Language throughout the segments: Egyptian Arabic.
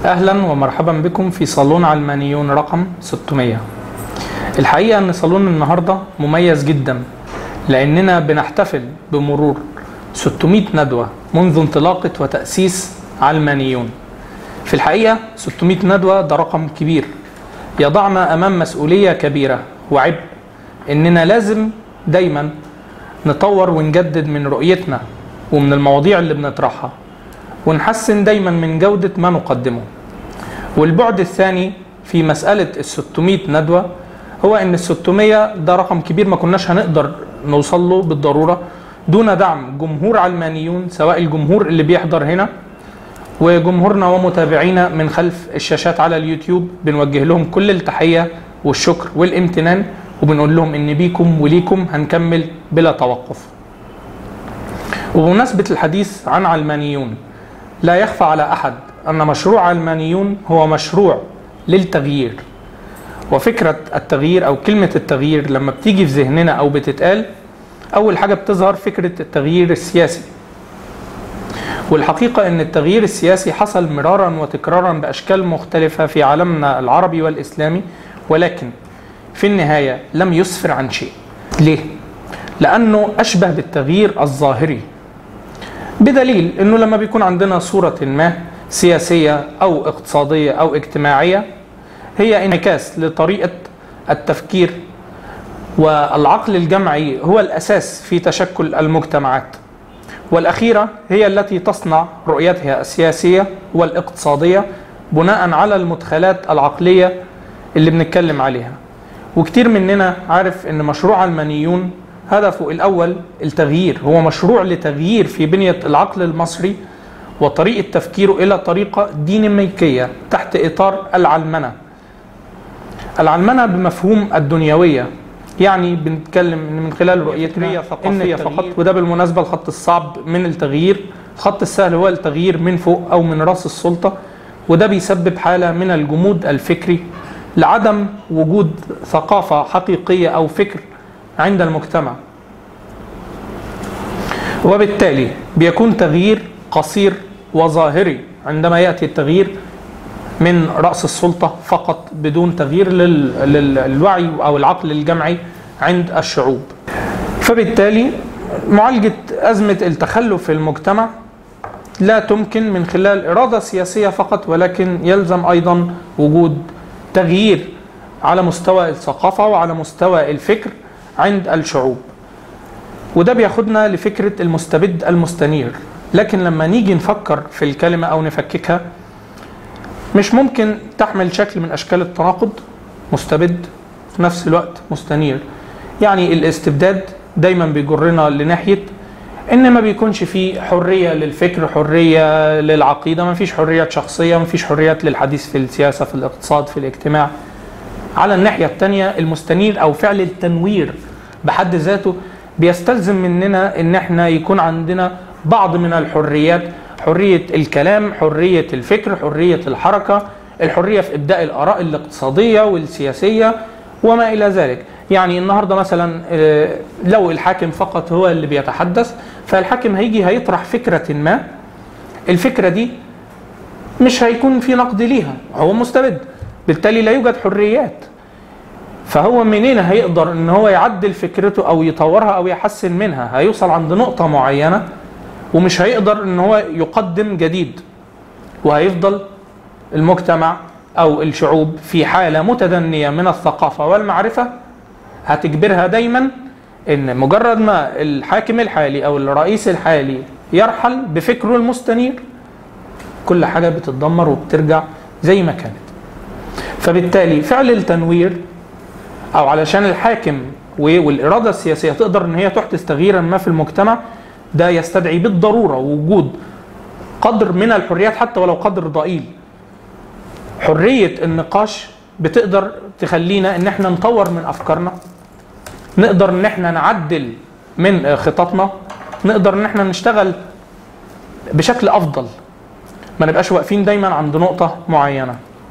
اهلا ومرحبا بكم في صالون علمانيون رقم 600 الحقيقه ان صالون النهارده مميز جدا لاننا بنحتفل بمرور 600 ندوه منذ انطلاقه وتاسيس علمانيون في الحقيقه 600 ندوه ده رقم كبير يضعنا امام مسؤوليه كبيره وعبء اننا لازم دايما نطور ونجدد من رؤيتنا ومن المواضيع اللي بنطرحها ونحسن دايما من جودة ما نقدمه والبعد الثاني في مسألة ال 600 ندوة هو ان ال 600 ده رقم كبير ما كناش هنقدر نوصل له بالضرورة دون دعم جمهور علمانيون سواء الجمهور اللي بيحضر هنا وجمهورنا ومتابعينا من خلف الشاشات على اليوتيوب بنوجه لهم كل التحية والشكر والامتنان وبنقول لهم ان بيكم وليكم هنكمل بلا توقف وبمناسبة الحديث عن علمانيون لا يخفى على أحد أن مشروع علمانيون هو مشروع للتغيير وفكرة التغيير أو كلمة التغيير لما بتيجي في ذهننا أو بتتقال أول حاجة بتظهر فكرة التغيير السياسي والحقيقة أن التغيير السياسي حصل مرارا وتكرارا بأشكال مختلفة في عالمنا العربي والإسلامي ولكن في النهاية لم يسفر عن شيء ليه؟ لأنه أشبه بالتغيير الظاهري بدليل أنه لما بيكون عندنا صورة ما سياسية أو اقتصادية أو اجتماعية هي انعكاس لطريقة التفكير والعقل الجمعي هو الأساس في تشكل المجتمعات والأخيرة هي التي تصنع رؤيتها السياسية والاقتصادية بناء على المدخلات العقلية اللي بنتكلم عليها وكتير مننا عارف ان مشروع علمانيون هدفه الاول التغيير هو مشروع لتغيير في بنيه العقل المصري وطريقه تفكيره الى طريقه ديناميكيه تحت اطار العلمنه العلمنه بمفهوم الدنيويه يعني بنتكلم من خلال رؤيتنا ثقافيه فقط وده بالمناسبه الخط الصعب من التغيير الخط السهل هو التغيير من فوق او من راس السلطه وده بيسبب حاله من الجمود الفكري لعدم وجود ثقافة حقيقية أو فكر عند المجتمع وبالتالي بيكون تغيير قصير وظاهري عندما يأتي التغيير من رأس السلطة فقط بدون تغيير للوعي أو العقل الجمعي عند الشعوب فبالتالي معالجة أزمة التخلف في المجتمع لا تمكن من خلال إرادة سياسية فقط ولكن يلزم أيضا وجود تغيير على مستوى الثقافة وعلى مستوى الفكر عند الشعوب وده بياخدنا لفكرة المستبد المستنير لكن لما نيجي نفكر في الكلمة أو نفككها مش ممكن تحمل شكل من أشكال التناقض مستبد في نفس الوقت مستنير يعني الاستبداد دايما بيجرنا لناحية ان ما بيكونش فيه حريه للفكر حريه للعقيده ما فيش حريات شخصيه ما فيش حريات للحديث في السياسه في الاقتصاد في الاجتماع على الناحيه الثانيه المستنير او فعل التنوير بحد ذاته بيستلزم مننا ان احنا يكون عندنا بعض من الحريات حريه الكلام حريه الفكر حريه الحركه الحريه في ابداء الاراء الاقتصاديه والسياسيه وما الى ذلك يعني النهارده مثلا لو الحاكم فقط هو اللي بيتحدث فالحاكم هيجي هيطرح فكره ما الفكره دي مش هيكون في نقد ليها هو مستبد بالتالي لا يوجد حريات فهو منين هيقدر ان هو يعدل فكرته او يطورها او يحسن منها هيوصل عند نقطه معينه ومش هيقدر ان هو يقدم جديد وهيفضل المجتمع او الشعوب في حاله متدنيه من الثقافه والمعرفه هتجبرها دايما ان مجرد ما الحاكم الحالي او الرئيس الحالي يرحل بفكره المستنير كل حاجه بتتدمر وبترجع زي ما كانت فبالتالي فعل التنوير او علشان الحاكم والاراده السياسيه تقدر ان هي تحدث تغييرا ما في المجتمع ده يستدعي بالضروره وجود قدر من الحريات حتى ولو قدر ضئيل حريه النقاش بتقدر تخلينا ان احنا نطور من افكارنا نقدر ان احنا نعدل من خططنا نقدر ان احنا نشتغل بشكل افضل ما نبقاش واقفين دايما عند نقطه معينه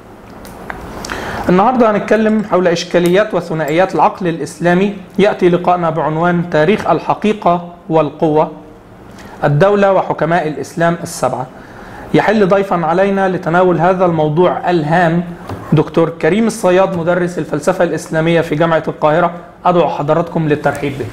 النهارده هنتكلم حول اشكاليات وثنائيات العقل الاسلامي ياتي لقائنا بعنوان تاريخ الحقيقه والقوه الدوله وحكماء الاسلام السبعه يحل ضيفا علينا لتناول هذا الموضوع الهام دكتور كريم الصياد مدرس الفلسفة الإسلامية في جامعة القاهرة أدعو حضراتكم للترحيب به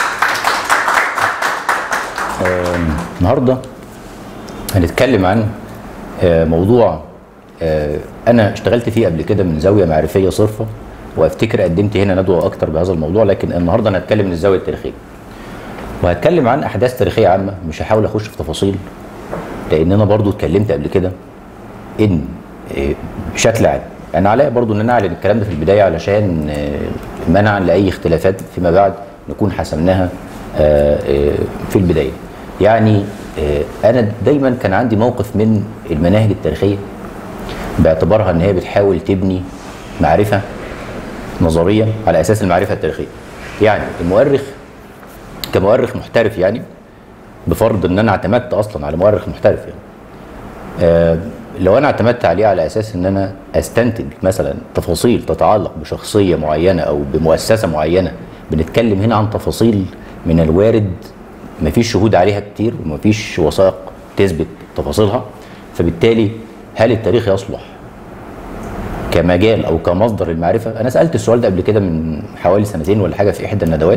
النهارده هنتكلم عن آه، موضوع آه، انا اشتغلت فيه قبل كده من زاويه معرفيه صرفه وافتكر قدمت هنا ندوه اكتر بهذا الموضوع لكن النهارده انا هتكلم من الزاويه التاريخيه وهتكلم عن احداث تاريخيه عامه مش هحاول اخش في تفاصيل لان انا برضو اتكلمت قبل كده ان آه، بشكل عام انا عليا برضو ان انا اعلن الكلام ده في البدايه علشان آه، منعا لاي اختلافات فيما بعد نكون حسمناها آه، آه، في البدايه يعني آه، انا دايما كان عندي موقف من المناهج التاريخيه باعتبارها ان هي بتحاول تبني معرفه نظريه على اساس المعرفه التاريخيه يعني المؤرخ كمؤرخ محترف يعني بفرض ان انا اعتمدت اصلا على مؤرخ محترف يعني آه لو انا اعتمدت عليه على اساس ان انا استنتج مثلا تفاصيل تتعلق بشخصيه معينه او بمؤسسه معينه بنتكلم هنا عن تفاصيل من الوارد مفيش شهود عليها كتير ومفيش وثائق تثبت تفاصيلها فبالتالي هل التاريخ يصلح كمجال او كمصدر المعرفه انا سالت السؤال ده قبل كده من حوالي سنتين ولا حاجه في احدى الندوات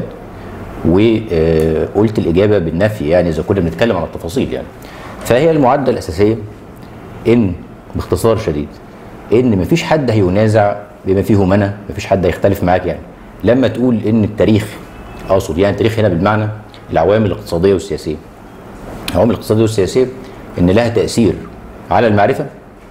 وقلت الاجابه بالنفي يعني اذا كنا بنتكلم عن التفاصيل يعني فهي المعادله الاساسيه ان باختصار شديد ان مفيش حد هينازع بما فيهم انا مفيش حد هيختلف معاك يعني لما تقول ان التاريخ اقصد يعني التاريخ هنا بالمعنى العوامل الاقتصاديه والسياسيه العوامل الاقتصاديه والسياسيه ان لها تاثير على المعرفه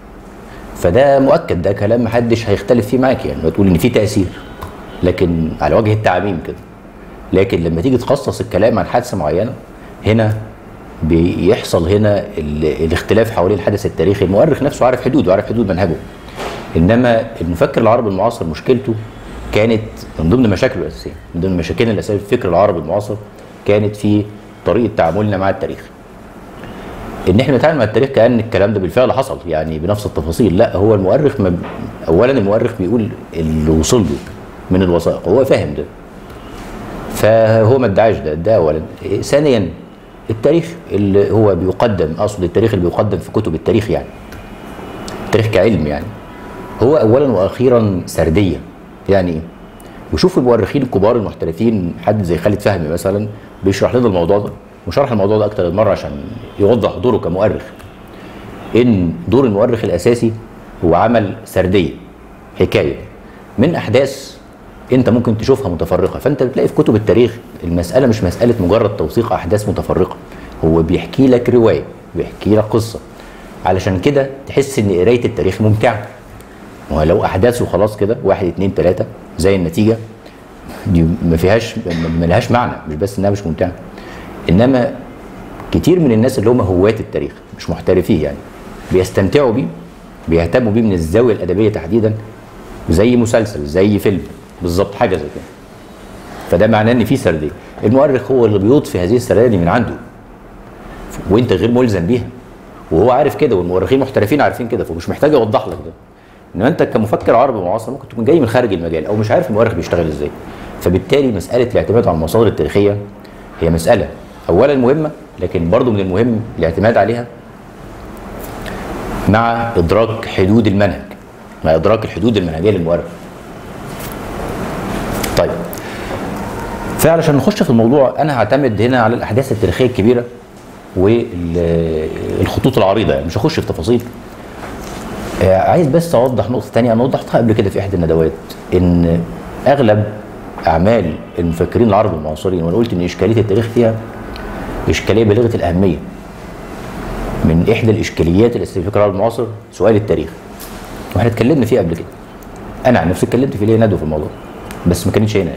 فده مؤكد ده كلام محدش هيختلف فيه معاك يعني وتقول ان في تاثير لكن على وجه التعميم كده لكن لما تيجي تخصص الكلام عن حادثه معينه هنا بيحصل هنا ال- الاختلاف حوالين الحدث التاريخي المؤرخ نفسه عارف حدوده وعارف حدود منهجه انما المفكر العربي المعاصر مشكلته كانت من ضمن مشاكله الاساسيه من ضمن مشاكلنا الاساسيه في الفكر العربي المعاصر كانت في طريقه تعاملنا مع التاريخ ان احنا نتعامل مع التاريخ كان الكلام ده بالفعل حصل يعني بنفس التفاصيل لا هو المؤرخ ما اولا المؤرخ بيقول اللي وصل له من الوثائق هو فاهم ده فهو ما ادعاش ده ده اولا إيه، ثانيا التاريخ اللي هو بيقدم اقصد التاريخ اللي بيقدم في كتب التاريخ يعني التاريخ كعلم يعني هو اولا واخيرا سرديه يعني ايه وشوف المؤرخين الكبار المحترفين حد زي خالد فهمي مثلا بيشرح لنا الموضوع ده وشرح الموضوع ده اكتر من مره عشان يوضح دوره كمؤرخ ان دور المؤرخ الاساسي هو عمل سرديه حكايه من احداث انت ممكن تشوفها متفرقه فانت بتلاقي في كتب التاريخ المساله مش مساله مجرد توثيق احداث متفرقه هو بيحكي لك روايه بيحكي لك قصه علشان كده تحس ان قرايه التاريخ ممتعه ولو احداث وخلاص كده واحد اتنين تلاته زي النتيجه دي ما فيهاش ما لهاش معنى مش بس انها مش ممتعه انما كتير من الناس اللي هم هواة التاريخ مش محترفيه يعني بيستمتعوا بيه بيهتموا بيه من الزاويه الادبيه تحديدا زي مسلسل زي فيلم بالظبط حاجه زي كده فده معناه ان في سرديه المؤرخ هو اللي بيضفي هذه السرديه دي من عنده وانت غير ملزم بيها وهو عارف كده والمؤرخين محترفين عارفين كده فمش محتاج يوضح لك ده انما انت كمفكر عربي معاصر ممكن تكون جاي من خارج المجال او مش عارف المؤرخ بيشتغل ازاي فبالتالي مساله الاعتماد على المصادر التاريخيه هي مساله اولا مهمه لكن برضو من المهم الاعتماد عليها مع ادراك حدود المنهج مع ادراك الحدود المنهجيه للمؤرخ طيب فعلشان نخش في الموضوع انا هعتمد هنا على الاحداث التاريخيه الكبيره والخطوط العريضه يعني مش هخش في تفاصيل آه، عايز بس اوضح نقطه ثانيه انا وضحتها قبل كده في احدى الندوات ان اغلب اعمال المفكرين العرب المعاصرين وانا قلت ان اشكاليه التاريخ فيها اشكاليه بالغه الاهميه من احدى الاشكاليات الاساسيه في الفكر العربي المعاصر سؤال التاريخ واحنا اتكلمنا فيه قبل كده انا عن نفسي اتكلمت فيه ليه ندوه في الموضوع بس ما كانتش هنا يعني.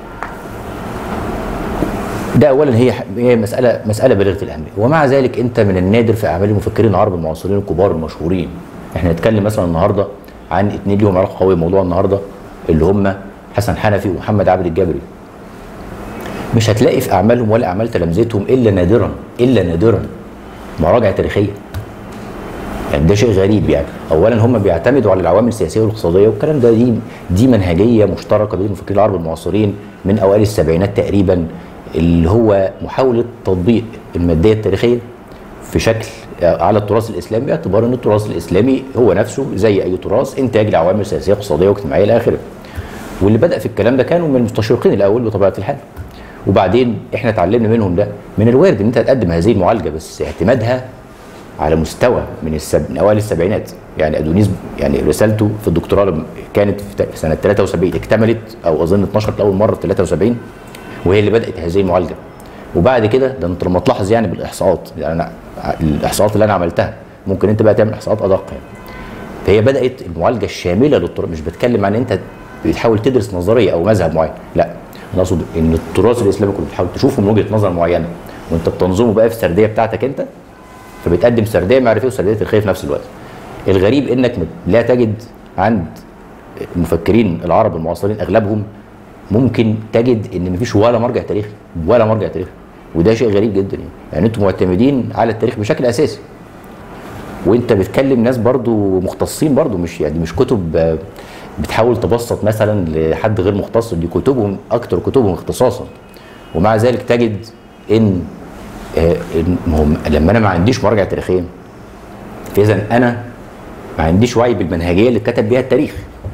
ده اولا هي هي مساله مساله بالغه الاهميه ومع ذلك انت من النادر في اعمال المفكرين العرب المعاصرين الكبار المشهورين احنا نتكلم مثلا النهارده عن اثنين ليهم علاقه قويه بموضوع النهارده اللي هم حسن حنفي ومحمد عبد الجبري مش هتلاقي في اعمالهم ولا اعمال تلامذتهم الا نادرا الا نادرا مراجع تاريخيه يعني ده شيء غريب يعني اولا هم بيعتمدوا على العوامل السياسيه والاقتصاديه والكلام ده دي دي منهجيه مشتركه بين المفكرين العرب المعاصرين من اوائل السبعينات تقريبا اللي هو محاوله تطبيق الماديه التاريخيه في شكل على التراث الاسلامي باعتبار ان التراث الاسلامي هو نفسه زي اي تراث انتاج لعوامل سياسيه اقتصاديه واجتماعيه الى اخره. واللي بدا في الكلام ده كانوا من المستشرقين الاول بطبيعه الحال. وبعدين احنا اتعلمنا منهم ده من الوارد ان انت تقدم هذه المعالجه بس اعتمادها على مستوى من السب... من اوائل السبعينات يعني ادونيس يعني رسالته في الدكتوراه لما كانت في سنه 73 اكتملت او اظن 12 لاول مره في 73 وهي اللي بدات هذه المعالجه وبعد كده ده انت لما تلاحظ يعني بالاحصاءات يعني انا الاحصاءات اللي انا عملتها ممكن انت بقى تعمل احصاءات ادق يعني فهي بدات المعالجه الشامله للتراث مش بتكلم عن انت بتحاول تدرس نظريه او مذهب معين لا انا اقصد ان التراث الاسلامي كله بتحاول تشوفه من وجهه نظر معينه وانت بتنظمه بقى في السرديه بتاعتك انت فبتقدم سرديه معرفيه وسرديه تاريخيه في نفس الوقت الغريب انك لا تجد عند المفكرين العرب المعاصرين اغلبهم ممكن تجد ان مفيش ولا مرجع تاريخي ولا مرجع تاريخي وده شيء غريب جدا يعني يعني انتم معتمدين على التاريخ بشكل اساسي وانت بتكلم ناس برضو مختصين برضو مش يعني مش كتب آه، بتحاول تبسط مثلا لحد غير مختص دي كتبهم اكتر كتبهم اختصاصا ومع ذلك تجد ان آه، إن هم لما انا ما عنديش مراجع تاريخيه فاذا انا ما عنديش وعي بالمنهجيه اللي اتكتب بيها التاريخ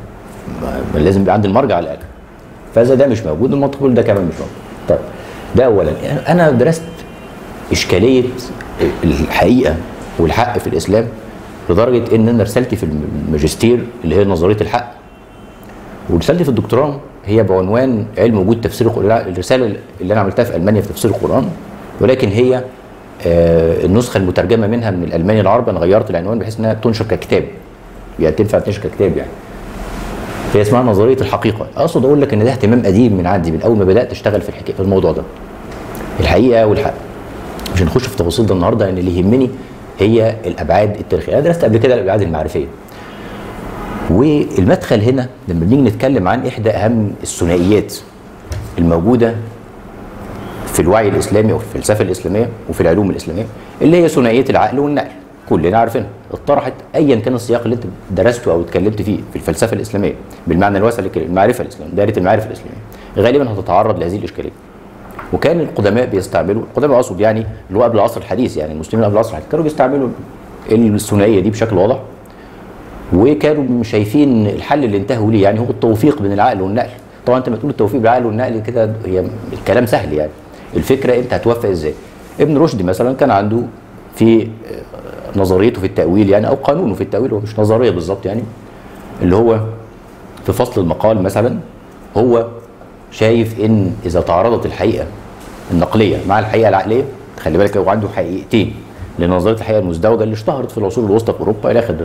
ما- ما لازم يبقى عندي المرجع على الاقل فاذا ده مش موجود المنطق ده كمان مش موجود طيب ده اولا انا درست اشكاليه الحقيقه والحق في الاسلام لدرجه ان انا رسالتي في الماجستير اللي هي نظريه الحق ورسالتي في الدكتوراه هي بعنوان علم وجود تفسير القران الرساله اللي انا عملتها في المانيا في تفسير القران ولكن هي آه، النسخه المترجمه منها من الالماني العربي انا غيرت العنوان بحيث انها تنشر ككتاب يعني تنفع تنشر ككتاب يعني هي اسمها نظريه الحقيقه اقصد اقول لك ان ده اهتمام قديم من عندي من اول ما بدات اشتغل في الحكايه في الموضوع ده الحقيقه والحق مش هنخش في التفاصيل ده النهارده لان اللي يهمني هي الابعاد التاريخيه انا درست قبل كده الابعاد المعرفيه والمدخل هنا لما بنيجي نتكلم عن احدى اهم الثنائيات الموجوده في الوعي الاسلامي وفي الفلسفه الاسلاميه وفي العلوم الاسلاميه اللي هي ثنائيه العقل والنقل كلنا عارفينها اتطرحت ايا كان السياق اللي انت درسته او اتكلمت فيه في الفلسفه الاسلاميه بالمعنى الواسع للكلمه المعرفه الاسلاميه دائره المعارف الاسلاميه غالبا هتتعرض لهذه الاشكاليه وكان القدماء بيستعملوا القدماء اقصد يعني اللي هو قبل العصر الحديث يعني المسلمين قبل العصر الحديث كانوا بيستعملوا الثنائيه دي بشكل واضح وكانوا شايفين الحل اللي انتهوا ليه يعني هو التوفيق بين العقل والنقل طبعا انت لما تقول التوفيق بالعقل والنقل كده هي الكلام سهل يعني الفكره انت هتوفق ازاي ابن رشد مثلا كان عنده في آه، نظريته في التاويل يعني او قانونه في التاويل هو مش نظريه بالظبط يعني اللي هو في فصل المقال مثلا هو شايف ان اذا تعارضت الحقيقه النقليه مع الحقيقه العقليه خلي بالك هو عنده حقيقتين لنظريه الحقيقه المزدوجه اللي اشتهرت في العصور الوسطى في اوروبا الى اخره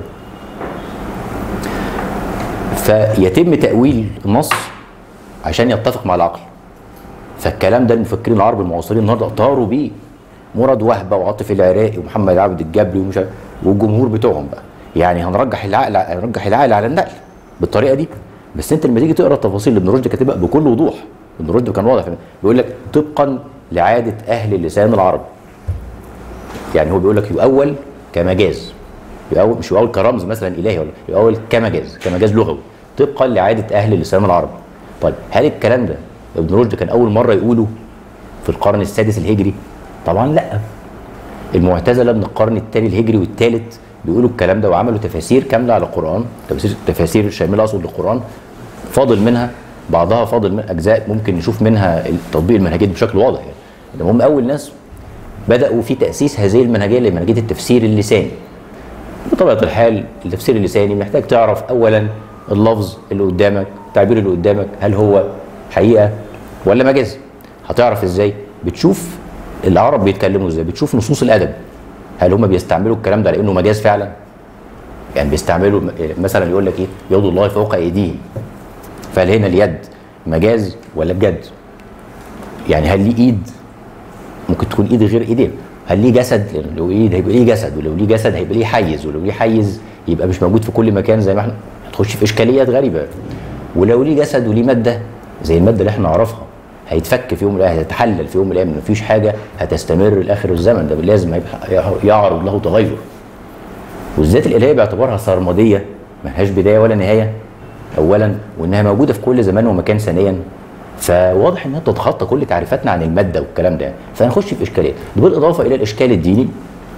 فيتم تاويل النص عشان يتفق مع العقل فالكلام ده المفكرين العرب المعاصرين النهارده طاروا بيه مراد وهبه وعاطف العراقي ومحمد عبد الجبري ومش عارف- والجمهور بتوعهم بقى يعني هنرجح العقل هنرجح العقل على النقل بالطريقه دي بس انت لما تيجي تقرا التفاصيل اللي ابن رشد كاتبها بكل وضوح ابن رشد كان واضح بيقول لك طبقا لعاده اهل اللسان العربي يعني هو بيقول لك يؤول كمجاز يؤول مش يؤول كرمز مثلا الهي ولا يؤول كمجاز كمجاز لغوي طبقا لعاده اهل اللسان العربي طيب هل الكلام ده ابن رشد كان اول مره يقوله في القرن السادس الهجري طبعا لا المعتزله من القرن الثاني الهجري والثالث بيقولوا الكلام ده وعملوا تفاسير كامله على القران تفاسير تفاسير شامله اقصد للقران فاضل منها بعضها فاضل من اجزاء ممكن نشوف منها تطبيق المنهجيه بشكل واضح يعني ده هم اول ناس بداوا في تاسيس هذه المنهجيه اللي هي منهجيه التفسير اللساني بطبيعه الحال التفسير اللساني محتاج تعرف اولا اللفظ اللي قدامك التعبير اللي قدامك هل هو حقيقه ولا مجاز هتعرف ازاي بتشوف العرب بيتكلموا ازاي بتشوف نصوص الادب هل هم بيستعملوا الكلام ده لانه مجاز فعلا يعني بيستعملوا مثلا يقول لك ايه يد الله فوق ايديهم فهل هنا اليد مجاز ولا بجد يعني هل ليه ايد ممكن تكون ايد غير ايدين هل ليه جسد يعني لو ايد هيبقى ليه جسد ولو ليه جسد هيبقى ليه حيز ولو ليه حيز يبقى مش موجود في كل مكان زي ما احنا هتخش في اشكاليات غريبه ولو ليه جسد وليه ماده زي الماده اللي احنا نعرفها هيتفك في يوم من الايام هيتحلل في يوم من الايام مفيش حاجه هتستمر لاخر الزمن ده لازم هيبقى يعرض له تغير والذات الالهيه باعتبارها سرمديه ملهاش بدايه ولا نهايه اولا وانها موجوده في كل زمان ومكان ثانيا فواضح انها تتخطى كل تعريفاتنا عن الماده والكلام ده فهنخش في اشكاليات ده بالاضافه الى الاشكال الديني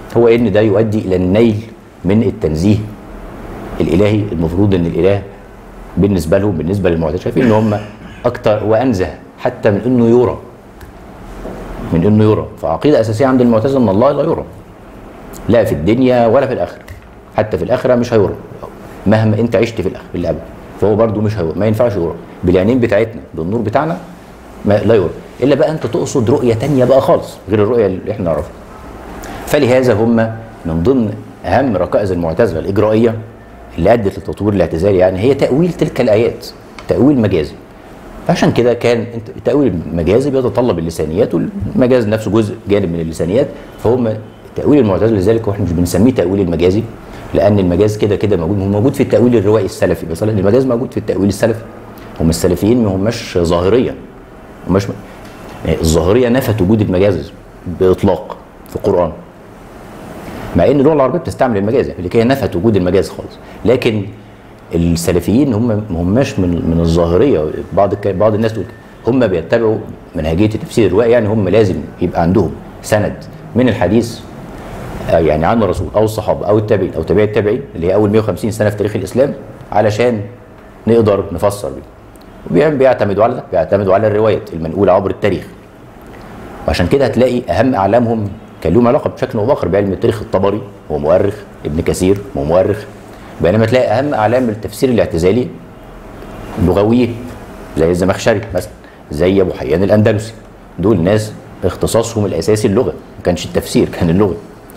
هو ان ده يؤدي الى النيل من التنزيه الالهي المفروض ان الاله بالنسبه لهم بالنسبه للمعتزله شايفين ان هم اكتر وانزه حتى من انه يرى من انه يرى فعقيده اساسيه عند المعتزله ان الله لا يرى لا في الدنيا ولا في الاخره حتى في الاخره مش هيرى مهما انت عشت في الاخره في الابد فهو برضه مش هيرى ما ينفعش يرى بالعينين بتاعتنا بالنور بتاعنا ما لا يرى الا بقى انت تقصد رؤيه تانية بقى خالص غير الرؤيه اللي احنا نعرفها فلهذا هم من ضمن اهم ركائز المعتزله الاجرائيه اللي ادت للتطوير الاعتزالي يعني هي تاويل تلك الايات تاويل مجازي فعشان كده كان انت التاويل المجازي بيتطلب اللسانيات والمجاز نفسه جزء جانب من اللسانيات فهم تاويل المعتزله لذلك واحنا مش بنسميه تاويل المجازي لان المجاز كده كده موجود هو موجود في التاويل الروائي السلفي بس المجاز موجود في التاويل السلفي هم السلفيين ما هماش ظاهريه هماش يعني الظاهريه نفت وجود المجاز باطلاق في القران مع ان اللغه العربيه بتستعمل المجاز يعني لكي نفت وجود المجاز خالص لكن السلفيين هم ما هماش من من الظاهريه بعض الك- بعض الناس تقول هم بيتبعوا منهجيه التفسير الروائي يعني هم لازم يبقى عندهم سند من الحديث آه، يعني عن الرسول او الصحابه او التابعين او تابعي التابعين اللي هي اول 150 سنه في تاريخ الاسلام علشان نقدر نفسر بيه وبيعم- بيعتمدوا على ده بيعتمدوا على الروايات المنقوله عبر التاريخ وعشان كده هتلاقي اهم اعلامهم كان لهم علاقه بشكل او باخر بعلم التاريخ الطبري هو مؤرخ ابن كثير هو مؤرخ بينما تلاقي اهم اعلام التفسير الاعتزالي لغويين زي الزمخشري مثلا زي ابو حيان الاندلسي دول ناس اختصاصهم الاساسي اللغه ما كانش التفسير كان اللغه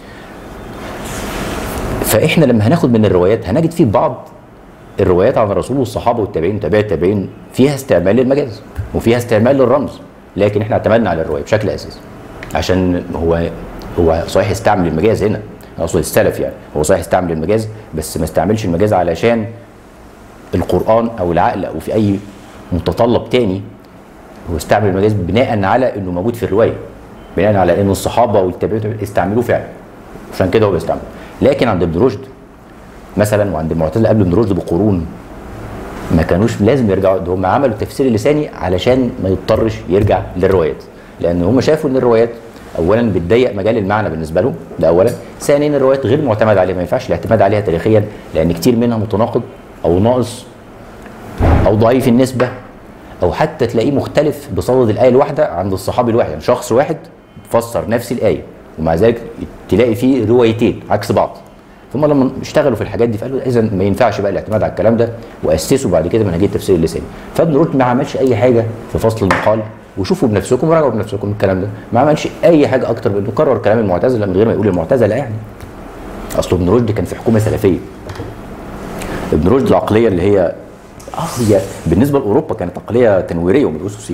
فاحنا لما هناخد من الروايات هنجد في بعض الروايات عن الرسول والصحابه والتابعين وتابع التابعين فيها استعمال للمجاز وفيها استعمال للرمز لكن احنا اعتمدنا على الروايه بشكل اساسي عشان هو هو صحيح استعمل المجاز هنا اقصد السلف يعني هو صحيح استعمل المجاز بس ما استعملش المجاز علشان القران او العقل او في اي متطلب تاني هو استعمل المجاز بناء على انه موجود في الروايه بناء على ان الصحابه والتابعين استعملوه فعلا عشان كده هو بيستعمل لكن عند ابن رشد مثلا وعند المعتزله قبل ابن رشد بقرون ما كانوش لازم يرجعوا ده هم عملوا التفسير اللساني علشان ما يضطرش يرجع للروايات لان هم شافوا ان الروايات اولا بتضيق مجال المعنى بالنسبه له ده اولا ثانيا الروايات غير معتمد عليها ما ينفعش الاعتماد عليها تاريخيا لان كتير منها متناقض او ناقص او ضعيف النسبه او حتى تلاقيه مختلف بصدد الايه الواحده عند الصحابي الواحد يعني شخص واحد فسر نفس الايه ومع ذلك تلاقي فيه روايتين عكس بعض ثم لما اشتغلوا في الحاجات دي فقالوا اذا ما ينفعش بقى الاعتماد على الكلام ده واسسوا بعد كده منهجيه التفسير اللساني فابن رشد ما عملش اي حاجه في فصل المقال وشوفوا بنفسكم وراجعوا بنفسكم الكلام ده ما عملش اي حاجه اكتر من انه كرر كلام المعتزله من غير ما يقول المعتزله يعني اصل ابن رشد كان في حكومه سلفيه ابن رشد العقليه اللي هي اه هي بالنسبه لاوروبا كانت عقليه تنويريه ومدروسه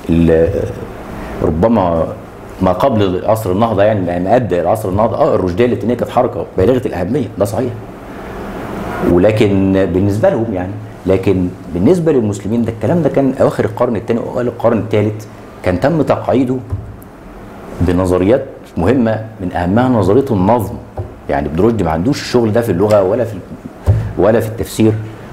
ربما ما قبل عصر النهضه يعني ما ادى الى عصر النهضه اه الرشديه اللاتينيه كانت حركه بالغه الاهميه ده صحيح ولكن بالنسبه لهم يعني لكن بالنسبه للمسلمين ده الكلام ده كان اواخر القرن الثاني واوائل القرن الثالث كان تم تقعيده بنظريات مهمه من اهمها نظريه النظم يعني ابن رشد ما عندوش الشغل ده في اللغه ولا في ولا في التفسير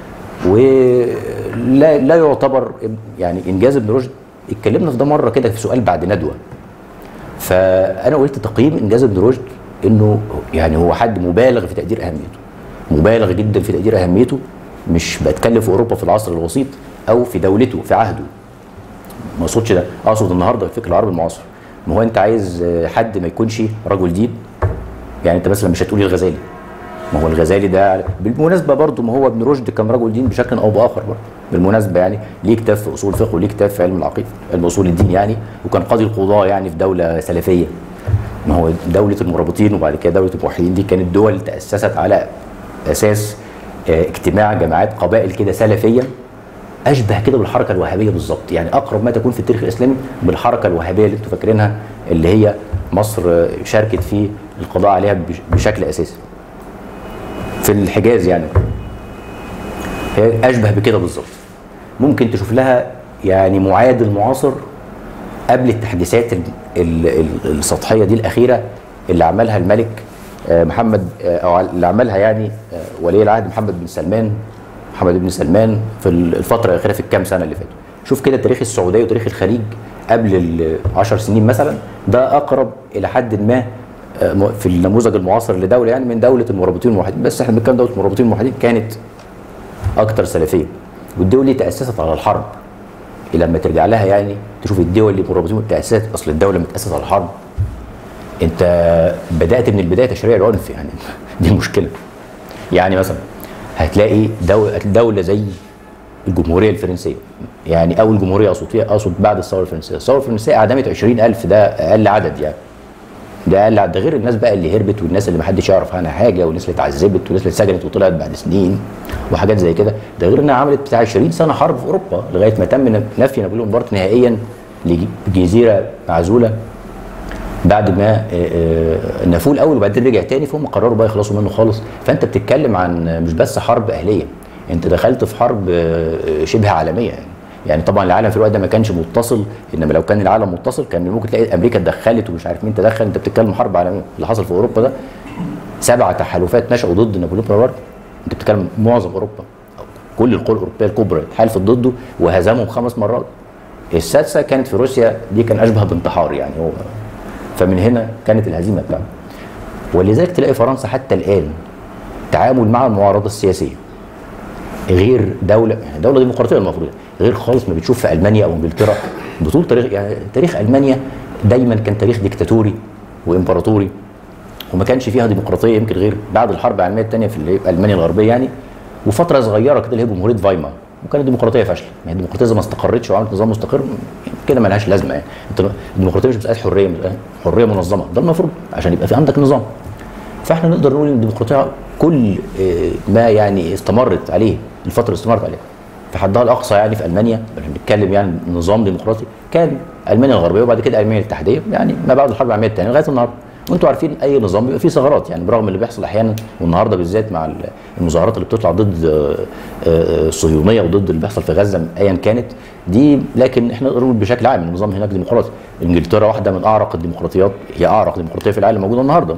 ولا لا يعتبر يعني انجاز ابن رشد اتكلمنا في ده مره كده في سؤال بعد ندوه فانا قلت تقييم انجاز ابن رشد انه يعني هو حد مبالغ في تقدير اهميته مبالغ جدا في تقدير اهميته مش بتكلم في اوروبا في العصر الوسيط او في دولته في عهده ما اقصدش ده اقصد النهارده الفكر العربي المعاصر ما هو انت عايز حد ما يكونش رجل دين يعني انت مثلا مش هتقولي الغزالي ما هو الغزالي ده بالمناسبه برضه ما هو ابن رشد كان رجل دين بشكل او باخر برضه بالمناسبه يعني ليه كتاب في اصول الفقه وليه كتاب في علم العقيده علم اصول الدين يعني وكان قاضي القضاه يعني في دوله سلفيه ما هو دوله المرابطين وبعد كده دوله الموحدين دي كانت دول تاسست على اساس اجتماع جماعات قبائل كده سلفيه اشبه كده بالحركه الوهابيه بالظبط يعني اقرب ما تكون في التاريخ الاسلامي بالحركه الوهابيه اللي انتم فاكرينها اللي هي مصر شاركت في القضاء عليها بشكل اساسي في الحجاز يعني هي اشبه بكده بالظبط ممكن تشوف لها يعني معادل معاصر قبل التحديثات ال ال ال السطحيه دي الاخيره اللي عملها الملك محمد او اللي عملها يعني ولي العهد محمد بن سلمان محمد بن سلمان في الفتره الاخيره في الكام سنه اللي فاتوا شوف كده تاريخ السعوديه وتاريخ الخليج قبل العشر سنين مثلا ده اقرب الى حد ما آه، م- في النموذج المعاصر لدوله يعني من دوله المرابطين الموحدين بس احنا بنتكلم دوله المرابطين الموحدين كانت اكثر سلفيه والدول دي تاسست على الحرب لما ترجع لها يعني تشوف الدول اللي مرابطين تاسست اصل الدوله متاسسه على الحرب انت بدات من البدايه تشريع العنف يعني دي مشكله يعني مثلا هتلاقي دولة, دولة زي الجمهورية الفرنسية يعني أول جمهورية أقصد فيها أقصد بعد الثورة الفرنسية الثورة الفرنسية أعدمت 20000 ده أقل عدد يعني ده أقل عدد ده غير الناس بقى اللي هربت والناس اللي محدش يعرف عنها حاجة والناس اللي اتعذبت والناس اللي اتسجنت وطلعت بعد سنين وحاجات زي كده ده غير إنها عملت بتاع 20 سنة حرب في أوروبا لغاية ما تم نفي نابليون بونابرت نهائيا لجزيرة معزولة بعد ما آه، آه، نفوه الاول وبعدين رجع تاني فهم قرروا بقى يخلصوا منه خالص فانت بتتكلم عن مش بس حرب اهليه انت دخلت في حرب آه، شبه عالميه يعني يعني طبعا العالم في الوقت ده ما كانش متصل انما لو كان العالم متصل كان ممكن تلاقي امريكا اتدخلت ومش عارف مين تدخل انت بتتكلم حرب عالميه اللي حصل في اوروبا ده سبع تحالفات نشأوا ضد نابليون بونابرت انت بتتكلم معظم اوروبا كل القوى الاوروبيه الكبرى اتحالفت ضده وهزمهم خمس مرات السادسه كانت في روسيا دي كان اشبه بانتحار يعني هو فمن هنا كانت الهزيمه بتاعته ولذلك تلاقي فرنسا حتى الان تعامل مع المعارضه السياسيه غير دوله يعني دوله ديمقراطيه المفروض غير خالص ما بتشوف في المانيا او انجلترا بطول تاريخ يعني تاريخ المانيا دايما كان تاريخ ديكتاتوري وامبراطوري وما كانش فيها ديمقراطيه يمكن غير بعد الحرب العالميه الثانيه في اللي هي المانيا الغربيه يعني وفتره صغيره كده اللي هي جمهوريه فايمار وكانت ديمقراطيه فاشله ما هي الديمقراطيه إذا ما استقرتش وعملت نظام مستقر كده ما لهاش لازمه يعني انت الديمقراطيه مش مساله حريه مسألة حريه منظمه ده المفروض عشان يبقى في عندك نظام فاحنا نقدر نقول ان الديمقراطيه كل آه، ما يعني استمرت عليه الفتره اللي استمرت عليها في حدها الاقصى يعني في المانيا احنا بنتكلم يعني نظام ديمقراطي كان المانيا الغربيه وبعد كده المانيا الاتحاديه يعني ما بعد الحرب العالميه الثانيه لغايه النهارده وانتم عارفين اي نظام بيبقى فيه ثغرات يعني برغم اللي بيحصل احيانا والنهارده بالذات مع ال- المظاهرات اللي بتطلع ضد آه، آه، الصهيونيه وضد اللي بيحصل في غزه ايا كانت دي لكن احنا نقدر نقول بشكل عام النظام هناك ديمقراطي انجلترا واحده من اعرق الديمقراطيات هي اعرق ديمقراطيه في العالم موجوده النهارده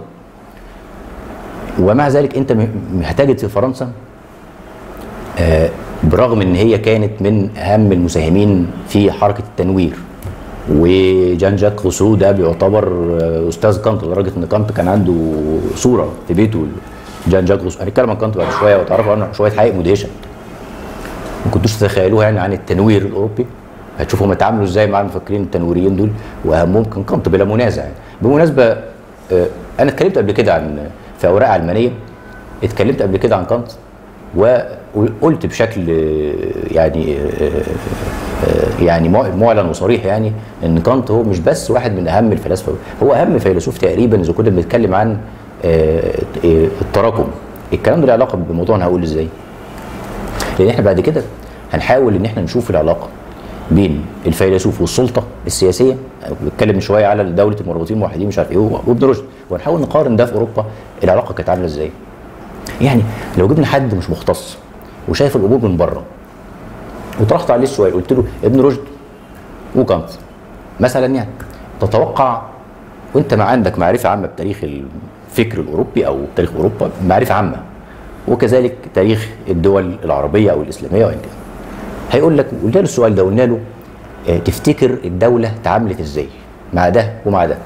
ومع ذلك انت م- هتجد في فرنسا آه، برغم ان هي كانت من اهم المساهمين في حركه التنوير وجان جاك روسو ده بيعتبر آه، استاذ كانت لدرجه ان كانت كان عنده صوره في بيته جان جاك روسو هنتكلم عن كانت بعد شويه وتعرفوا عنه شويه حقائق مدهشه ما كنتوش تتخيلوها يعني عن التنوير الاوروبي هتشوفوا هم اتعاملوا ازاي مع المفكرين التنويريين دول واهمهم كان كانت بلا منازع يعني. بالمناسبه آه، انا اتكلمت قبل كده عن في اوراق علمانيه اتكلمت قبل كده عن كانت وقلت بشكل آه، يعني آه، آه، يعني مع- معلن وصريح يعني ان كانت هو مش بس واحد من اهم الفلاسفه هو اهم فيلسوف تقريبا اذا كنا بنتكلم عن آه، آه، التراكم الكلام ده له علاقه بالموضوع انا هقول ازاي لان احنا بعد كده هنحاول ان احنا نشوف العلاقه بين الفيلسوف والسلطه السياسيه بتكلم من شويه على دوله المرابطين الموحدين مش عارف ايه وابن رشد وهنحاول نقارن ده في اوروبا العلاقه كانت عامله ازاي يعني لو جبنا حد مش مختص وشايف الامور من بره وطرحت عليه السؤال قلت له ابن رشد وكانت مثلا يعني تتوقع وانت ما عندك معرفه عامه بتاريخ الفكر الاوروبي او تاريخ اوروبا معرفه عامه وكذلك تاريخ الدول العربيه او الاسلاميه وان كان هيقول لك قلنا له السؤال ده قلنا له آه، تفتكر الدوله تعاملت ازاي مع ده ومع ده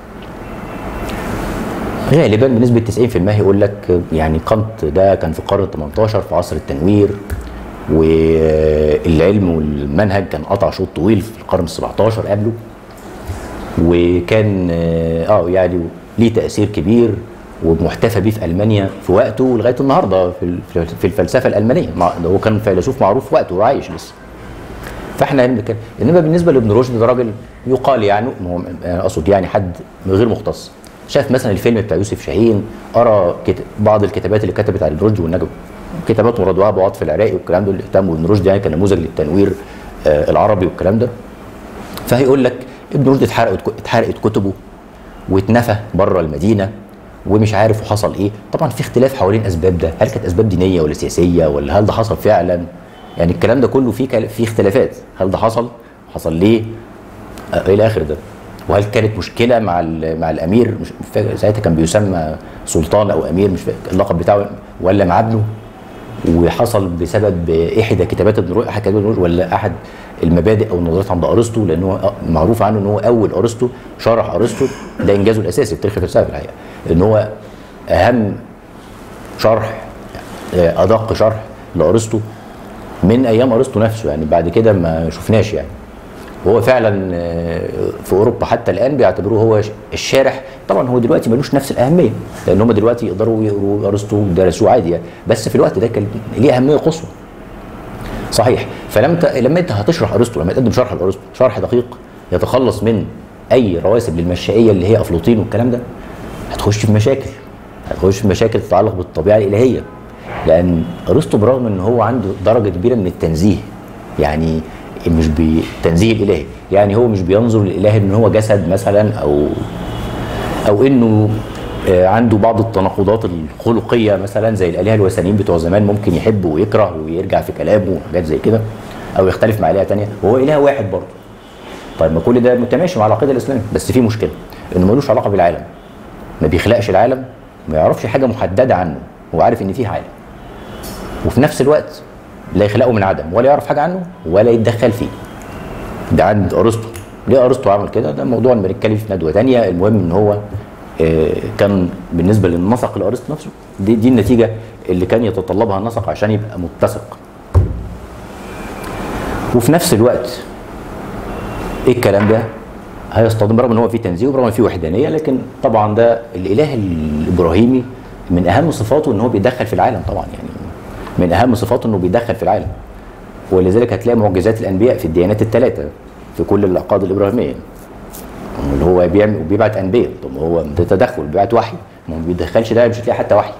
غالبا بنسبه 90% هيقول لك آه، يعني كانت ده كان في القرن ال 18 في عصر التنوير والعلم والمنهج كان قطع شوط طويل في القرن ال 17 قبله وكان اه آه، يعني ليه تاثير كبير ومحتفى بيه في المانيا في وقته ولغايه النهارده في ال- في الفلسفه الالمانيه مع- ده هو كان فيلسوف معروف في وقته وعايش لسه فاحنا بنتكلم انما بالنسبه لابن رشد ده راجل يقال يعني ما هو أنا اقصد يعني حد غير مختص شاف مثلا الفيلم بتاع يوسف شاهين قرا كت- بعض الكتابات اللي كتبت على ابن رشد والنجم كتابات مراد وهب وعاطف العراقي والكلام ده اللي اهتموا ابن رشد يعني كنموذج للتنوير آه، العربي والكلام ده فهيقول لك ابن رشد اتحرقت اتحرقت كتبه واتنفى بره المدينه ومش عارف وحصل ايه طبعا في اختلاف حوالين اسباب ده هل كانت اسباب دينيه ولا سياسيه ولا هل ده حصل فعلا يعني الكلام ده كله فيه كل- فيه اختلافات هل ده حصل حصل ليه آه، الى اخر ده وهل كانت مشكله مع ال- مع الامير مش فاكر ساعتها كان بيسمى سلطان او امير مش فاكر اللقب بتاعه ولا مع ابنه وحصل بسبب احدى كتابات ابن رشد احد كتابات ابن رشد ولا احد المبادئ او النظريات عند ارسطو لان هو معروف عنه ان هو اول ارسطو شرح ارسطو ده انجازه الاساسي في تاريخ الفلسفه في الحقيقه ان هو اهم شرح آه، ادق شرح لارسطو من ايام ارسطو نفسه يعني بعد كده ما شفناش يعني وهو فعلا آه، في اوروبا حتى الان بيعتبروه هو الشارح طبعا هو دلوقتي ملوش نفس الاهميه لان هم دلوقتي يقدروا يقروا ارسطو درسوه عادي يعني بس في الوقت ده كان ليه اهميه قصوى صحيح فلما ت... لما انت هتشرح ارسطو لما تقدم شرح لارسطو شرح دقيق يتخلص من اي رواسب للمشائيه اللي هي افلاطين والكلام ده هتخش في مشاكل هتخش في مشاكل تتعلق بالطبيعه الالهيه لان ارسطو برغم ان هو عنده درجه كبيره من التنزيه يعني مش بالتنزيه الالهي يعني هو مش بينظر للاله ان هو جسد مثلا او او انه آه، عنده بعض التناقضات الخلقيه مثلا زي الالهه الوثنيين بتوع زمان ممكن يحب ويكره ويرجع في كلامه وحاجات زي كده او يختلف مع الهه تانية وهو اله واحد برضه طيب ما كل ده متماشي مع العقيده الاسلاميه بس في مشكله انه ملوش علاقه بالعالم ما بيخلقش العالم ما يعرفش حاجه محدده عنه هو عارف ان فيه عالم وفي نفس الوقت لا يخلقه من عدم ولا يعرف حاجه عنه ولا يتدخل فيه ده عند ارسطو ليه ارسطو عمل كده ده موضوع بنتكلم في ندوه تانية المهم ان هو آه، كان بالنسبه للنسق الارسطو نفسه دي, دي النتيجه اللي كان يتطلبها النسق عشان يبقى متسق وفي نفس الوقت ايه الكلام ده هيصطدم برغم ان هو فيه تنزيه وبرغم ان فيه وحدانيه لكن طبعا ده الاله الابراهيمي من اهم صفاته ان هو بيدخل في العالم طبعا يعني من اهم صفاته انه بيدخل في العالم ولذلك هتلاقي معجزات الانبياء في الديانات الثلاثه في كل العقائد الابراهيميه اللي هو بيعمل وبيبعت انبياء طب ما هو ده تدخل بيبعت وحي ما هو ما بيدخلش ده مش هتلاقي حتى وحي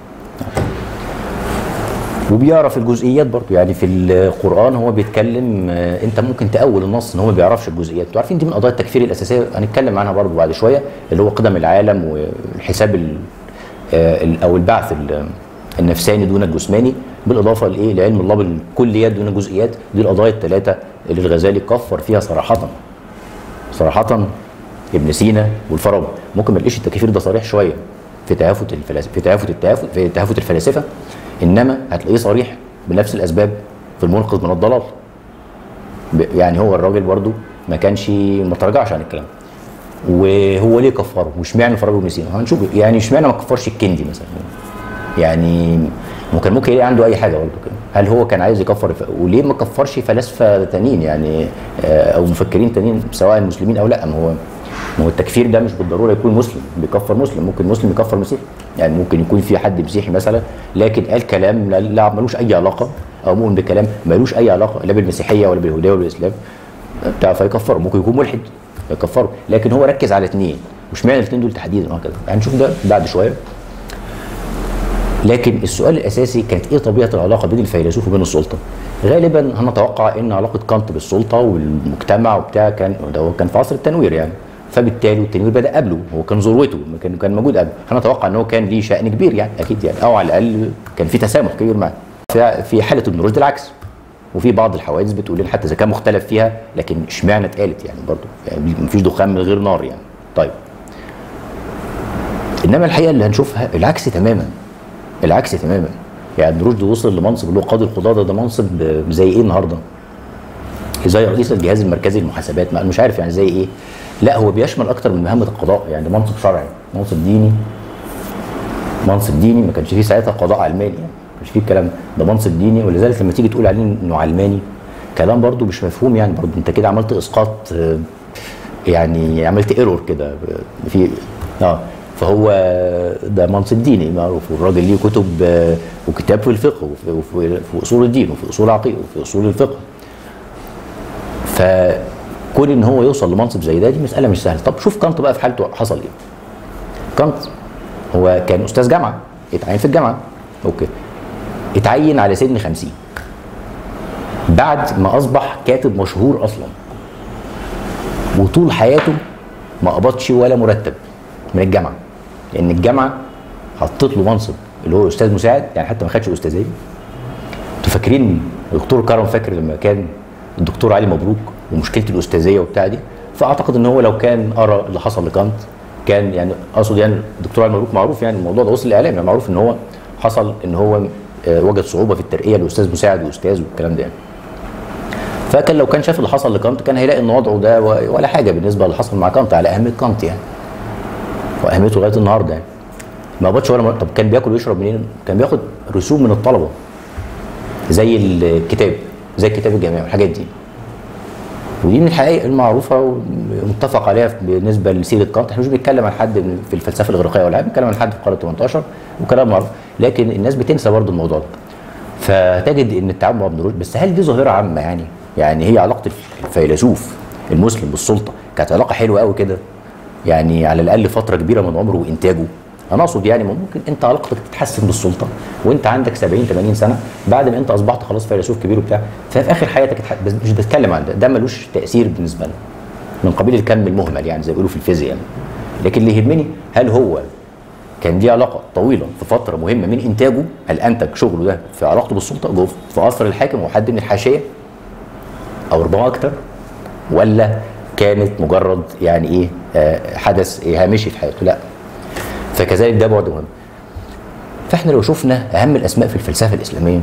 وبيعرف الجزئيات برضه يعني في القران هو بيتكلم آه، انت ممكن تاول النص ان هو ما بيعرفش الجزئيات انتوا عارفين دي من قضايا التكفير الاساسيه هنتكلم عنها برضه بعد شويه اللي هو قدم العالم والحساب ال- آه، ال- او البعث ال- النفساني دون الجسماني بالاضافه لايه لعلم الله بالكليات دون الجزئيات دي القضايا الثلاثه اللي الغزالي كفر فيها صراحه صراحه ابن سينا والفارابي ممكن ما نلاقيش التكفير ده صريح شويه في تهافت الفلاسفه في تهافت التهافت في تهافت الفلاسفه انما هتلاقيه صريح بنفس الاسباب في المنقذ من الضلال ب- يعني هو الراجل برضو ما كانش ما تراجعش عن الكلام وهو ليه كفره واشمعنى الفارابي وابن سينا هنشوف يعني اشمعنى ما كفرش الكندي مثلا يعني هو كان ممكن يلاقي عنده اي حاجه برضه كده هل هو كان عايز يكفر ف... وليه ما كفرش فلاسفه تانيين يعني آه، او مفكرين تانيين سواء مسلمين او لا ما هو ما هو التكفير ده مش بالضروره يكون مسلم بيكفر مسلم ممكن مسلم يكفر مسيحي يعني ممكن يكون في حد مسيحي مثلا لكن قال كلام لا- لا ملوش اي علاقه او مؤمن بكلام ملوش اي علاقه لا بالمسيحيه ولا باليهوديه ولا بالاسلام بتاع فيكفره ممكن يكون ملحد يكفره لكن هو ركز على اثنين مش معنى الاثنين دول تحديدا وهكذا هنشوف ده بعد شويه لكن السؤال الاساسي كانت ايه طبيعه العلاقه بين الفيلسوف وبين السلطه؟ غالبا هنتوقع ان علاقه كانت بالسلطه والمجتمع وبتاع كان ده هو كان في عصر التنوير يعني فبالتالي التنوير بدا قبله هو كان ذروته كان كان موجود قبله هنتوقع ان هو كان ليه شان كبير يعني اكيد يعني او على الاقل كان في تسامح كبير معاه في- في حاله ابن رشد العكس وفي بعض الحوادث بتقول لنا حتى اذا كان مختلف فيها لكن اشمعنى اتقالت يعني برضه يعني مفيش دخان من غير نار يعني طيب انما الحقيقه اللي هنشوفها العكس تماما العكس تماما يعني ابن رشد وصل لمنصب اللي هو قاضي القضاه ده, ده منصب آه، زي ايه النهارده؟ زي رئيس الجهاز المركزي للمحاسبات ما- مش عارف يعني زي ايه لا هو بيشمل اكتر من مهمه القضاء يعني منصب شرعي منصب ديني منصب ديني ما كانش فيه ساعتها قضاء علماني يعني ما كانش فيه الكلام ده ده منصب ديني ولذلك لما تيجي تقول عليه انه علماني كلام برضو مش مفهوم يعني برضو انت كده عملت اسقاط آه، يعني عملت ايرور كده ب- في اه فهو ده منصب ديني معروف والراجل ليه كتب آه، وكتاب في الفقه وفي, وفي, في اصول الدين وفي اصول العقيده وفي اصول الفقه فكون ان هو يوصل لمنصب زي ده دي مساله مش سهله طب شوف كانت بقى في حالته حصل ايه كانت هو كان استاذ جامعه اتعين في الجامعه اوكي اتعين على سن 50 بعد ما اصبح كاتب مشهور اصلا وطول حياته ما قبضش ولا مرتب من الجامعه لان الجامعه حطت له منصب اللي هو استاذ مساعد يعني حتى ما خدش استاذيه انتوا فاكرين الدكتور كرم فاكر لما كان الدكتور علي مبروك ومشكله الاستاذيه وبتاع دي فاعتقد ان هو لو كان قرا اللي حصل لكانت كان يعني اقصد يعني الدكتور علي مبروك معروف يعني الموضوع ده وصل الاعلام يعني معروف ان هو حصل ان هو آه، وجد صعوبه في الترقيه لاستاذ مساعد واستاذ والكلام ده يعني. فكان لو كان شاف اللي حصل لكانت كان هيلاقي ان وضعه ده و- ولا حاجه بالنسبه للي حصل مع كانت على اهميه كانت يعني واهميته لغايه النهارده يعني ما قبضش ولا مرة. طب كان بياكل ويشرب منين؟ كان بياخد رسوم من الطلبه زي الكتاب زي الكتاب الجامعي والحاجات دي ودي من الحقائق المعروفه ومتفق عليها بالنسبه لسيره كانت احنا مش بنتكلم عن حد من- في الفلسفه الاغريقيه ولا حاجة، بنتكلم عن حد في القرن 18 وكلام معروف لكن الناس بتنسى برضه الموضوع ده فتجد ان التعامل مع ابن رشد بس هل دي ظاهره عامه يعني يعني هي علاقه الفيلسوف المسلم بالسلطه كانت علاقه حلوه قوي كده يعني على الاقل فتره كبيره من عمره وانتاجه انا اقصد يعني ممكن انت علاقتك تتحسن بالسلطه وانت عندك 70 80 سنه بعد ما انت اصبحت خلاص فيلسوف كبير وبتاع ففي اخر حياتك اتح- بس مش بتكلم عن ده ده ملوش تاثير بالنسبه لنا من قبيل الكم المهمل يعني زي ما بيقولوا في الفيزياء يعني. لكن اللي يهمني هل هو كان دي علاقه طويله في فتره مهمه من انتاجه هل انتج شغله ده في علاقته بالسلطه جوه في قصر الحاكم وحد من الحاشيه او ربما اكتر ولا كانت مجرد يعني ايه آه، حدث إيه هامشي في حياته لا فكذلك ده بعد مهم فاحنا لو شفنا اهم الاسماء في الفلسفه الاسلاميه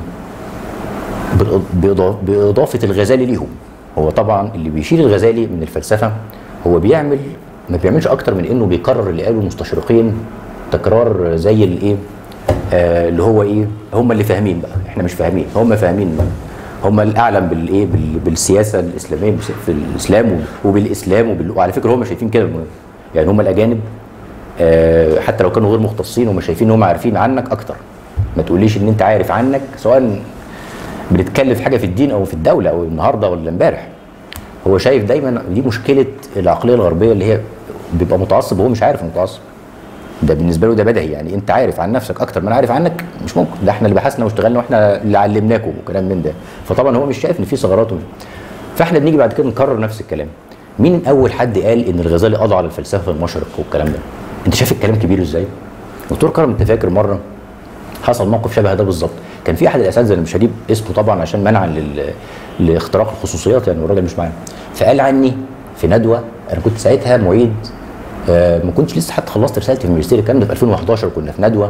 بالإض- بإضا- باضافه الغزالي ليهم هو طبعا اللي بيشيل الغزالي من الفلسفه هو بيعمل ما بيعملش اكتر من انه بيكرر اللي قاله المستشرقين تكرار زي الايه آه اللي هو ايه هم اللي فاهمين بقى احنا مش فاهمين هم فاهمين بقى. هم الاعلم بالايه بال- بالسياسه الاسلاميه بس- في الاسلام وبالاسلام وبال... وعلى فكره هم شايفين كده يعني هم الاجانب آه، حتى لو كانوا غير مختصين هم شايفين ان هم عارفين عنك اكتر ما تقوليش ان انت عارف عنك سواء بنتكلم في حاجه في الدين او في الدوله او النهارده ولا امبارح هو شايف دايما دي مشكله العقليه الغربيه اللي هي بيبقى متعصب وهو مش عارف إنه متعصب ده بالنسبه له ده بدهي يعني انت عارف عن نفسك اكتر ما انا عارف عنك مش ممكن ده احنا اللي بحثنا واشتغلنا واحنا اللي علمناكم وكلام من ده فطبعا هو مش شايف ان في ثغرات ومش- فاحنا بنيجي بعد كده نكرر نفس الكلام مين اول حد قال ان الغزالي قضى على الفلسفه في المشرق والكلام ده انت شايف الكلام كبير ازاي دكتور كرم انت فاكر مره حصل موقف شبه ده بالظبط كان في احد الاساتذه اللي مش هجيب اسمه طبعا عشان منعا لل... لاختراق الخصوصيات يعني والراجل مش معانا فقال عني في ندوه انا كنت ساعتها معيد آه ما كنتش لسه حتى خلصت رسالتي في الماجستير الكلام ده في 2011 كنا في ندوه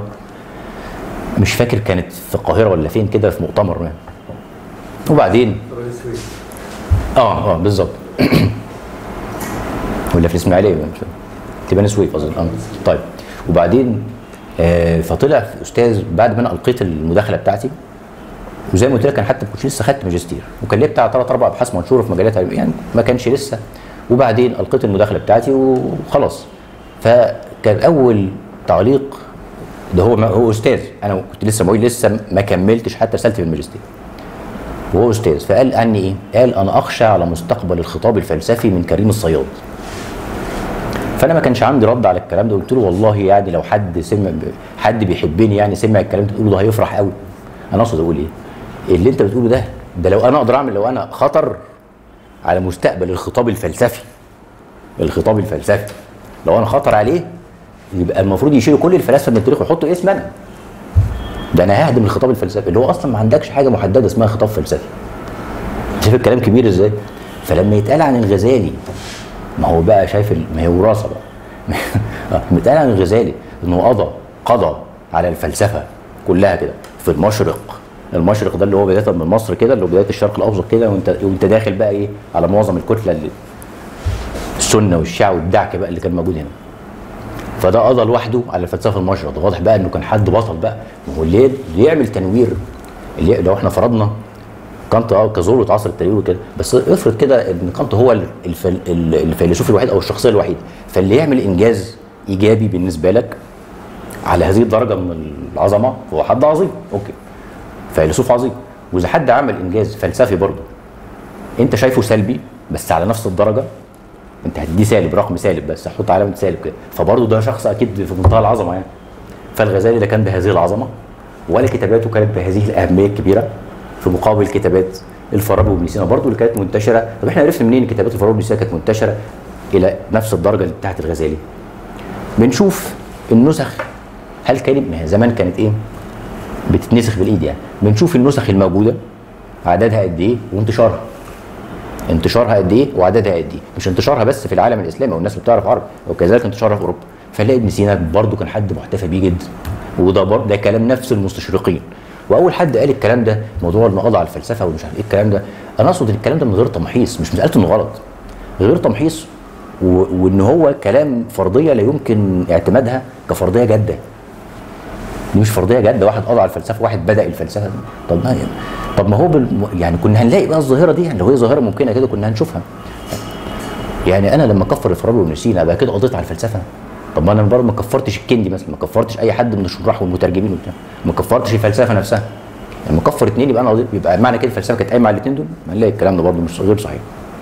مش فاكر كانت في القاهره ولا فين كده في مؤتمر يعني وبعدين اه اه بالظبط ولا في الاسماعيليه مش فاكر. تبقى بني سويف اظن اه طيب وبعدين آه فطلع في استاذ بعد ما انا القيت المداخله بتاعتي وزي ما قلت لك انا حتى ما كنتش لسه خدت ماجستير وكان ليا بتاع ثلاث اربع ابحاث منشوره في مجالات علمية، يعني ما كانش لسه وبعدين القيت المداخله بتاعتي وخلاص فكان اول تعليق ده هو هو استاذ انا كنت لسه معيد لسه ما كملتش حتى رسالتي في الماجستير وهو استاذ فقال عني ايه؟ قال انا اخشى على مستقبل الخطاب الفلسفي من كريم الصياد فانا ما كانش عندي رد على الكلام ده قلت له والله يعني لو حد سمع حد بيحبني يعني سمع الكلام ده بتقوله ده هيفرح قوي انا اقصد اقول ايه اللي انت بتقوله ده ده لو انا اقدر اعمل لو انا خطر على مستقبل الخطاب الفلسفي الخطاب الفلسفي لو انا خطر عليه يبقى المفروض يشيلوا كل الفلاسفه من التاريخ ويحطوا اسم انا ده انا ههدم الخطاب الفلسفي اللي هو اصلا ما عندكش حاجه محدده اسمها خطاب فلسفي شايف الكلام كبير ازاي فلما يتقال عن الغزالي ما هو بقى شايف ال- ما هي وراثه بقى آه، بيتقال عن الغزالي انه قضى قضى على الفلسفه كلها كده في المشرق المشرق ده اللي هو بدايه من مصر كده اللي هو بدايه الشرق الاوسط كده وانت وانت داخل بقى ايه على معظم الكتله اللي السنه والشيعه والدعك بقى اللي كان موجود هنا فده قضى لوحده على الفلسفه المشرق ده واضح بقى انه كان حد بطل بقى ما هو اللي اللي يعمل تنوير اللي لو احنا فرضنا كانت اه كذروه عصر التنوير وكده بس افرض كده ان كانت هو الفل... ال- الفيلسوف الوحيد او الشخصيه الوحيده فاللي يعمل انجاز ايجابي بالنسبه لك على هذه الدرجه من العظمه هو حد عظيم اوكي فيلسوف عظيم واذا حد عمل انجاز فلسفي برضه انت شايفه سلبي بس على نفس الدرجه انت هتديه سالب رقم سالب بس هتحط علامه سالب كده فبرضه ده شخص اكيد في منتهى العظمه يعني فالغزالي ده كان بهذه العظمه ولا كتاباته كانت بهذه الاهميه الكبيره في مقابل كتابات الفارابي وابن سينا برضه اللي كانت منتشره طب احنا عرفنا منين كتابات الفارابي وابن سينا كانت منتشره الى نفس الدرجه اللي بتاعت الغزالي بنشوف النسخ هل كانت ما هي زمان كانت ايه بتتنسخ بالايد يعني بنشوف النسخ الموجوده عددها قد ايه وانتشارها انتشارها قد ايه وعددها قد ايه مش انتشارها بس في العالم الاسلامي والناس اللي بتعرف عربي وكذلك انتشارها في اوروبا فنلاقي ابن سينا برضه كان حد محتفى بيه جدا وده برضه ده كلام نفس المستشرقين واول حد قال الكلام ده موضوع النقض على الفلسفه ومش عارف ايه الكلام ده انا اقصد ان الكلام ده من غير تمحيص مش مساله انه غلط غير تمحيص و- وان هو كلام فرضيه لا يمكن اعتمادها كفرضيه جاده دي مش فرضيه جاده واحد قضى على الفلسفه واحد بدا الفلسفه طب ما طب ما هو بالم... يعني كنا هنلاقي بقى الظاهره دي يعني لو هي ظاهره ممكنه كده كنا هنشوفها يعني انا لما كفر الفارابي وابن سينا ابقى كده قضيت على الفلسفه طب ما انا برضه ما كفرتش الكندي مثلا ما كفرتش اي حد من الشراح والمترجمين وبتاع ما كفرتش الفلسفه نفسها لما كفر اتنين يبقى انا قضيت يبقى معنى كده الفلسفه كانت قايمه على الاثنين دول ما نلاقي الكلام ده برضه مش غير صحيح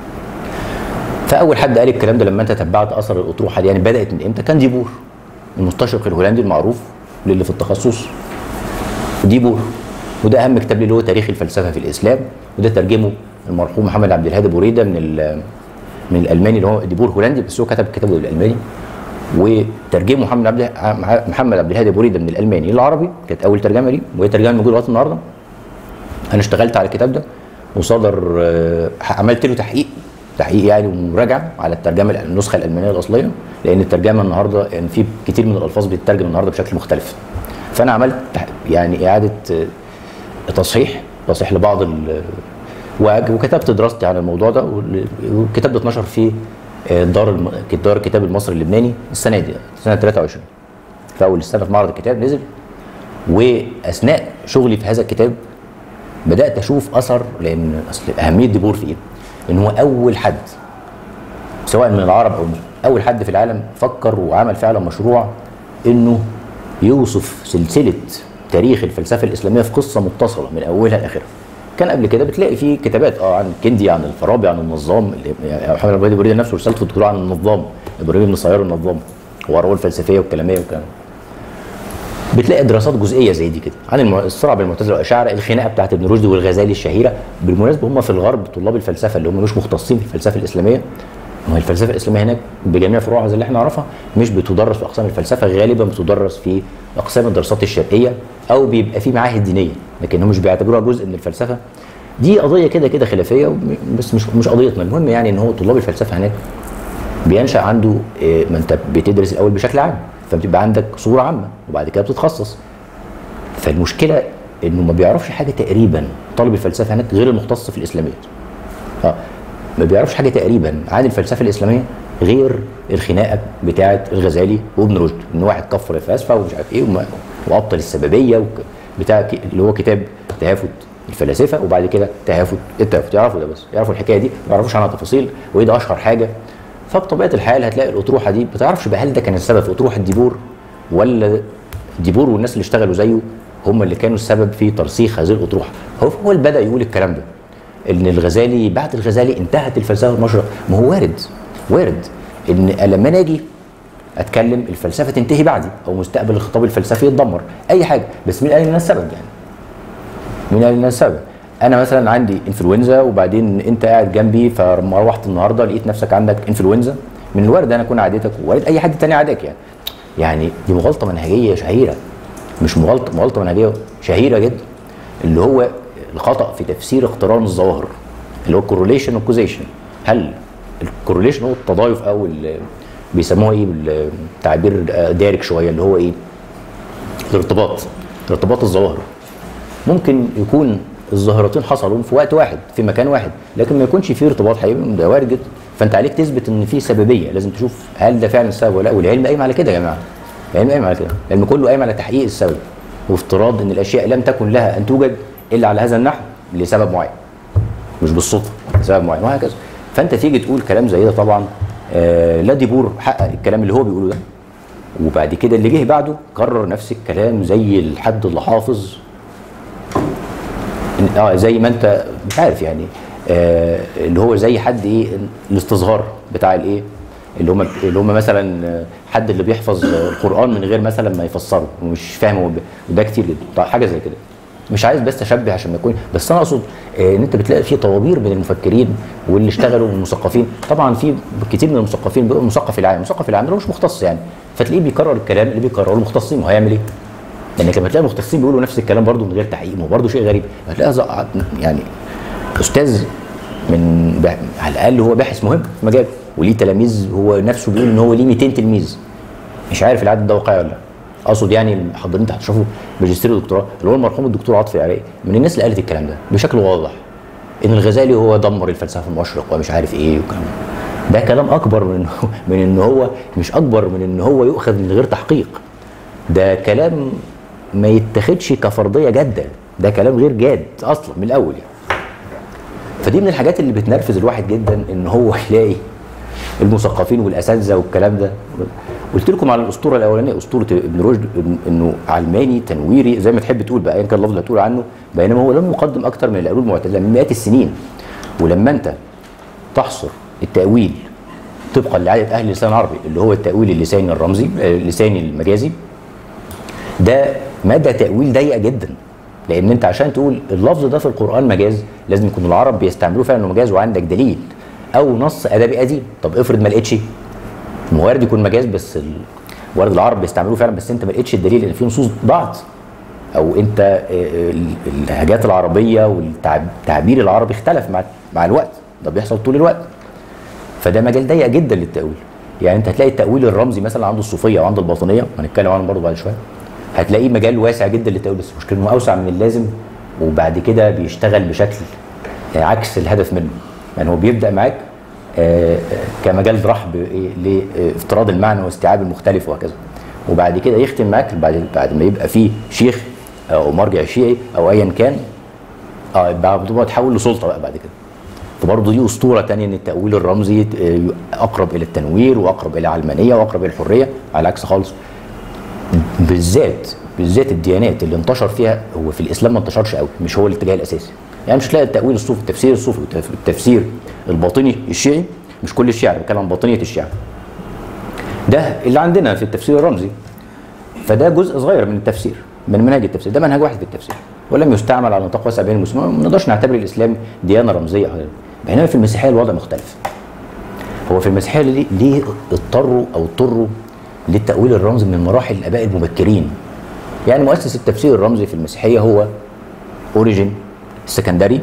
فاول حد قال الكلام ده لما انت تبعت اثر الاطروحه دي يعني بدات من امتى كان ديبور المستشرق الهولندي المعروف للي في التخصص ديبور وده اهم كتاب ليه اللي هو تاريخ الفلسفه في الاسلام وده ترجمه المرحوم محمد عبد الهادي بوريده من ال- من الالماني اللي هو ديبور هولندي بس هو كتب كتابه بالالماني وترجمه محمد عبد محمد عبد الهادي بوريده من الالماني للعربي كانت اول ترجمه ليه وهي ترجمه موجوده لغايه النهارده انا اشتغلت على الكتاب ده وصدر آه، عملت له تحقيق تحقيق يعني ومراجعه على الترجمه النسخه الالمانيه الاصليه لان الترجمه النهارده يعني في كتير من الالفاظ بتترجم النهارده بشكل مختلف فانا عملت تح- يعني اعاده آه، تصحيح تصحيح لبعض ال وأج- وكتبت دراستي عن الموضوع ده وال- والكتاب ده اتنشر في آه، دار الم... دار الكتاب المصري اللبناني السنه دي سنه 23 في اول السنه في معرض الكتاب نزل واثناء شغلي في هذا الكتاب بدات اشوف اثر لان اصل اهميه ديبور في ايه؟ ان هو اول حد سواء من العرب او من اول حد في العالم فكر وعمل فعلا مشروع انه يوصف سلسله تاريخ الفلسفه الاسلاميه في قصه متصله من اولها لاخرها. كان قبل كده بتلاقي فيه كتابات اه عن كندي عن الفارابي عن النظام اللي يعني محمد عبد البريد نفسه رسالته الدكتوراه عن النظام ابراهيم بن صيار النظام واراءه الفلسفيه والكلاميه والكلام بتلاقي دراسات جزئيه زي دي كده عن الم- الصراع بين المعتزله والاشاعره الخناقه بتاعت ابن رشد والغزالي الشهيره بالمناسبه هم في الغرب طلاب الفلسفه اللي هم مش مختصين في الفلسفه الاسلاميه ما هي الفلسفه الاسلاميه هناك بجميع فروعها زي اللي احنا نعرفها مش بتدرس في اقسام الفلسفه غالبا بتدرس في اقسام الدراسات الشرقيه او بيبقى في معاهد دينيه لكن هم مش بيعتبروها جزء من الفلسفه دي قضيه كده كده خلافيه وم- بس مش مش قضيتنا المهم يعني ان هو طلاب الفلسفه هناك بينشا عنده إيه، ما انت بتدرس الاول بشكل عام فبتبقى عندك صوره عامه وبعد كده بتتخصص فالمشكله انه ما بيعرفش حاجه تقريبا طالب الفلسفه هناك غير المختص في الاسلاميات اه ما بيعرفش حاجه تقريبا عن الفلسفه الاسلاميه غير الخناقه بتاعه الغزالي وابن رشد ان واحد كفر الفلاسفه ومش عارف ايه وما- وابطل السببيه وك- بتاع ك- اللي هو كتاب تهافت الفلاسفه وبعد كده تهافت التهافت يعرفوا ده بس يعرفوا الحكايه دي ما يعرفوش عنها تفاصيل وايه ده اشهر حاجه فبطبيعه الحال هتلاقي الاطروحه دي ما تعرفش بقى هل ده كان السبب في اطروحه ديبور ولا ديبور والناس اللي اشتغلوا زيه هم اللي كانوا السبب في ترسيخ هذه الاطروحه هو هو اللي بدا يقول الكلام ده ان الغزالي بعد الغزالي انتهت الفلسفه المشرق ما هو وارد وارد ان لما انا اجي اتكلم الفلسفه تنتهي بعدي او مستقبل الخطاب الفلسفي يتدمر اي حاجه بس مين قال ان السبب يعني مين قال ان السبب انا مثلا عندي انفلونزا وبعدين انت قاعد جنبي فلما روحت النهارده لقيت نفسك عندك انفلونزا من الوارد انا اكون عادتك ووارد اي حد تاني عادك يعني يعني دي مغالطه منهجيه شهيره مش مغالطه مغالطه منهجيه شهيره جدا اللي هو الخطا في تفسير اقتران الظواهر اللي هو الكوروليشن والكوزيشن هل الكوروليشن هو التضايف او ال- بيسموه ايه بالتعبير دارج شويه اللي هو ايه الارتباط ارتباط الظواهر ممكن يكون الظاهرتين حصلوا في وقت واحد في مكان واحد لكن ما يكونش فيه ارتباط حقيقي ده وارد جدا فانت عليك تثبت ان في سببيه لازم تشوف هل ده فعلا السبب ولا لا والعلم قايم على كده يا جماعه العلم قايم على كده العلم كله قايم على تحقيق السبب وافتراض ان الاشياء لم تكن لها ان توجد الا على هذا النحو لسبب معين مش بالصدفه لسبب معين وهكذا فانت تيجي تقول كلام زي ده طبعا آه لا ديبور حقق الكلام اللي هو بيقوله ده وبعد كده اللي جه بعده كرر نفس الكلام زي الحد اللي حافظ إن- اه زي ما انت مش عارف يعني آه اللي هو زي حد ايه الاستصغار بتاع الايه اللي هم اللي هم مثلا آه، حد اللي بيحفظ آه، القران من غير مثلا ما يفسره ومش فاهم هو ب- وده كتير جدا طيب حاجه زي كده مش عايز بس اشبه عشان ما يكون بس انا اقصد آه، ان انت بتلاقي في طوابير من المفكرين واللي اشتغلوا والمثقفين طبعا في كتير من المثقفين بيبقى مثقف العام المثقف العام اللي هو مش مختص يعني فتلاقيه بيكرر الكلام اللي بيكرره المختصين وهيعمل ايه؟ لانك لما تلاقي المختصين بيقولوا نفس الكلام برضه من غير تحقيق ما هو برضه شيء غريب هتلاقي زق- يعني استاذ من بع- على الاقل هو باحث مهم في مجاله وليه تلاميذ هو نفسه بيقول ان هو ليه 200 تلميذ مش عارف العدد ده واقعي ولا لا اقصد يعني حضرتك انت هتشوفوا ماجستير ودكتوراه اللي هو المرحوم الدكتور عاطف العراقي من الناس اللي قالت الكلام ده بشكل واضح ان الغزالي هو دمر الفلسفه المشرق ومش عارف ايه والكلام ده ده كلام اكبر من من ان هو مش اكبر من ان هو يؤخذ من غير تحقيق ده كلام ما يتاخدش كفرضيه جاده ده كلام غير جاد اصلا من الاول يعني فدي من الحاجات اللي بتنرفز الواحد جدا ان هو يلاقي المثقفين والاساتذه والكلام ده قلت لكم على الاسطوره الاولانيه اسطوره ابن رشد انه علماني تنويري زي ما تحب تقول بقى ايا كان اللفظ اللي هتقول عنه بينما هو لم يقدم اكثر من العلوم المعتزله من مئات السنين ولما انت تحصر التاويل طبقا لعاده اهل اللسان العربي اللي هو التاويل اللساني الرمزي اللساني المجازي ده مدى تاويل ضيقه جدا لان انت عشان تقول اللفظ ده في القران مجاز لازم يكون العرب بيستعملوه فعلا انه مجاز وعندك دليل او نص ادبي قديم طب افرض ما لقيتش وارد يكون مجاز بس ال... وارد العرب بيستعملوه فعلا بس انت ما لقيتش الدليل ان في نصوص ضاعت او انت اللهجات العربيه والتعبير العربي اختلف مع مع الوقت ده بيحصل طول الوقت فده مجال ضيق جدا للتاويل يعني انت هتلاقي التاويل الرمزي مثلا عند الصوفيه وعند الباطنيه هنتكلم عنه برضه بعد شويه هتلاقيه مجال واسع جدا للتاويل بس المشكله انه اوسع من اللازم وبعد كده بيشتغل بشكل عكس الهدف منه يعني هو بيبدا معاك آه كمجال رحب لافتراض المعنى واستيعاب المختلف وهكذا وبعد كده يختم معاك بعد بعد ما يبقى فيه شيخ او مرجع شيعي او ايا كان اه بعد تحول لسلطه بقى بعد كده فبرضه دي اسطوره تانية ان التاويل الرمزي اقرب الى التنوير واقرب الى العلمانيه واقرب الى الحريه على العكس خالص بالذات بالذات الديانات اللي انتشر فيها هو في الاسلام ما انتشرش قوي مش هو الاتجاه الاساسي يعني مش تلاقي التاويل الصوفي التفسير الصوفي التفسير الباطني الشيعي مش كل الشيعة بتكلم عن باطنية الشيعة ده اللي عندنا في التفسير الرمزي فده جزء صغير من التفسير من منهج التفسير ده منهج واحد في التفسير ولم يستعمل على نطاق واسع بين المسلمين ما نقدرش نعتبر الاسلام ديانه رمزيه بينما في المسيحيه الوضع مختلف هو في المسيحيه ليه, ليه اضطروا او اضطروا للتاويل الرمزي من مراحل الاباء المبكرين يعني مؤسس التفسير الرمزي في المسيحيه هو اوريجين السكندري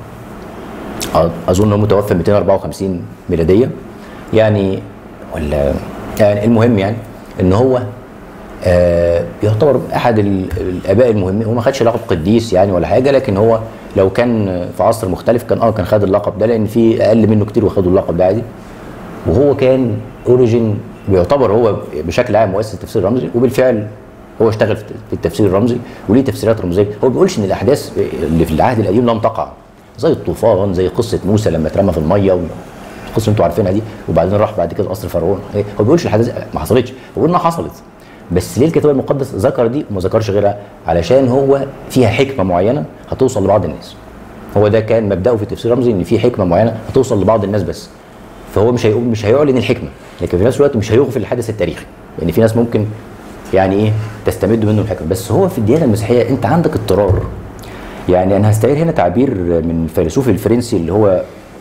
اظن متوفى 254 ميلاديه يعني ولا يعني المهم يعني ان هو آه يعتبر احد الاباء المهمين هو ما خدش لقب قديس يعني ولا حاجه لكن هو لو كان في عصر مختلف كان اه كان خد اللقب ده لان في اقل منه كتير وخدوا اللقب ده عادي وهو كان اوريجين بيعتبر هو بشكل عام مؤسس التفسير الرمزي وبالفعل هو اشتغل في التفسير الرمزي وليه تفسيرات رمزيه هو ما بيقولش ان الاحداث اللي في العهد القديم لم تقع زي الطوفان زي قصه موسى لما اترمى في الميه القصه انتوا عارفينها دي وبعدين راح بعد كده قصر فرعون هو ما بيقولش الحدث ما حصلتش هو بيقول انها حصلت بس ليه الكتاب المقدس ذكر دي وما ذكرش غيرها علشان هو فيها حكمه معينه هتوصل لبعض الناس هو ده كان مبداه في التفسير الرمزي ان في حكمه معينه هتوصل لبعض الناس بس فهو مش هيقول مش هيعلن الحكمه لكن في نفس الوقت مش هيغفل الحدث التاريخي لان يعني في ناس ممكن يعني ايه تستمد منه الحكمه بس هو في الديانه المسيحيه انت عندك اضطرار يعني انا هستعير هنا تعبير من الفيلسوف الفرنسي اللي هو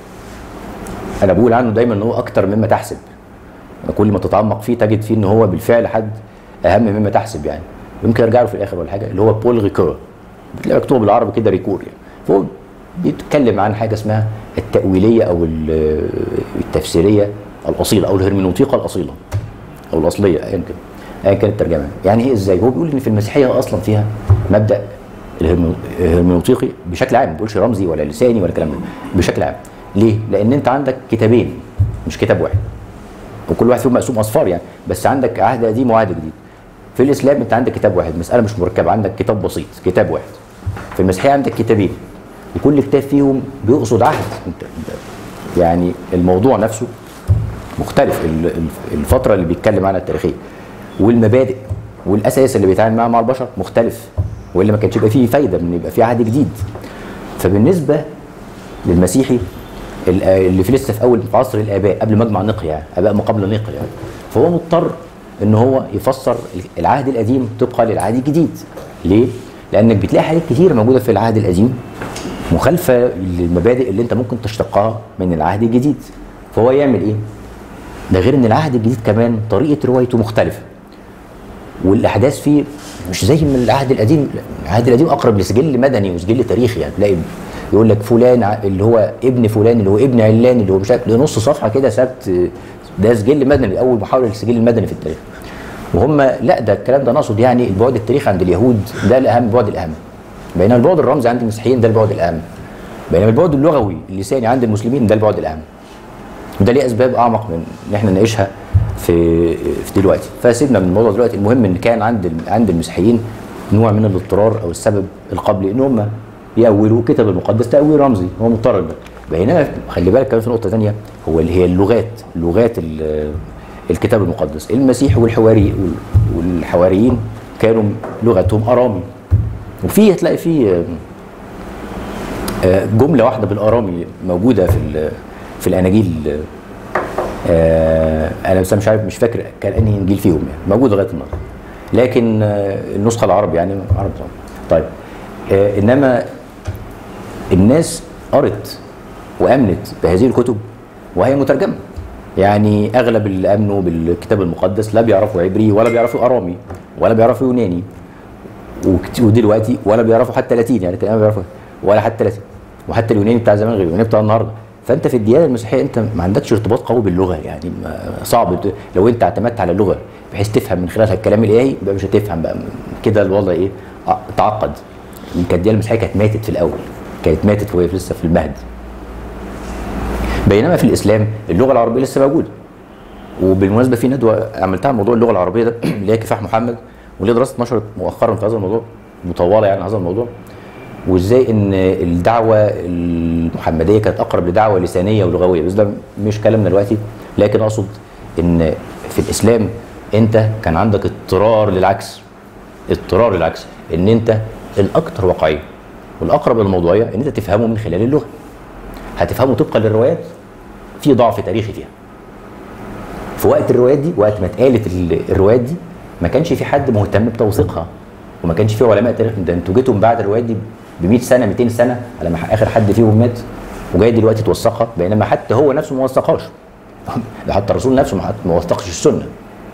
انا بقول عنه دايما ان هو اكتر مما تحسب كل ما تتعمق فيه تجد فيه ان هو بالفعل حد اهم مما تحسب يعني يمكن ارجع له في الاخر ولا حاجه اللي هو بول ريكور بتلاقي مكتوب بالعربي كده ريكور يعني فهو بيتكلم عن حاجه اسمها التاويليه او التفسيريه الاصيله او الهرمنوطيقه الاصيله او الاصليه ايا كان ايا كانت الترجمه يعني ايه ازاي هو بيقول ان في المسيحيه اصلا فيها مبدا الهرمنوطيقي بشكل عام ما بيقولش رمزي ولا لساني ولا الكلام ده بشكل عام ليه؟ لان انت عندك كتابين مش كتاب واحد وكل واحد فيهم مقسوم اصفار يعني بس عندك عهد قديم وعهد جديد في الاسلام انت عندك كتاب واحد مساله مش مركبه عندك كتاب بسيط كتاب واحد في المسيحيه عندك كتابين وكل كتاب فيهم بيقصد عهد انت يعني الموضوع نفسه مختلف الفتره اللي بيتكلم عنها التاريخيه والمبادئ والاساس اللي بيتعامل معاه مع البشر مختلف والا ما كانش يبقى فيه فايده من يبقى فيه عهد جديد فبالنسبه للمسيحي اللي في لسه في اول في عصر الاباء قبل مجمع نقيا يعني اباء ما قبل نقيا يعني فهو مضطر ان هو يفسر العهد القديم طبقا للعهد الجديد ليه؟ لانك بتلاقي حاجات كتير موجوده في العهد القديم مخالفه للمبادئ اللي انت ممكن تشتقها من العهد الجديد فهو يعمل ايه؟ ده غير ان العهد الجديد كمان طريقه روايته مختلفه والاحداث فيه مش زي من العهد القديم العهد القديم اقرب لسجل مدني وسجل تاريخي يعني تلاقي يقول لك فلان اللي هو ابن فلان اللي هو ابن علان اللي هو مش عارف نص صفحه كده سبت ده سجل مدني اول محاوله للسجل المدني في التاريخ وهم لا ده الكلام ده نقصد يعني البعد التاريخي عند اليهود ده الاهم البعد الاهم بينما البعد الرمزي عند المسيحيين ده البعد الاهم بينما البعد اللغوي اللساني عند المسلمين ده البعد الاهم وده ليه اسباب اعمق من ان احنا نناقشها في في دلوقتي فسيبنا من الموضوع دلوقتي المهم ان كان عند عند المسيحيين نوع من الاضطرار او السبب القبلي ان هم يأولوا الكتاب المقدس تأويل رمزي هو مضطر ده بينما خلي بالك كمان في نقطه ثانيه هو اللي هي اللغات لغات ال- الكتاب المقدس المسيح والحواري والحواريين كانوا لغتهم ارامي وفي هتلاقي في آه، جمله واحده بالارامي موجوده في ال- في الاناجيل آه، انا بس مش عارف مش فاكر كان انهي انجيل فيهم يعني موجود لغايه النهارده لكن آه، النسخه العربي يعني عربي طبعا طيب آه، انما الناس قرت وامنت بهذه الكتب وهي مترجمه يعني اغلب اللي امنوا بالكتاب المقدس لا بيعرفوا عبري ولا بيعرفوا ارامي ولا بيعرفوا يوناني وكت- ودلوقتي ولا بيعرفوا حتى لاتيني يعني كانوا بيعرفوا ولا حتى لاتيني وحتى اليوناني بتاع زمان غير اليوناني بتاع النهارده فانت في الديانه المسيحيه انت ما عندكش ارتباط قوي باللغه يعني ما- صعب ت- لو انت اعتمدت على اللغه بحيث تفهم من خلالها الكلام الالهي يبقى مش هتفهم بقى كده الوضع ايه ع- تعقد كانت الديانه المسيحيه كانت ماتت في الاول كانت ماتت وهي لسه في المهد بينما في الاسلام اللغه العربيه لسه موجوده وبالمناسبه في ندوه عملتها عن موضوع اللغه العربيه ده اللي هي كفاح محمد وليه دراسه اتنشرت مؤخرا في هذا الموضوع مطوله يعني هذا الموضوع وازاي ان الدعوه المحمديه كانت اقرب لدعوه لسانيه ولغويه بس ده مش كلامنا دلوقتي لكن اقصد ان في الاسلام انت كان عندك اضطرار للعكس اضطرار للعكس ان انت الاكثر واقعيه والاقرب للموضوعيه ان انت تفهمه من خلال اللغه هتفهمه طبقا للروايات في ضعف تاريخي فيها في وقت الروايات دي وقت ما اتقالت ال- الروايات دي ما كانش في حد مهتم بتوثيقها وما كانش في علماء تاريخ ده انتوا جيتوا من بعد الروايات دي ب 100 سنه 200 سنه على ما اخر حد فيهم مات وجاي دلوقتي توثقها بينما حتى هو نفسه ما وثقهاش ده حتى الرسول نفسه ما ما وثقش السنه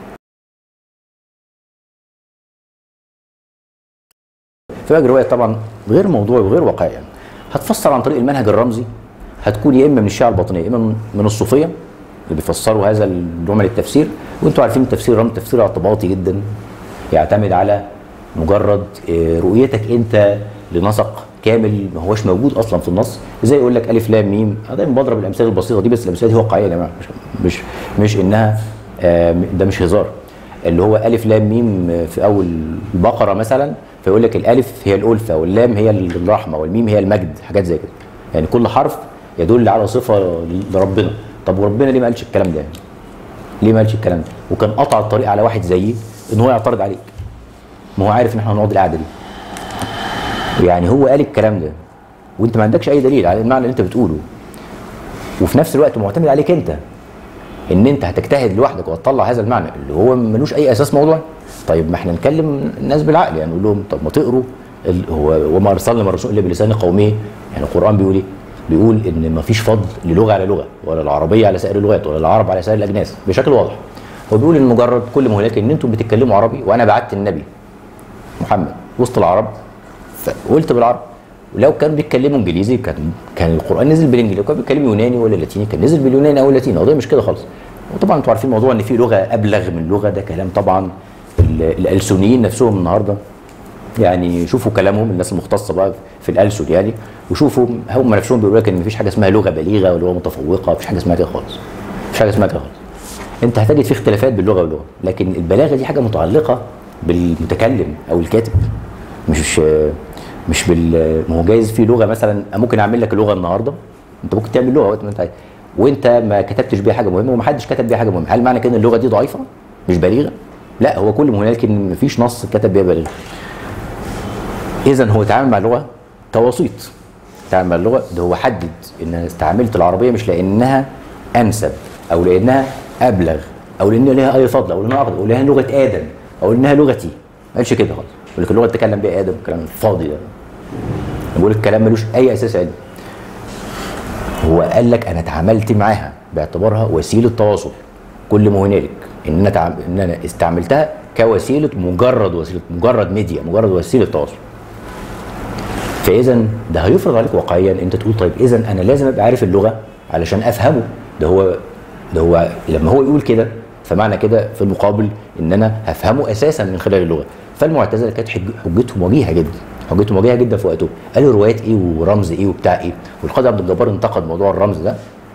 فبقى الروايه طبعا غير موضوعي وغير واقعي يعني هتفسر عن طريق المنهج الرمزي هتكون يا اما من الشيعه الباطنيه يا اما من- من الصوفيه اللي بيفسروا هذا النوع من التفسير وانتوا عارفين التفسير الرمزي تفسير اعتباطي جدا يعتمد على مجرد آه، رؤيتك انت لنسق كامل ما هوش موجود اصلا في النص زي يقول لك الف لام ميم انا دايما بضرب الامثله البسيطه دي بس الامثله دي واقعيه يا جماعه مش مش مش انها آه، ده مش هزار اللي هو الف لام ميم في اول البقره مثلا فيقول لك الالف هي الالفه واللام هي الرحمه والميم هي المجد حاجات زي كده يعني كل حرف يدل على صفه لربنا طب وربنا ليه ما قالش الكلام ده يعني؟ ليه ما قالش الكلام ده وكان قطع الطريق على واحد زيي ان هو يعترض عليك ما هو عارف ان احنا هنقعد القعده دي يعني هو قال الكلام ده وانت ما عندكش اي دليل على المعنى اللي انت بتقوله وفي نفس الوقت معتمد عليك انت ان انت هتجتهد لوحدك وهتطلع هذا المعنى اللي هو ملوش اي اساس موضوعي طيب ما احنا نكلم الناس بالعقل يعني نقول لهم طب ما تقروا ال- هو وما ارسلنا من رسول الا بلسان قومه يعني القران بيقول ايه؟ بيقول ان ما فيش فضل للغه على لغه ولا العربيه على سائر اللغات ولا العرب على سائر الاجناس بشكل واضح هو بيقول ان مجرد كل ما هناك ان انتم بتتكلموا عربي وانا بعت النبي محمد وسط العرب فقلت بالعربي ولو كانوا بيتكلموا انجليزي كان كان القران نزل بالانجليزي لو كانوا بيتكلموا يوناني ولا لاتيني كان نزل باليوناني او اللاتيني القضيه مش كده خالص وطبعا انتوا عارفين موضوع ان في لغه ابلغ من لغه ده كلام طبعا ال- الالسونيين نفسهم النهارده يعني شوفوا كلامهم الناس المختصه بقى في الالسن يعني وشوفوا هم نفسهم بيقولوا لك ان مفيش حاجه اسمها لغه بليغه ولا لغه متفوقه مفيش حاجه اسمها كده خالص مفيش حاجه اسمها كده خالص انت هتجد في اختلافات باللغه واللغه لكن البلاغه دي حاجه متعلقه بالمتكلم او الكاتب مش مش بال ما هو جايز في لغه مثلا ممكن اعمل لك لغه النهارده انت ممكن تعمل لغه وقت ما انت عايز وانت ما كتبتش بيها حاجه مهمه ومحدش كتب بيها حاجه مهمه هل معنى كده ان اللغه دي ضعيفه مش بليغه لا هو كل ما هنالك ان مفيش نص كتب بيها بليغه اذا هو تعامل مع اللغه كوسيط تعامل مع اللغه ده هو حدد ان انا استعملت العربيه مش لانها انسب او لانها ابلغ او لان لها اي فضل او لانها اقدر او لانها لغه ادم او لانها لغتي ما قالش كده خالص يقول لك اللغه اللي تكلم بيها ادم الكلام الفاضي ده بقول الكلام ملوش اي اساس علمي هو قال لك انا اتعاملت معاها باعتبارها وسيله تواصل كل ما هنالك ان انا تعم... ان انا استعملتها كوسيله مجرد وسيله مجرد ميديا مجرد وسيله تواصل فاذا ده هيفرض عليك واقعيا انت تقول طيب اذا انا لازم ابقى عارف اللغه علشان افهمه ده هو ده هو لما هو يقول كده فمعنى كده في المقابل ان انا هفهمه اساسا من خلال اللغه فالمعتزله كانت حج- حجتهم وجيهه جدا حجتهم وجيهه جدا في وقتهم قالوا روايات ايه ورمز ايه وبتاع ايه والقاضي عبد الجبار انتقد موضوع الرمز ده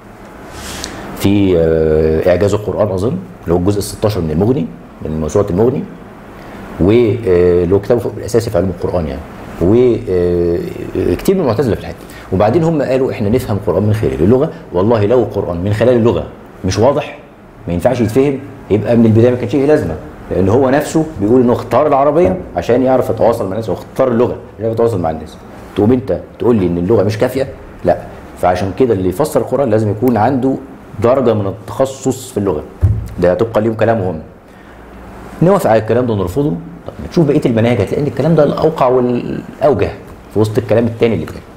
في آه، اعجاز القران اظن اللي هو الجزء ال 16 من المغني من موسوعه المغني واللي هو كتابه الاساسي في علوم القران يعني وكتير من المعتزله في الحته وبعدين هم قالوا احنا نفهم القران من خلال اللغه والله لو القران من خلال اللغه مش واضح ما ينفعش يتفهم يبقى من البدايه ما كانش ليه لازمه لان هو نفسه بيقول انه اختار العربيه عشان يعرف يتواصل مع الناس واختار اللغه عشان يعرف يتواصل مع الناس تقوم انت تقول لي ان اللغه مش كافيه لا فعشان كده اللي يفسر القران لازم يكون عنده درجه من التخصص في اللغه ده طبقا ليهم كلامهم نوافق على الكلام ده ونرفضه طب نشوف بقيه المناهج هتلاقي ان الكلام ده الاوقع والاوجه في وسط الكلام التاني اللي اتقال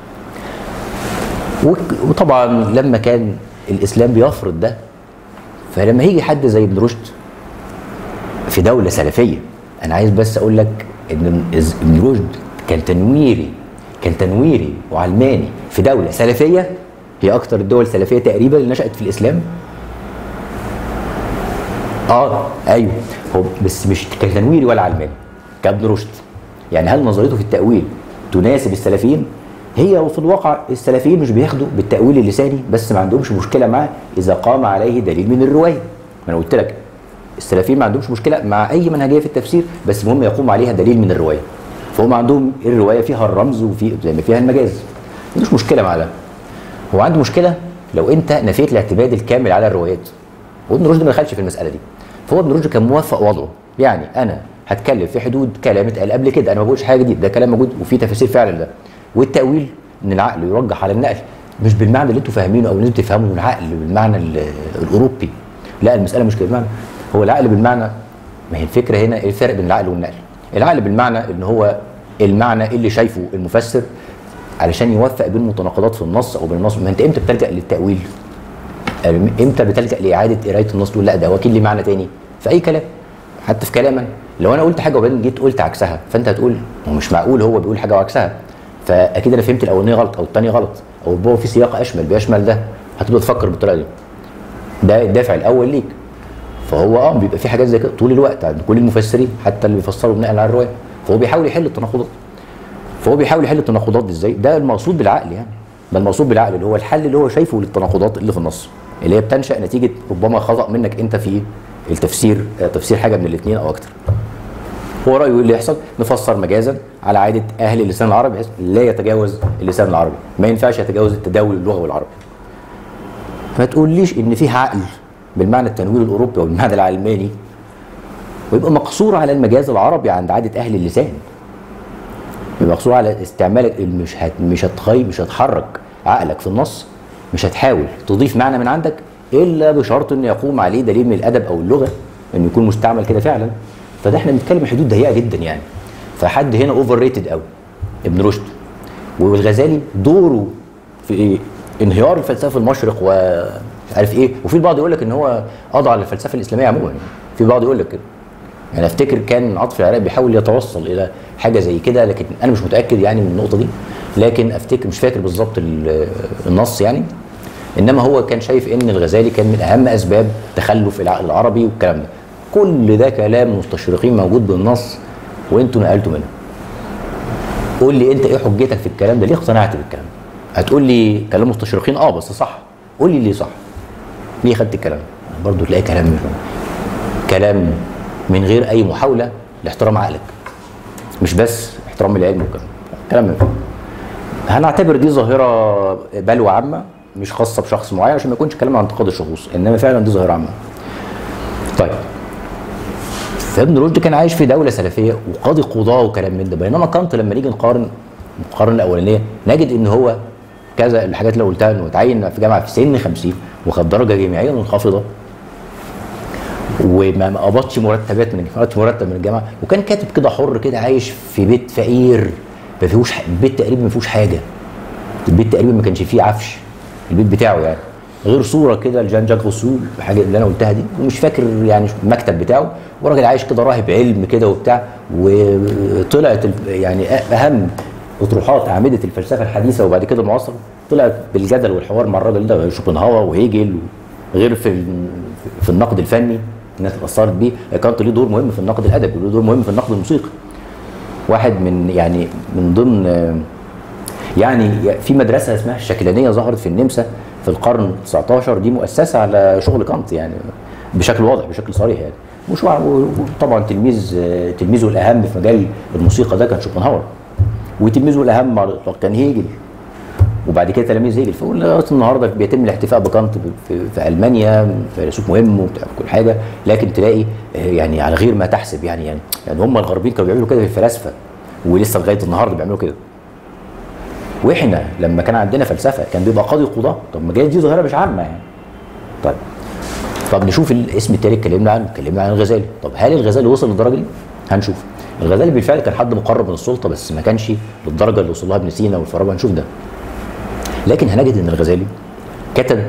وك- وطبعا لما كان الاسلام بيفرض ده فلما يجي حد زي ابن رشد في دوله سلفيه انا عايز بس اقول لك ان إز- ابن رشد كان تنويري كان تنويري وعلماني في دوله سلفيه هي اكتر الدول السلفيه تقريبا اللي نشات في الاسلام اه ايوه هو بس مش كتنويري ولا علماني كابن رشد يعني هل نظريته في التاويل تناسب السلفيين هي وفي الواقع السلفيين مش بياخدوا بالتاويل اللساني بس ما عندهمش مشكله معاه اذا قام عليه دليل من الروايه ما انا قلت لك السلفيين ما عندهمش مشكله مع اي منهجيه في التفسير بس المهم يقوم عليها دليل من الروايه فهم عندهم الروايه فيها الرمز وفي زي ما فيها المجاز ما عندوش مشكله مع ده هو عنده مشكله لو انت نفيت الاعتماد الكامل على الروايات وابن رشد ما دخلش في المساله دي فهو ابن رشد كان موفق وضعه يعني انا هتكلم في حدود كلام اتقال قبل كده انا ما بقولش حاجه جديده ده كلام موجود وفي تفاسير فعلا ده والتاويل ان العقل يرجح على النقل مش بالمعنى اللي انتوا فاهمينه او اللي انتوا تفهموا العقل بالمعنى ال- الاوروبي لا المساله مش كده بالمعنى هو العقل بالمعنى ما هي الفكره هنا ايه الفرق بين العقل والنقل العقل بالمعنى ان هو المعنى اللي شايفه المفسر علشان يوفق بين متناقضات في النص او بين النص ما انت امتى بتلجا للتاويل يعني امتى بتلجا لاعاده قرايه النص تقول لا ده وكيل ليه معنى تاني في اي كلام حتى في كلام أنا. لو انا قلت حاجه وبعدين جيت قلت عكسها فانت هتقول هو مش معقول هو بيقول حاجه وعكسها فاكيد انا فهمت الاولانيه غلط او الثانيه غلط او هو في سياق اشمل بيشمل ده هتبدا تفكر بالطريقه دي ده الدافع الاول ليك فهو اه بيبقى في حاجات زي كده طول الوقت عند كل المفسرين حتى اللي بيفسروا بناء على الروايه فهو بيحاول يحل التناقضات فهو بيحاول يحل التناقضات دي ازاي ده المقصود بالعقل يعني ده المقصود بالعقل اللي هو الحل اللي هو شايفه للتناقضات اللي في النص اللي هي بتنشا نتيجه ربما خطا منك انت في التفسير آه، تفسير حاجه من الاثنين او اكتر هو رايه إيه اللي يحصل نفسر مجازا على عاده اهل اللسان العربي بحيث لا يتجاوز اللسان العربي ما ينفعش يتجاوز التداول اللغوي العربي ما تقوليش ان في عقل بالمعنى التنوير الاوروبي وبالمعنى العلماني ويبقى مقصور على المجاز العربي عند عاده اهل اللسان يبقى مقصور على استعمالك اللي مش هت مش هتخي مش هتحرك عقلك في النص مش هتحاول تضيف معنى من عندك الا بشرط ان يقوم عليه دليل من الادب او اللغه انه يكون مستعمل كده فعلا فده احنا بنتكلم حدود ضيقه جدا يعني فحد هنا اوفر ريتد قوي ابن رشد والغزالي دوره في إيه؟ انهيار الفلسفه في المشرق ومش عارف ايه وفي البعض يقول لك ان هو قضى على الفلسفه الاسلاميه عموما في بعض يقول لك كده يعني افتكر كان عاطف العراقي بيحاول يتوصل الى حاجه زي كده لكن انا مش متاكد يعني من النقطه دي لكن افتكر مش فاكر بالظبط ال- النص يعني انما هو كان شايف ان الغزالي كان من اهم اسباب تخلف العقل العربي والكلام ده كل ده كلام مستشرقين موجود بالنص وانتوا نقلتوا منه قول لي انت ايه حجتك في الكلام ده ليه اقتنعت بالكلام ده؟ هتقول لي كلام مستشرقين اه بس صح قول لي ليه صح ليه خدت الكلام ده؟ برضه تلاقي كلام مش كلام من غير اي محاوله لاحترام عقلك مش بس احترام العلم وكده كلام من فوق. هنعتبر دي ظاهره بلوى عامه مش خاصه بشخص معين عشان ما يكونش كلام عن انتقاد الشخوص انما فعلا دي ظاهره عامه طيب فابن رشد كان عايش في دوله سلفيه وقاضي قضاه وكلام من ده بينما كانت لما نيجي نقارن المقارنه الاولانيه نجد ان هو كذا الحاجات اللي قلتها انه اتعين في جامعه في سن 50 وخد درجه جامعيه منخفضه وما ما قبضش مرتبات من الجامعه قبضش مرتب من الجامعه وكان كاتب كده حر كده عايش في بيت فقير ما فيهوش ح- البيت تقريبا ما فيهوش حاجه البيت تقريبا ما كانش فيه عفش البيت بتاعه يعني غير صوره كده لجان جاك غسول الحاجه اللي انا قلتها دي ومش فاكر يعني المكتب بتاعه وراجل عايش كده راهب علم كده وبتاع وطلعت ال- يعني أ- اهم اطروحات اعمده الفلسفه الحديثه وبعد كده المعاصره طلعت بالجدل والحوار مع الراجل ده شوبنهاور وهيجل غير في ال- في في النقد الفني الناس اتاثرت بيه كانت ليه دور مهم في النقد الادبي وليه دور مهم في النقد الموسيقي واحد من يعني من ضمن آه، يعني في مدرسه اسمها الشكلانيه ظهرت في النمسا في القرن 19 دي مؤسسه على شغل كانت يعني بشكل واضح بشكل صريح يعني مش وع- وطبعا تلميذ آه، تلميذه الاهم في مجال الموسيقى ده كان شوبنهاور وتلميذه الاهم على الاطلاق كان هيجل وبعد كده تلاميذ هيجل فلغايه النهارده بيتم الاحتفاء بكانت في, في المانيا فيلسوف مهم وبتاع كل حاجه لكن تلاقي آه، يعني على غير ما تحسب يعني يعني يعني هم الغربيين كانوا بيعملوا كده في الفلاسفه ولسه لغايه النهارده بيعملوا كده واحنا لما كان عندنا فلسفه كان بيبقى قاضي قضاه طب ما جايز دي ظاهره مش عامه يعني طيب طب نشوف الاسم التاني اتكلمنا عنه اتكلمنا عن الغزالي طب هل الغزالي وصل للدرجه دي هنشوف الغزالي بالفعل كان حد مقرب من السلطه بس ما كانش للدرجه اللي وصل لها ابن سينا والفارابي هنشوف ده لكن هنجد ان الغزالي كتب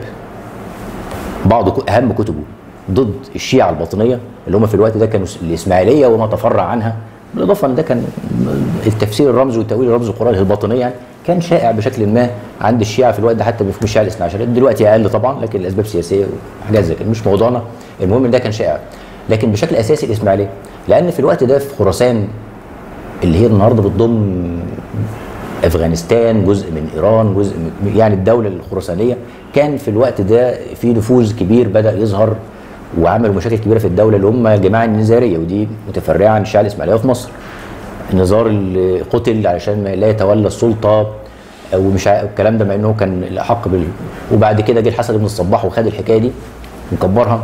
بعض ك- اهم كتبه ضد الشيعه الباطنيه اللي هم في الوقت ده كانوا الاسماعيليه وما تفرع عنها بالاضافه ان ده كان التفسير الرمزي والتاويل الرمزي القراني الباطنيه يعني كان شائع بشكل ما عند الشيعه في الوقت ده حتى مش الشيعه الاثنى عشر دلوقتي اقل طبعا لكن الاسباب سياسيه وحاجات زي كده مش موضوعنا المهم ان ده كان شائع لكن بشكل اساسي الاسماعيليه لان في الوقت ده في خراسان اللي هي النهارده بتضم افغانستان جزء من ايران جزء من يعني الدوله الخراسانيه كان في الوقت ده في نفوذ كبير بدا يظهر وعملوا مشاكل كبيره في الدوله اللي هم الجماعه النزاريه ودي متفرعه عن الشيعه الاسماعيليه في مصر النزار اللي قتل علشان ما لا يتولى السلطه ومش ع- الكلام ده مع انه كان الاحق بال وبعد كده جه الحسن بن الصباح وخد الحكايه دي وكبرها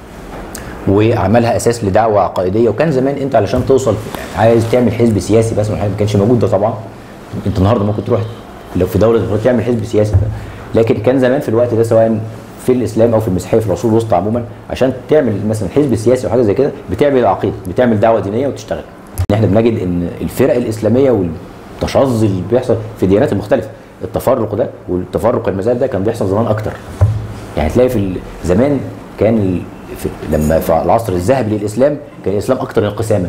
وعملها اساس لدعوه عقائديه وكان زمان انت علشان توصل عايز تعمل حزب سياسي بس ما كانش موجود ده طبعا انت النهارده ممكن تروح لو في دوله تروح تعمل حزب سياسي ده. لكن كان زمان في الوقت ده سواء في الاسلام او في المسيحيه في العصور الوسطى عموما عشان تعمل مثلا حزب سياسي او حاجه زي كده بتعمل عقيده بتعمل دعوه دينيه وتشتغل احنا بنجد ان الفرق الاسلاميه والتشظي اللي بيحصل في الديانات المختلفه التفرق ده والتفرق المذاهب ده كان بيحصل زمان اكتر يعني تلاقي في ال- زمان كان ال- في لما في العصر الذهبي للاسلام كان الاسلام اكتر انقساما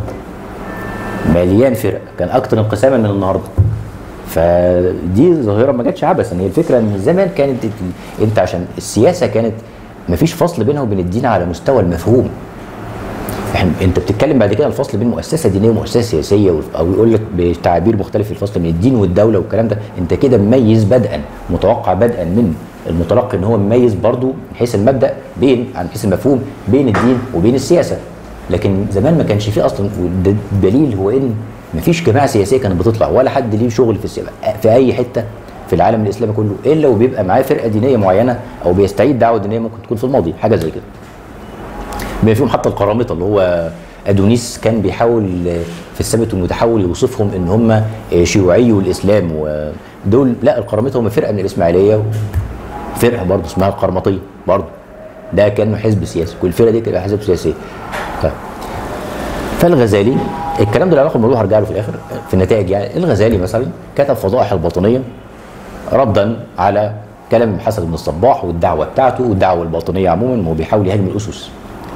مليان فرق كان اكتر انقساما من النهارده فدي ظاهره ما جاتش عبثا هي الفكره ان زمان كانت ال- انت عشان السياسه كانت ما فيش فصل بينها وبين الدين على مستوى المفهوم احنا انت بتتكلم بعد كده الفصل بين مؤسسه دينيه ومؤسسه سياسيه و- او يقول لك بتعابير مختلفه الفصل بين الدين والدوله والكلام ده انت كده مميز بدءا متوقع بدءا من المتلقي ان هو مميز برضو من حيث المبدا بين عن حيث المفهوم بين الدين وبين السياسه لكن زمان ما كانش فيه اصلا والدليل هو ان ما فيش جماعه سياسيه كانت بتطلع ولا حد ليه شغل في السياسه في اي حته في العالم الاسلامي كله الا وبيبقى معاه فرقه دينيه معينه او بيستعيد دعوه دينيه ممكن تكون في الماضي حاجه زي كده بما فيهم حتى القرامطه اللي هو ادونيس كان بيحاول في السبت المتحول يوصفهم ان هم شيوعي الاسلام ودول لا القرامطه هم فرقه من الاسماعيليه فرقه برضه اسمها القرمطيه برضه ده كان حزب سياسي كل فرقه دي كانت حزب سياسيه طيب فالغزالي الكلام ده له علاقه بالموضوع هرجع له في الاخر في النتائج يعني الغزالي مثلا كتب فضائح الباطنيه ردا على كلام حسن بن الصباح والدعوه بتاعته والدعوه الباطنيه عموما هو بيحاول يهاجم الاسس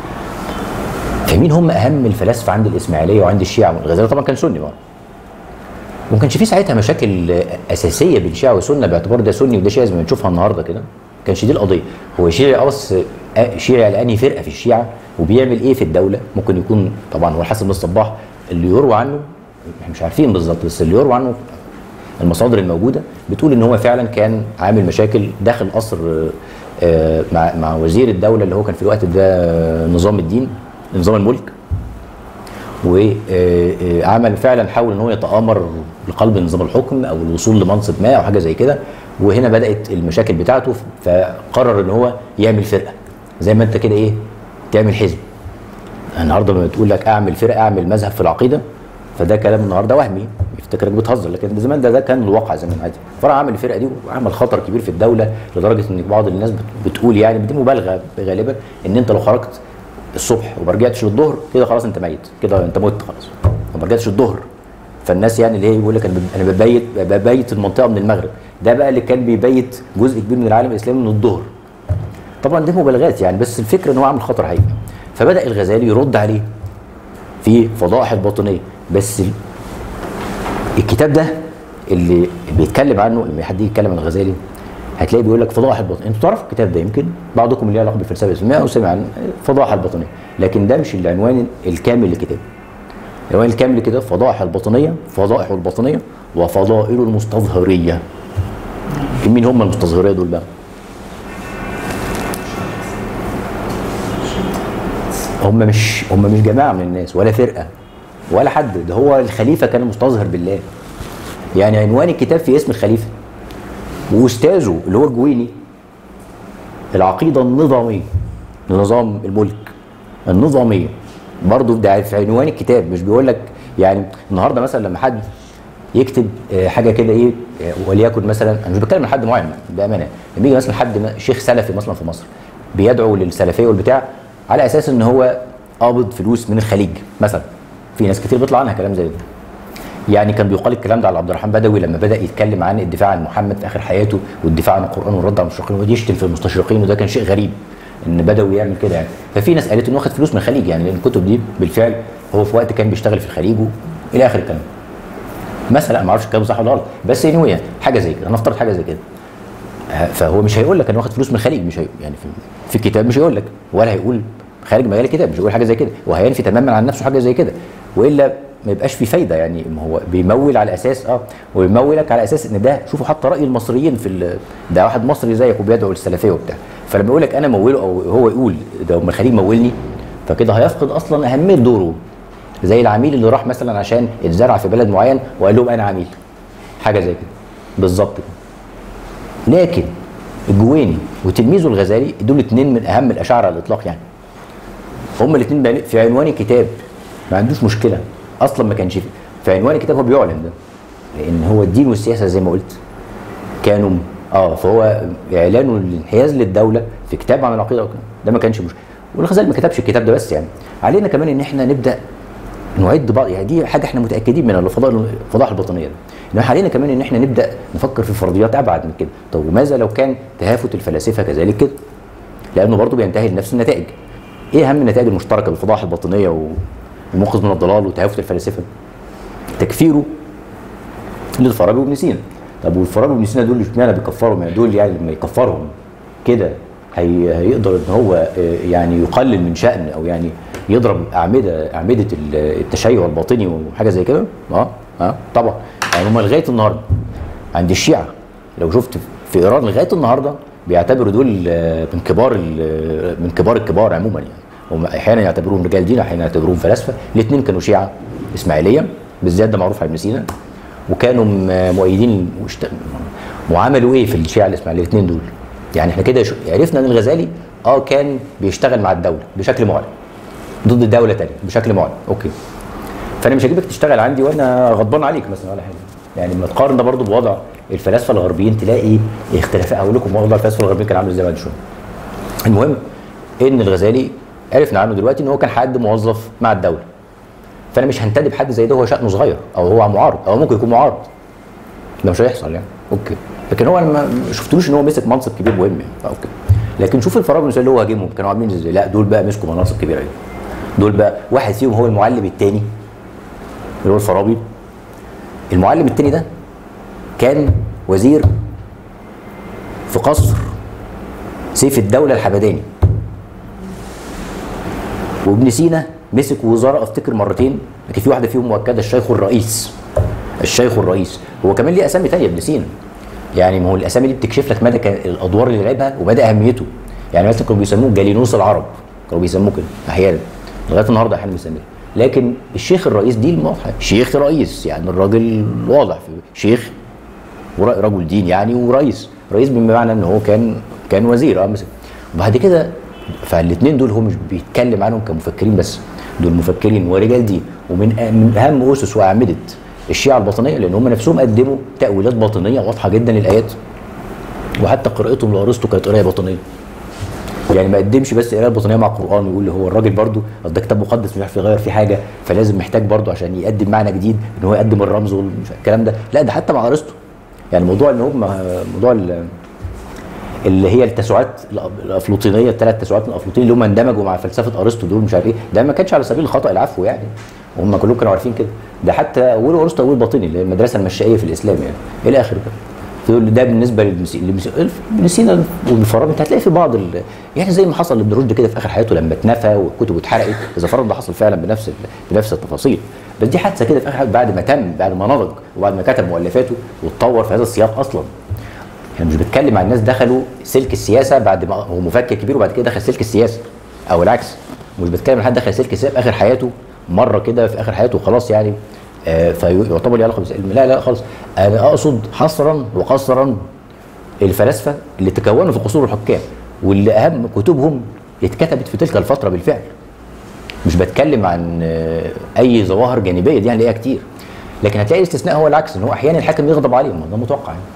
فمين هم اهم الفلاسفه عند الاسماعيليه وعند الشيعه الغزالي طبعا كان سني بقى وما كانش في ساعتها مشاكل اساسيه بين شيعه وسنه باعتبار ده سني وده شيعي زي ما بنشوفها النهارده كده ما كانش دي القضيه هو شيعي بس شيعي لاني فرقه في الشيعه وبيعمل ايه في الدوله ممكن يكون طبعا هو الحسن بن الصباح اللي يروى عنه احنا مش عارفين بالظبط بس اللي يروى عنه المصادر الموجوده بتقول ان هو فعلا كان عامل مشاكل داخل قصر آه، مع مع وزير الدوله اللي هو كان في الوقت ده نظام الدين نظام الملك وعمل فعلا حاول ان هو يتآمر بقلب نظام الحكم او الوصول لمنصب ما او حاجه زي كده وهنا بدات المشاكل بتاعته فقرر ان هو يعمل فرقه زي ما انت كده ايه تعمل حزب النهارده لما تقول لك اعمل فرقه اعمل مذهب في العقيده فده كلام النهارده وهمي يفتكرك بتهزر لكن زمان ده ده كان الواقع زمان عادي فراح عمل الفرقه دي وعمل خطر كبير في الدوله لدرجه ان بعض الناس بت- بتقول يعني بدي مبالغه غالبا ان انت لو خرجت الصبح وما رجعتش للظهر كده خلاص انت ميت كده انت مت خلاص وما رجعتش الظهر فالناس يعني اللي هي يقول لك انا ب- انا ببيت ببيت المنطقه من المغرب ده بقى اللي كان بيبيت جزء كبير من العالم الاسلامي من الظهر طبعا دي مبالغات يعني بس الفكره ان هو عامل خطر حقيقي فبدا الغزالي يرد عليه في فضائح الباطنيه بس ال- الكتاب ده اللي بيتكلم عنه لما حد يجي يتكلم عن الغزالي هتلاقي بيقول لك فضائح الباطنيه انتوا تعرفوا الكتاب ده يمكن بعضكم اللي له علاقه بالفلسفه الاسلاميه او سمع عن فضائح الباطنيه لكن ده مش العنوان الكامل للكتاب العنوان الكامل لكتاب فضائح الباطنيه فضائح الباطنيه وفضائل المستظهريه مين هم المستظهريه دول بقى هم مش هم مش جماعه من الناس ولا فرقه ولا حد ده هو الخليفه كان مستظهر بالله يعني عنوان الكتاب في اسم الخليفه واستاذه اللي هو الجويني العقيده النظاميه لنظام الملك النظاميه برضه ده في عنوان الكتاب مش بيقول لك يعني النهارده مثلا لما حد يكتب آه، حاجه كده ايه آه، وليكن مثلا انا مش بتكلم عن حد معين بامانه لما يجي مثلا حد م- شيخ سلفي مثلا في مصر بيدعو للسلفيه والبتاع على اساس ان هو قابض فلوس من الخليج مثلا في ناس كتير بيطلع عنها كلام زي ده يعني كان بيقال الكلام ده على عبد الرحمن بدوي لما بدا يتكلم عن الدفاع عن محمد في اخر حياته والدفاع عن القران والرد على المستشرقين ودي يشتم في المستشرقين وده كان شيء غريب ان بدوي يعمل كده يعني ففي ناس قالت انه واخد فلوس من الخليج يعني لان الكتب دي بالفعل هو في وقت كان بيشتغل في الخليج الى اخر الكلام مثلا ما اعرفش الكلام صح ولا غلط بس anyway يعني حاجه زي كده هنفترض حاجه زي كده ه- فهو مش هيقول لك انا واخد فلوس من الخليج مش هي يعني في, في الكتاب مش هيقول لك ولا هيقول خارج مجال الكتاب مش هيقول حاجه زي كده وهينفي تماما عن نفسه حاجه زي كده والا ما يبقاش في فايده يعني ما هو بيمول على اساس اه ويمولك على اساس ان ده شوفوا حتى راي المصريين في ال- ده واحد مصري زيك وبيدعو للسلفيه وبتاع فلما يقول لك انا موله او هو يقول ده هم الخليج مولني فكده هيفقد اصلا اهميه دوره زي العميل اللي راح مثلا عشان اتزرع في بلد معين وقال لهم انا عميل حاجه زي كده بالظبط كده لكن الجويني وتلميذه الغزالي دول اتنين من اهم الاشاعره على الاطلاق يعني هما الاثنين في عنوان الكتاب ما عندوش مشكله اصلا ما كانش في في عنوان الكتاب هو بيعلن ده لان هو الدين والسياسه زي ما قلت كانوا اه فهو اعلانه الانحياز للدوله في كتاب عن العقيده وكده. ده ما كانش مشكله والغزالي ما كتبش الكتاب ده بس يعني علينا كمان ان احنا نبدا نعد بعض يعني دي حاجه احنا متاكدين منها الفضاء الفضائح الباطنيه ده انما علينا كمان ان احنا نبدا نفكر في فرضيات ابعد من كده طب وماذا لو كان تهافت الفلاسفه كذلك كده لانه برضه بينتهي لنفس النتائج ايه اهم النتائج المشتركه بالفضائح الباطنيه والمنقذ من الضلال وتهافت الفلاسفه تكفيره للفارابي وابن سينا طب والفارابي وابن سينا دول اشمعنى بيكفرهم يعني دول يعني لما يكفرهم كده هي هيقدر ان هو آه، يعني يقلل من شأن او يعني يضرب اعمده اعمده ال- التشيع الباطني وحاجه زي كده اه اه طبعا يعني هم لغايه النهارده عند الشيعه لو شفت في ايران لغايه النهارده بيعتبروا دول آه، من كبار ال- من كبار الكبار عموما يعني هم احيانا يعتبروهم رجال دين احيانا يعتبروهم فلاسفه الاثنين كانوا شيعه اسماعيليه بالذات ده معروف عن ابن سينا وكانوا م- مؤيدين واشت- وعملوا ايه في الشيعه الاسماعيليه الاثنين دول يعني احنا كده شو- عرفنا ان الغزالي اه كان بيشتغل مع الدوله بشكل معلن ضد دوله تانية بشكل معلن اوكي فانا مش هجيبك تشتغل عندي وانا غضبان عليك مثلا ولا حاجه يعني لما تقارن ده برضه بوضع الفلاسفه الغربيين تلاقي اختلافات هقول لكم وضع الفلاسفه الغربيين كان عامل ازاي بعد شويه المهم ان الغزالي عرفنا عنه دلوقتي ان هو كان حد موظف مع الدوله فانا مش هنتدب حد زي ده وهو شأنه صغير او هو معارض او ممكن يكون معارض ده مش هيحصل يعني اوكي لكن هو انا ما شفتلوش ان هو مسك منصب كبير مهم يعني اوكي لكن شوف الفراغ اللي هو هاجمهم كانوا عاملين ازاي لا دول بقى مسكوا مناصب كبيره جدا دول بقى واحد فيهم هو المعلم الثاني اللي هو الفارابي المعلم الثاني ده كان وزير في قصر سيف الدوله الحمداني وابن سينا مسك وزاره افتكر مرتين لكن في واحده فيهم مؤكده الشيخ الرئيس الشيخ الرئيس هو كمان ليه اسامي تانية ابن سينا يعني ما هو الاسامي دي بتكشف لك مدى كان الادوار اللي لعبها ومدى اهميته يعني مثلا كانوا بيسموه جالينوس العرب كانوا بيسموه كده احيانا لغايه النهارده احيانا بيسموه لكن الشيخ الرئيس دي الموضح شيخ رئيس يعني الراجل واضح في شيخ ور- رجل دين يعني ورئيس رئيس بمعنى ان هو كان كان وزير اه مثلا وبعد كده فالاثنين دول هو مش بيتكلم عنهم كمفكرين بس دول مفكرين ورجال دين ومن أ- من اهم اسس واعمده الشيعه الباطنيه لان هم نفسهم قدموا تاويلات باطنيه واضحه جدا للايات وحتى قراءتهم لارسطو كانت قرايه باطنيه يعني ما قدمش بس قرايه باطنيه مع القران ويقول هو الراجل برضو أصل ده كتاب مقدس مش عارف يغير فيه حاجه فلازم محتاج برضو عشان يقدم معنى جديد ان هو يقدم الرمز والكلام ده لا ده حتى مع ارسطو يعني موضوع ان هم موضوع ال- اللي هي التسوعات الأ- الافلاطينيه الثلاث تسوعات من الافلاطين اللي هم اندمجوا مع فلسفه ارسطو دول مش عارف ايه ده ما كانش على سبيل الخطا العفو يعني هم كلهم كانوا عارفين كده ده حتى اولوا ارسطو اول باطني اللي هي المدرسه المشائيه في الاسلام يعني الى اخره كده فيقول ده بالنسبه لابن سينا والفارابي انت هتلاقي في بعض ال... يعني زي ما حصل لابن رشد كده في اخر حياته لما اتنفى والكتب اتحرقت اذا فرض ده حصل فعلا بنفس ال... بنفس التفاصيل بس دي حادثه كده في اخر حياته بعد ما تم بعد ما نضج وبعد ما كتب مؤلفاته واتطور في هذا السياق اصلا احنا مش بنتكلم عن الناس دخلوا سلك السياسه بعد ما هو مفكر كبير وبعد كده دخل سلك السياسه او العكس مش بتكلم عن حد دخل سلك السياسه في اخر حياته مره كده في اخر حياته خلاص يعني آه فيعتبر ليه علاقه بالعلم لا لا خالص انا اقصد حصرا وقصرا الفلاسفه اللي تكونوا في قصور الحكام واللي اهم كتبهم اتكتبت في تلك الفتره بالفعل مش بتكلم عن آه اي ظواهر جانبيه دي هنلاقيها كتير لكن هتلاقي الاستثناء هو العكس ان هو احيانا الحاكم يغضب عليهم ده متوقع يعني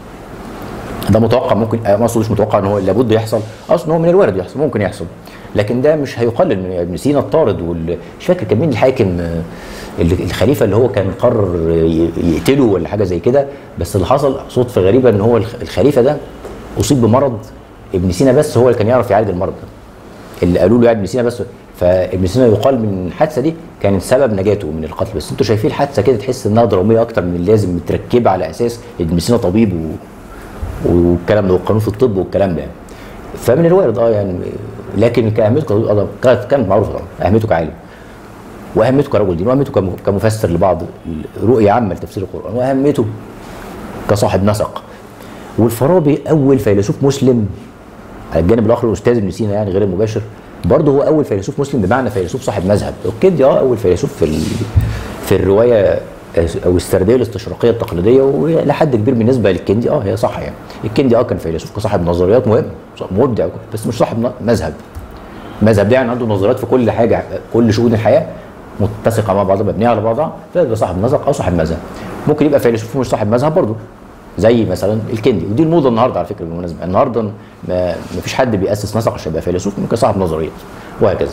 ده متوقع ممكن ما اقصدش متوقع ان هو لابد يحصل اصلا هو من الوارد يحصل ممكن يحصل لكن ده مش هيقلل من ابن سينا الطارد وال... مش فاكر كان مين الحاكم الخليفه اللي هو كان قرر يقتله ولا حاجه زي كده بس اللي حصل صدفه غريبه ان هو الخليفه ده اصيب بمرض ابن سينا بس هو اللي كان يعرف يعالج المرض ده اللي قالوا له يا ابن سينا بس فابن سينا يقال من الحادثه دي كانت سبب نجاته من القتل بس انتوا شايفين الحادثه كده تحس انها دراميه اكتر من اللازم متركبه على اساس ابن سينا طبيب و... والكلام ده والقانون في الطب والكلام ده فمن الوارد اه يعني لكن كاهميته كانت معروفه طبعا اهميته كعالم واهميته كرجل دين واهميته كمفسر لبعض رؤيه عامه لتفسير القران واهميته كصاحب نسق والفارابي اول فيلسوف مسلم على الجانب الاخر الاستاذ ابن سينا يعني غير المباشر برضه هو اول فيلسوف مسلم بمعنى فيلسوف صاحب مذهب الكندي اه اول فيلسوف في في الروايه او السرديه الاستشراقيه التقليديه ولحد كبير بالنسبه للكندي اه هي صح يعني الكندي اه كان فيلسوف كصاحب نظريات مهم مبدع بس مش صاحب مذهب مذهب ده يعني عنده نظريات في كل حاجه كل شؤون الحياه متسقه مع بعضها مبنيه على بعضها فيبقى صاحب نسق او صاحب مذهب ممكن يبقى فيلسوف مش صاحب مذهب برضه زي مثلا الكندي ودي الموضه النهارده على فكره بالمناسبه النهارده ما فيش حد بيأسس نسق عشان يبقى فيلسوف ممكن صاحب نظريات وهكذا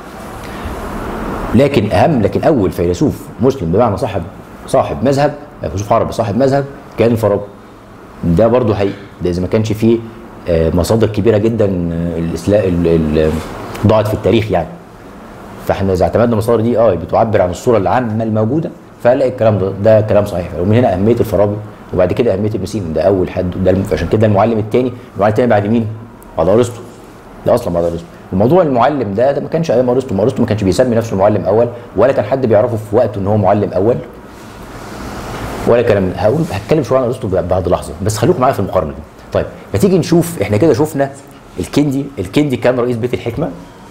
لكن اهم لكن اول فيلسوف مسلم بمعنى صاحب صاحب مذهب فيلسوف عربي صاحب مذهب كان الفارابي ده برضه حقيقي ده اذا ما كانش فيه مصادر كبيره جدا الاسلام ضاعت في التاريخ يعني فاحنا اذا اعتمدنا المصادر دي اه بتعبر عن الصوره العامه الموجوده فهنلاقي الكلام ده ده كلام صحيح ومن هنا اهميه الفارابي وبعد كده اهميه ابن سينا ده اول حد ده عشان كده المعلم الثاني المعلم الثاني بعد مين؟ بعد ارسطو ده اصلا بعد ارسطو الموضوع المعلم ده ده ما كانش ايام ارسطو ما ارسطو ما كانش بيسمي نفسه معلم اول ولا كان حد بيعرفه في وقته ان هو معلم اول ولا كلام هقول هتكلم شويه عن ارسطو بعد لحظه بس خليكم معايا في المقارنه دي طيب ما تيجي نشوف احنا كده شفنا الكندي الكندي كان رئيس بيت الحكمه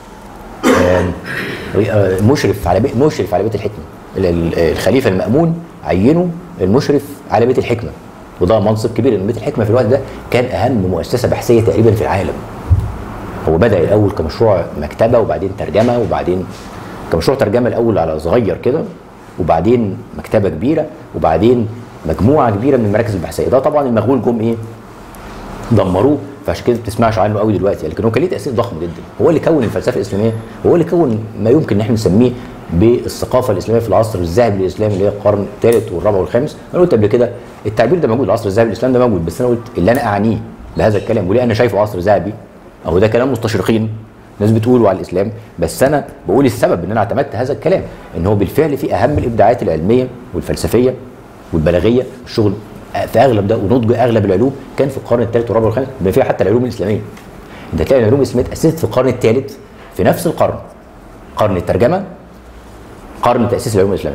مشرف على بيت مشرف على بيت الحكمه الخليفه المامون عينه المشرف على بيت الحكمه وده منصب كبير لان بيت الحكمه في الوقت ده كان اهم مؤسسه بحثيه تقريبا في العالم هو بدا الاول كمشروع مكتبه وبعدين ترجمه وبعدين كمشروع ترجمه الاول على صغير كده وبعدين مكتبه كبيره وبعدين مجموعه كبيره من المراكز البحثيه ده طبعا المغول جم ايه دمروه فعشان كده بتسمعش عنه قوي دلوقتي لكن هو كان ليه تاثير ضخم جدا هو اللي كون الفلسفه الاسلاميه هو اللي كون ما يمكن ان احنا نسميه بالثقافه الاسلاميه في العصر الذهبي للاسلام اللي هي القرن الثالث والرابع والخامس انا قلت قبل كده التعبير ده موجود العصر الذهبي للاسلام ده موجود بس انا قلت اللي انا اعنيه لهذا الكلام وليه انا شايفه عصر ذهبي اهو ده كلام مستشرقين ناس بتقولوا على الاسلام بس انا بقول السبب ان انا اعتمدت هذا الكلام ان هو بالفعل في اهم الابداعات العلميه والفلسفيه والبلاغيه الشغل في اغلب ده ونضج اغلب العلوم كان في القرن الثالث والرابع والخامس بما فيها حتى العلوم الاسلاميه انت تلاقي العلوم الاسلاميه اتاسست في القرن الثالث في نفس القرن قرن الترجمه قرن تاسيس العلوم الاسلاميه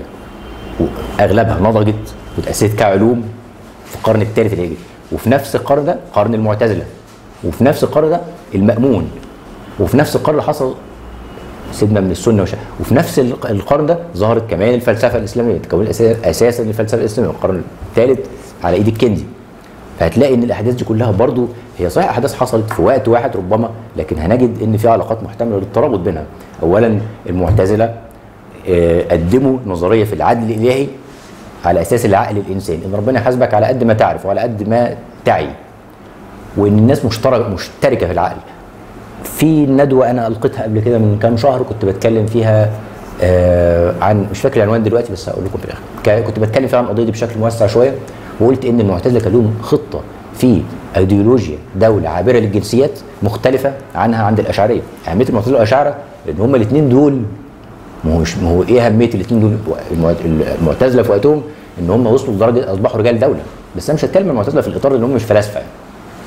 واغلبها نضجت وتاسست كعلوم في القرن الثالث الهجري وفي نفس القرن ده قرن المعتزله وفي نفس القرن ده المامون وفي نفس القرن حصل سيدنا من السنه وشا. وفي نفس القرن ده ظهرت كمان الفلسفه الاسلاميه تكون اساسا الفلسفه الاسلاميه القرن الثالث على ايد الكندي فهتلاقي ان الاحداث دي كلها برضو هي صحيح احداث حصلت في وقت واحد ربما لكن هنجد ان في علاقات محتمله للترابط بينها اولا المعتزله قدموا نظريه في العدل الالهي على اساس العقل الانساني ان ربنا يحاسبك على قد ما تعرف وعلى قد ما تعي وان الناس مشتركه مشتركه في العقل في ندوه انا القيتها قبل كده من كام شهر كنت بتكلم فيها آه عن مش فاكر العنوان دلوقتي بس هقول لكم في الاخر كنت بتكلم فيها عن القضيه دي بشكل موسع شويه وقلت ان المعتزله كان لهم خطه في ايديولوجيا دوله عابره للجنسيات مختلفه عنها عند الاشعريه اهميه المعتزله والاشاعره ان هما الاثنين دول ما هو ما هو ايه اهميه الاثنين دول المعتزله في وقتهم ان هم وصلوا لدرجه اصبحوا رجال دوله بس انا مش هتكلم عن المعتزله في الاطار ان هم مش فلاسفه يعني.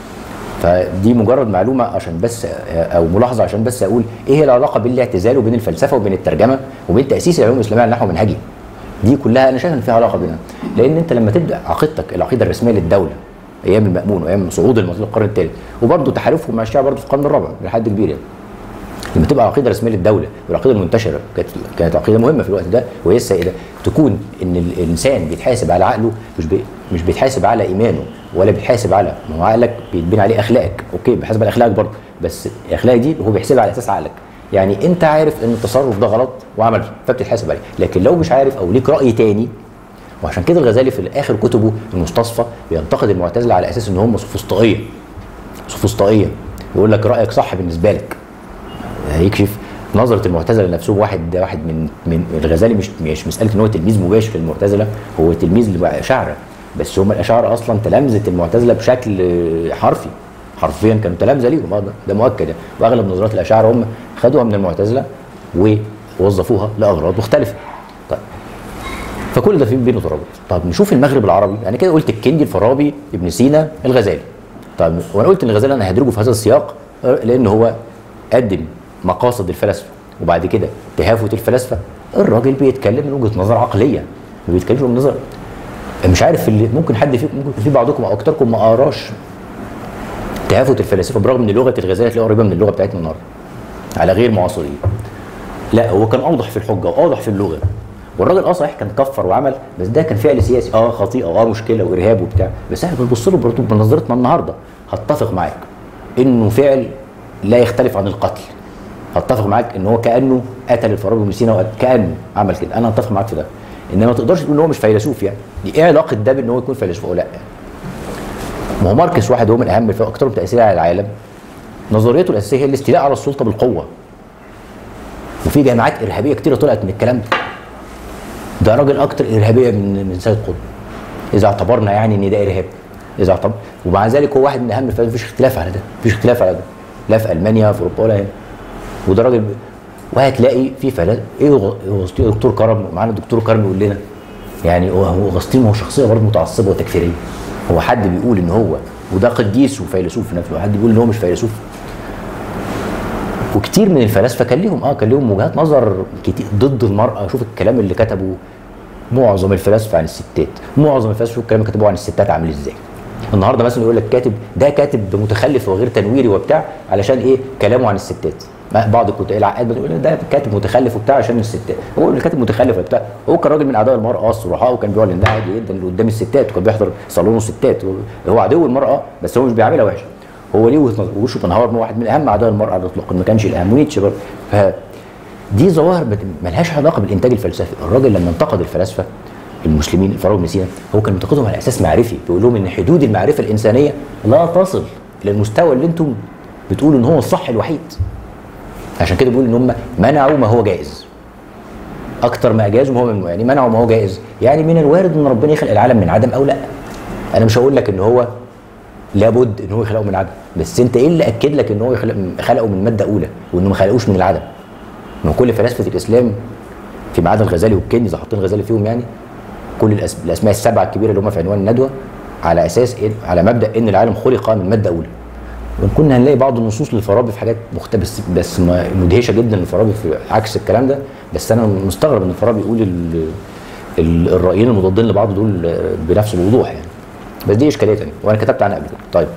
فدي مجرد معلومه عشان بس او ملاحظه عشان بس اقول ايه هي العلاقه بين الاعتزال وبين الفلسفه وبين الترجمه وبين تاسيس العلوم الاسلاميه على نحو منهجي دي كلها انا شايف ان فيها علاقه بينها لان انت لما تبدا عقيدتك العقيده الرسميه للدوله ايام المامون وايام صعود المعتزله القرن الثالث وبرضه تحالفهم مع الشيعه برضه في القرن الرابع لحد كبير يعني لما تبقى عقيده رسميه للدوله والعقيده المنتشره كانت كانت عقيده مهمه في الوقت ده وهي السائده تكون ان الانسان بيتحاسب على عقله مش بي مش بيتحاسب على ايمانه ولا بيتحاسب على ما هو عقلك بيتبني عليه اخلاقك اوكي بيحاسب على اخلاقك برضه بس اخلاقك دي هو بيحسبها على اساس عقلك يعني انت عارف ان التصرف ده غلط وعمل فبتتحاسب عليه لكن لو مش عارف او ليك راي تاني وعشان كده الغزالي في اخر كتبه المستصفى بينتقد المعتزله على اساس ان هم سوفسطائيه سوفسطائيه يقول لك رايك صح بالنسبه لك هيكشف نظره المعتزله لنفسهم واحد ده واحد من من الغزالي مش مش مساله ان هو تلميذ مباشر للمعتزله هو تلميذ للاشاعره بس هم الاشاعره اصلا تلامذه المعتزله بشكل حرفي حرفيا كانوا تلامذه ليهم ده, ده مؤكد يعني واغلب نظريات الاشاعره هم خدوها من المعتزله ووظفوها لاغراض مختلفه طيب فكل ده في بينه ترابط طب نشوف المغرب العربي يعني كده قلت الكندي الفارابي ابن سينا الغزالي طب وانا قلت ان الغزالي انا هدرجه في هذا السياق لان هو قدم مقاصد الفلاسفه وبعد كده تهافت الفلاسفه الراجل بيتكلم من وجهه نظر عقليه ما بيتكلمش من نظر مش عارف اللي ممكن حد فيكم ممكن في بعضكم او اكثركم ما قراش تهافت الفلاسفه برغم ان لغه الغزالي تلاقيها قريبه من اللغه بتاعتنا النهارده على غير معاصرين لا هو كان اوضح في الحجه واوضح في اللغه والراجل اه صحيح كان كفر وعمل بس ده كان فعل سياسي اه خطيئه اه مشكله وارهاب وبتاع بس احنا بنبص له برضه بنظرتنا النهارده هتفق معاك انه فعل لا يختلف عن القتل هتفق معاك ان هو كانه قتل الفارابي بن سينا كانه عمل كده انا هتفق معاك في ده انما ما تقدرش تقول ان هو مش فيلسوف يعني دي ايه علاقه ده بان هو يكون فيلسوف او لا ما هو ماركس واحد هو من اهم اكثرهم تاثيرا على العالم نظريته الاساسيه هي الاستيلاء على السلطه بالقوه وفي جماعات ارهابيه كتيره طلعت من الكلام ده ده راجل اكتر ارهابيه من من سيد قطب اذا اعتبرنا يعني ان ده ارهاب اذا اعتبر ومع ذلك هو واحد من اهم الفلاسفه مفيش اختلاف على ده مفيش اختلاف على ده لا في المانيا في اوروبا ولا هنا وده راجل وهتلاقي في فلاسفه ايه اغسطين دكتور كرم معانا الدكتور كرم يقول لنا يعني هو هو اغسطين هو شخصيه برضه متعصبه وتكفيريه هو حد بيقول ان هو وده قديس وفيلسوف في نفس الوقت حد بيقول ان هو مش فيلسوف وكتير من الفلاسفه كان ليهم اه كان ليهم وجهات نظر كتير ضد المراه شوف الكلام اللي كتبه معظم الفلاسفه عن الستات معظم الفلاسفه شوف الكلام اللي كتبوه عن الستات عامل ازاي النهارده مثلا يقول لك كاتب ده كاتب متخلف وغير تنويري وبتاع علشان ايه كلامه عن الستات بعض الكتاب العقاد بتقول ده كاتب متخلف وبتاع عشان الستات هو اللي كاتب متخلف وبتاع هو كان راجل من اعداء المراه الصرحاء وكان بيعلن ده عادي جدا قدام الستات وكان بيحضر صالون الستات هو عدو المراه بس هو مش بيعملها وحشه هو ليه وجهه نظر وشوبنهاور واحد من اهم اعداء المراه على الاطلاق ما كانش الاهم ونيتشه برضه ف دي ظواهر ملهاش علاقه بالانتاج الفلسفي الراجل لما انتقد الفلاسفه المسلمين الفارابي بن سينا هو كان منتقدهم على اساس معرفي بيقول لهم ان حدود المعرفه الانسانيه لا تصل الى المستوى اللي انتم بتقولوا ان هو الصح الوحيد عشان كده بيقول ان هم منعوا ما هو جائز اكتر ما اجازوا ما هو ممنوع يعني منعوا ما هو جائز يعني من الوارد ان ربنا يخلق العالم من عدم او لا انا مش هقول لك ان هو لابد ان هو يخلقه من عدم بس انت ايه اللي اكد لك ان هو يخلق خلقه من ماده اولى وانه ما خلقوش من العدم ما كل فلاسفه الاسلام في ما عدا الغزالي والكندي اذا حاطين الغزالي فيهم يعني كل الاسماء السبعه الكبيره اللي هم في عنوان الندوه على اساس إيه؟ على مبدا ان العالم خلق من ماده اولى وان كنا هنلاقي بعض النصوص للفارابي في حاجات مختلفه بس مدهشه جدا للفارابي في عكس الكلام ده بس انا مستغرب ان الفارابي يقول ال ال الرايين المضادين لبعض دول بنفس الوضوح يعني بس دي اشكاليه ثانيه وانا كتبت عنها قبل كده طيب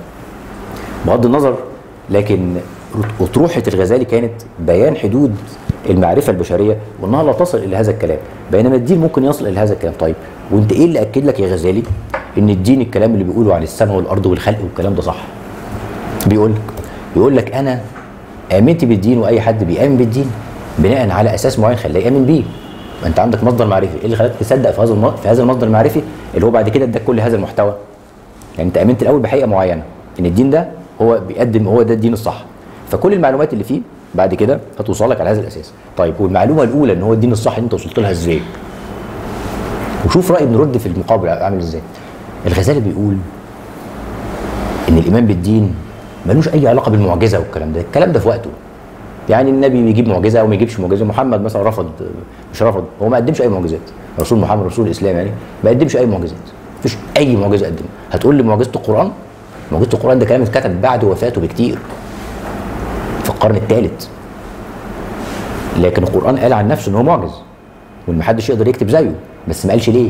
بغض النظر لكن اطروحه الغزالي كانت بيان حدود المعرفه البشريه وانها لا تصل الى هذا الكلام بينما الدين ممكن يصل الى هذا الكلام طيب وانت ايه اللي اكد لك يا غزالي ان الدين الكلام اللي بيقوله عن السماء والارض والخلق والكلام ده صح بيقول لك بيقول لك انا امنت بالدين واي حد بيامن بالدين بناء على اساس معين خلاه يامن بيه انت عندك مصدر معرفي ايه اللي خلاك تصدق في هذا في هذا المصدر المعرفي اللي هو بعد كده اداك كل هذا المحتوى يعني انت امنت الاول بحقيقه معينه ان الدين ده هو بيقدم هو ده الدين الصح فكل المعلومات اللي فيه بعد كده هتوصلك على هذا الاساس طيب والمعلومه الاولى ان هو الدين الصح انت وصلت لها ازاي وشوف راي ابن رد في المقابل عامل ازاي الغزالي بيقول ان الايمان بالدين ملوش اي علاقه بالمعجزه والكلام ده الكلام ده في وقته يعني النبي بيجيب معجزه او ما يجيبش معجزه محمد مثلا رفض مش رفض هو ما قدمش اي معجزات رسول محمد رسول الاسلام يعني ما قدمش اي معجزات مفيش اي معجزه قدمها هتقول لي معجزه القران معجزه القران ده كلام اتكتب بعد وفاته بكتير في القرن الثالث لكن القران قال عن نفسه ان هو معجز وان محدش يقدر يكتب زيه بس ما قالش ليه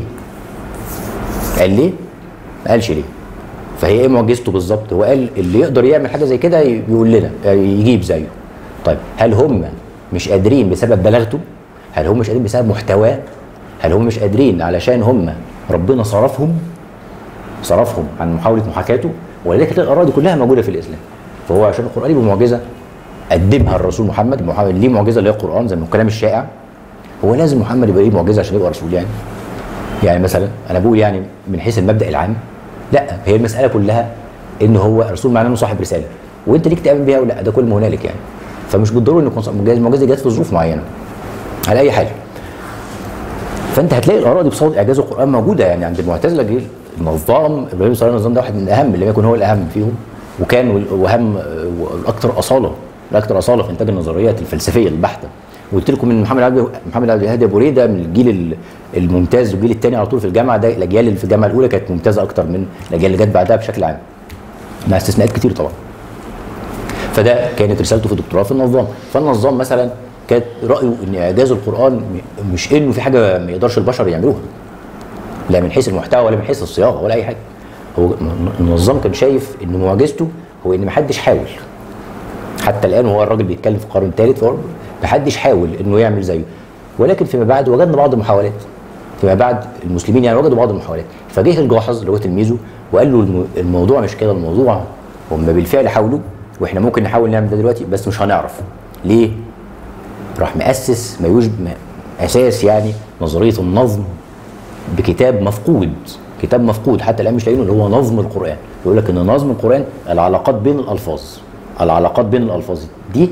قال ليه ما قالش ليه فهي ايه معجزته بالظبط هو قال اللي يقدر يعمل حاجه زي كده يقول لنا يجيب زيه طيب هل هم مش قادرين بسبب بلاغته هل هم مش قادرين بسبب محتواه هل هم مش قادرين علشان هم ربنا صرفهم صرفهم عن محاوله محاكاته ولذلك تلاقي الاراء دي كلها موجوده في الاسلام فهو عشان القران يبقى معجزه قدمها الرسول محمد محمد ليه معجزه اللي هي القران زي ما الكلام الشائع هو لازم محمد يبقى ليه معجزه عشان يبقى رسول يعني يعني مثلا انا بقول يعني من حيث المبدا العام لا هي المساله كلها ان هو رسول معناه انه صاحب رساله وانت ليك تامن بيها ولا ده كل ما هنالك يعني فمش بالضروره ان يكون صاحب- المعجزه جت في ظروف معينه على اي حاجه فانت هتلاقي الاراء دي بصوت اعجاز القران موجوده يعني عند المعتزله جه النظام ابراهيم صلى الله عليه وسلم ده واحد من الاهم اللي يكون هو الاهم فيهم وكان وال- واهم والاكثر اصاله الاكثر اصاله في انتاج النظريات الفلسفيه البحته وقلت لكم ان محمد عبد محمد عبد الهادي ابو ريده من الجيل ال- الممتاز والجيل الثاني على طول في الجامعه ده الاجيال اللي في الجامعه الاولى كانت ممتازه اكتر من الاجيال اللي جت بعدها بشكل عام مع استثناءات كتير طبعا فده كانت رسالته في الدكتوراه في النظام فالنظام مثلا كانت رايه ان اعجاز القران م- مش انه في حاجه ما يقدرش البشر يعملوها لا من حيث المحتوى ولا من حيث الصياغه ولا اي حاجه هو النظام كان شايف ان معجزته هو ان ما حدش حاول حتى الان وهو الراجل بيتكلم في القرن الثالث فهو ما حدش حاول انه يعمل زيه ولكن فيما بعد وجدنا بعض المحاولات فيما بعد المسلمين يعني وجدوا بعض المحاولات فجه الجاحظ اللي هو تلميذه وقال له الم- الموضوع مش كده الموضوع هم بالفعل حاولوا واحنا ممكن نحاول نعمل ده دلوقتي بس مش هنعرف ليه؟ راح مؤسس ما يوجد ما- اساس يعني نظريه النظم بكتاب مفقود كتاب مفقود حتى الان مش لاقيينه اللي هو نظم القران يقول لك ان نظم القران العلاقات بين الالفاظ العلاقات بين الالفاظ دي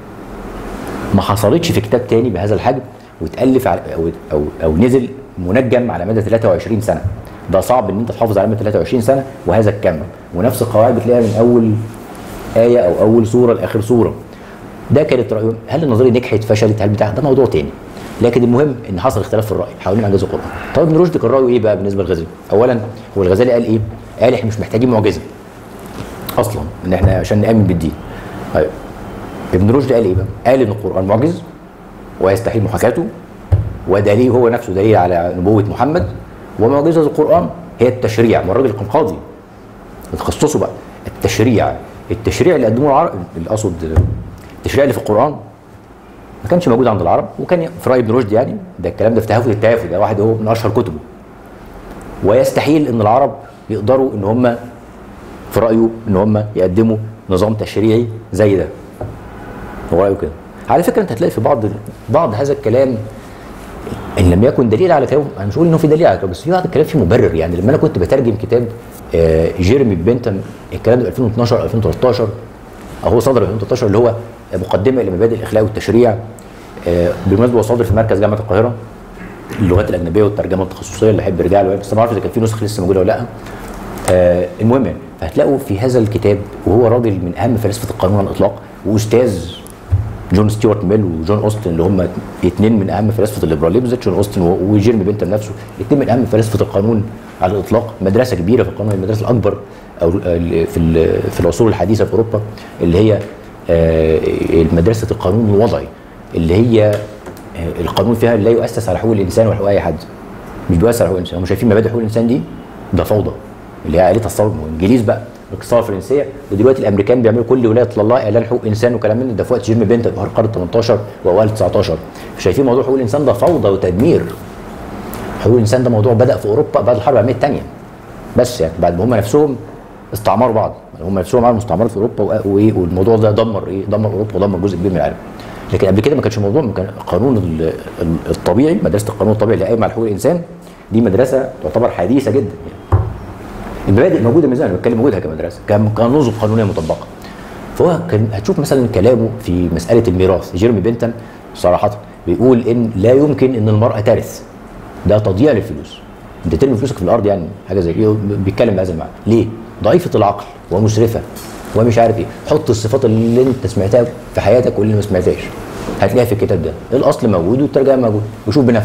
ما حصلتش في كتاب تاني بهذا الحجم واتالف على او او, أو نزل منجم على مدى 23 سنه ده صعب ان انت تحافظ على مدى 23 سنه وهذا الكم ونفس القواعد بتلاقيها من اول ايه او اول سوره لاخر سوره ده كانت رايهم هل النظريه نجحت فشلت هل بتاع ده موضوع تاني لكن المهم ان حصل اختلاف في الراي حوالين اعجاز القران طب ابن رشد كان رايه ايه بقى بالنسبه للغزالي اولا هو الغزالي قال ايه قال احنا مش محتاجين معجزه اصلا ان احنا عشان نامن بالدين طيب ابن رشد قال ايه بقى قال ان القران معجز ويستحيل محاكاته ودليل هو نفسه دليل على نبوه محمد ومعجزه القران هي التشريع ما الراجل كان قاضي تخصصه بقى التشريع التشريع اللي قدموه العرب اللي اقصد التشريع اللي في القران ما كانش موجود عند العرب وكان في راي ابن رشد يعني ده الكلام ده في تهافت التهافت ده واحد هو من اشهر كتبه ويستحيل ان العرب يقدروا ان هم في رايه ان هم يقدموا نظام تشريعي زي ده هو رايه كده على فكره انت هتلاقي في بعض بعض هذا الكلام ان لم يكن دليل على كلامه انا مش بقول انه في دليل على كلامه بس في بعض الكلام فيه مبرر يعني لما انا كنت بترجم كتاب آه، جيرمي بنتم الكلام ده 2012 او 2013 او هو صدر 2013 اللي هو مقدمه لمبادئ الاخلاق والتشريع آه، بالمناسبه هو صادر في مركز جامعه القاهره اللغات الاجنبيه والترجمه التخصصيه اللي احب يرجع له بس ما اعرفش اذا كان في نسخ لسه موجوده ولا لا آه المهم يعني فهتلاقوا في هذا الكتاب وهو راجل من اهم فلاسفه القانون على الاطلاق واستاذ جون ستيوارت ميل وجون اوستن اللي هم اثنين من اهم فلاسفه الليبراليزم جون اوستن و- وجيرمي بنتم نفسه اثنين من اهم فلاسفه القانون على الاطلاق مدرسه كبيره في القانون المدرسه الاكبر او ال- في ال- في العصور الحديثه في اوروبا اللي هي آه، مدرسه القانون الوضعي اللي هي آه، القانون فيها لا يؤسس على حقوق الانسان وحقوق اي حد مش بيؤسس على حقوق الانسان هم شايفين مبادئ حقوق الانسان دي ده فوضى اللي هي آلية الثوره الانجليز بقى الثوره الفرنسيه ودلوقتي الامريكان بيعملوا كل ولايه الله اعلان حقوق انسان وكلام من ده في وقت جيرمي بنت في القرن 18 واوائل 19 شايفين موضوع حقوق الانسان ده فوضى وتدمير حقوق الانسان ده موضوع بدا في اوروبا بعد الحرب العالميه الثانيه بس يعني بعد ما هم نفسهم استعمروا بعض هم نفسهم عملوا مستعمرات في اوروبا وإيه- وايه والموضوع ده دمر ايه دمر اوروبا ودمر جزء كبير من العالم لكن قبل كده ما كانش الموضوع كان القانون ال- ال- الطبيعي مدرسه القانون الطبيعي اللي قايمه على حقوق الانسان دي مدرسه تعتبر حديثه جدا يعني المبادئ موجوده من زمان أنا بتكلم وجودها كمدرسه كم- كنظم قانونيه مطبقه فهو كان هتشوف مثلا كلامه في مساله الميراث جيرمي بنتم صراحه بيقول ان لا يمكن ان المراه ترث ده تضييع للفلوس انت ترمي فلوسك في الارض يعني حاجه زي كده بيتكلم بهذا المعنى ليه؟ ضعيفه العقل ومسرفه ومش عارف ايه حط الصفات اللي انت سمعتها في حياتك واللي ما سمعتهاش هتلاقيها في الكتاب ده الاصل موجود والترجمه موجود وشوف بنفسك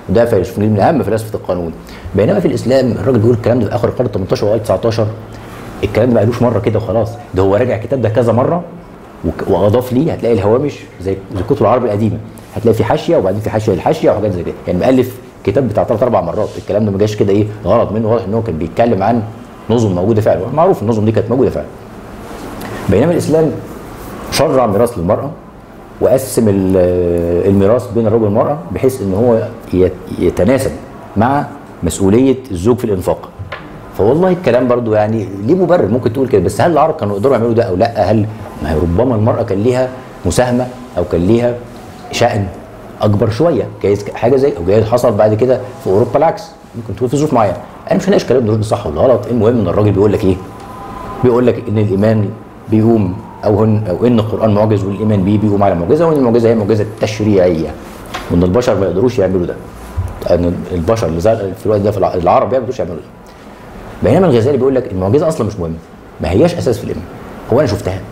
وده فيلسوف من اهم فلاسفه القانون بينما في الاسلام الراجل بيقول الكلام ده في اخر القرن 18 واوائل 19 الكلام ده ما قالوش مره كده وخلاص ده هو راجع الكتاب ده كذا مره وك- واضاف ليه هتلاقي الهوامش زي زي كتب العرب القديمه هتلاقي في حاشيه وبعدين في حاشيه للحاشيه وحاجات زي كده يعني مؤلف كتاب بتاع ثلاث اربع مرات الكلام ده ما جاش كده ايه غلط منه واضح ان هو كان بيتكلم عن نظم موجوده فعلا معروف النظم دي كانت موجوده فعلا بينما الاسلام شرع ميراث للمراه وقسم ال- الميراث بين الرجل والمراه بحيث ان هو يت- يتناسب مع مسؤوليه الزوج في الانفاق فوالله الكلام برضو يعني ليه مبرر ممكن تقول كده بس هل العرب كانوا يقدروا يعملوا ده او لا هل ما هي ربما المراه كان ليها مساهمه او كان ليها شأن اكبر شويه جايز حاجه زي او جايز حصل بعد كده في اوروبا العكس ممكن تكون في ظروف معينه انا مش هناقش كلام دول صح ولا غلط المهم ان الراجل بيقول لك ايه بيقول لك ان الايمان بيقوم او هن او ان القران معجز والايمان بيه بيقوم على معجزه وان المعجزه هي معجزه تشريعيه وان البشر ما يقدروش يعملوا ده ان البشر اللي زي في الوقت ده في الع- العرب يعني ما يقدروش يعملوا ده بينما الغزالي بيقول لك المعجزه اصلا مش مهمه ما هياش اساس في الايمان هو انا شفتها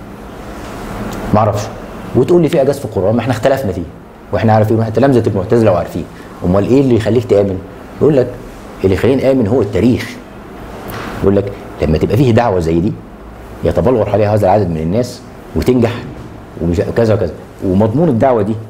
ما اعرفش وتقول لي في اجاز في القران ما احنا اختلفنا فيه واحنا عارفين واحنا تلامذه المعتزله وعارفين امال ايه اللي يخليك تامن يقول لك اللي يخليني امن هو التاريخ يقول لك لما تبقى فيه دعوه زي دي يتبلور عليها هذا العدد من الناس وتنجح ومش كذا وكذا ومضمون الدعوه دي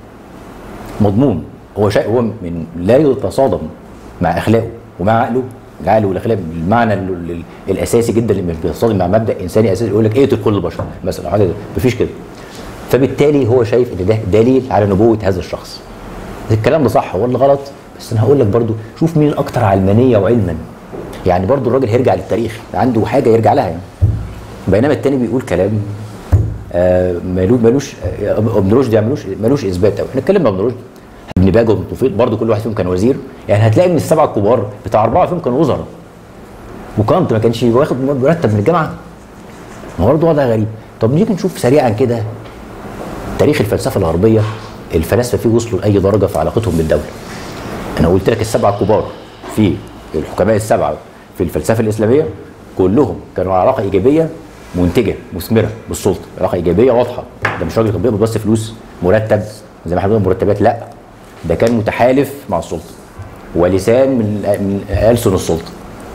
مضمون هو شيء هو من لا يتصادم مع اخلاقه ومع عقله العقل والاخلاق بالمعنى ال- ال- الاساسي جدا اللي مش بيتصادم مع مبدا انساني اساسي يقول لك اقتل كل البشر مثلا حاجه مفيش كده فبالتالي هو شايف ان ده دليل على نبوه هذا الشخص الكلام ده صح ولا غلط بس انا هقول لك برضو شوف مين الاكثر علمانيه وعلما يعني برضو الراجل هيرجع للتاريخ عنده حاجه يرجع لها يعني بينما التاني بيقول كلام آه مالو- ملوش آه، ابن رشد يعني ملوش ملوش اثبات قوي احنا اتكلمنا ابن رشد ابن باجه وابن طفيل برضه كل واحد فيهم كان وزير يعني هتلاقي من السبعه الكبار بتاع اربعه فيهم كانوا وزراء وكانت ما كانش واخد مرتب من الجامعه ما هو برضه وضع غريب طب نيجي نشوف سريعا كده تاريخ الفلسفه الغربيه الفلاسفه فيه وصلوا لاي درجه في علاقتهم بالدوله انا قلت لك السبعه الكبار في الحكماء السبعه في الفلسفه الاسلاميه كلهم كانوا على علاقه ايجابيه منتجه مثمره بالسلطه علاقه ايجابيه واضحه ده مش راجل كان بيقبض بس فلوس مرتب زي ما احنا بنقول مرتبات لا ده كان متحالف مع السلطه ولسان من من ألسن السلطه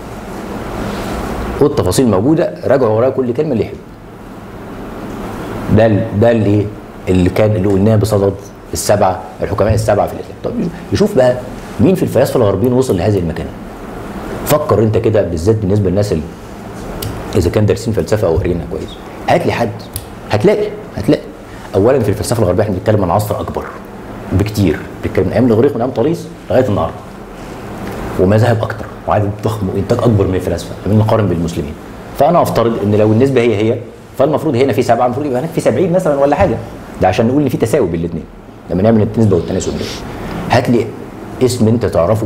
والتفاصيل موجوده راجعوا ورايا كل كلمه اللي يحب ده ال- ده اللي ايه اللي كان اللي قلناه بصدد السبعه الحكماء السبعه في الاسلام طب يشوف بقى مين في الفلاسفه الغربيين وصل لهذه المكانه فكر انت كده بالذات بالنسبه للناس اللي اذا كان دارسين فلسفه او قارينها كويس هات لي حد هتلاقي هتلاقي اولا في الفلسفه الغربيه احنا بنتكلم عن عصر اكبر بكتير بنتكلم من ايام الاغريق من ايام طليس لغايه النهارده ومذاهب اكتر وعدد ضخم وانتاج اكبر من الفلاسفه لما نقارن بالمسلمين فانا افترض ان لو النسبه هي هي فالمفروض هنا في سبعه المفروض يبقى هناك في 70 مثلا ولا حاجه ده عشان نقول ان في تساوي بين الاثنين لما نعمل النسبه والتناسب دي هات لي اسم انت تعرفه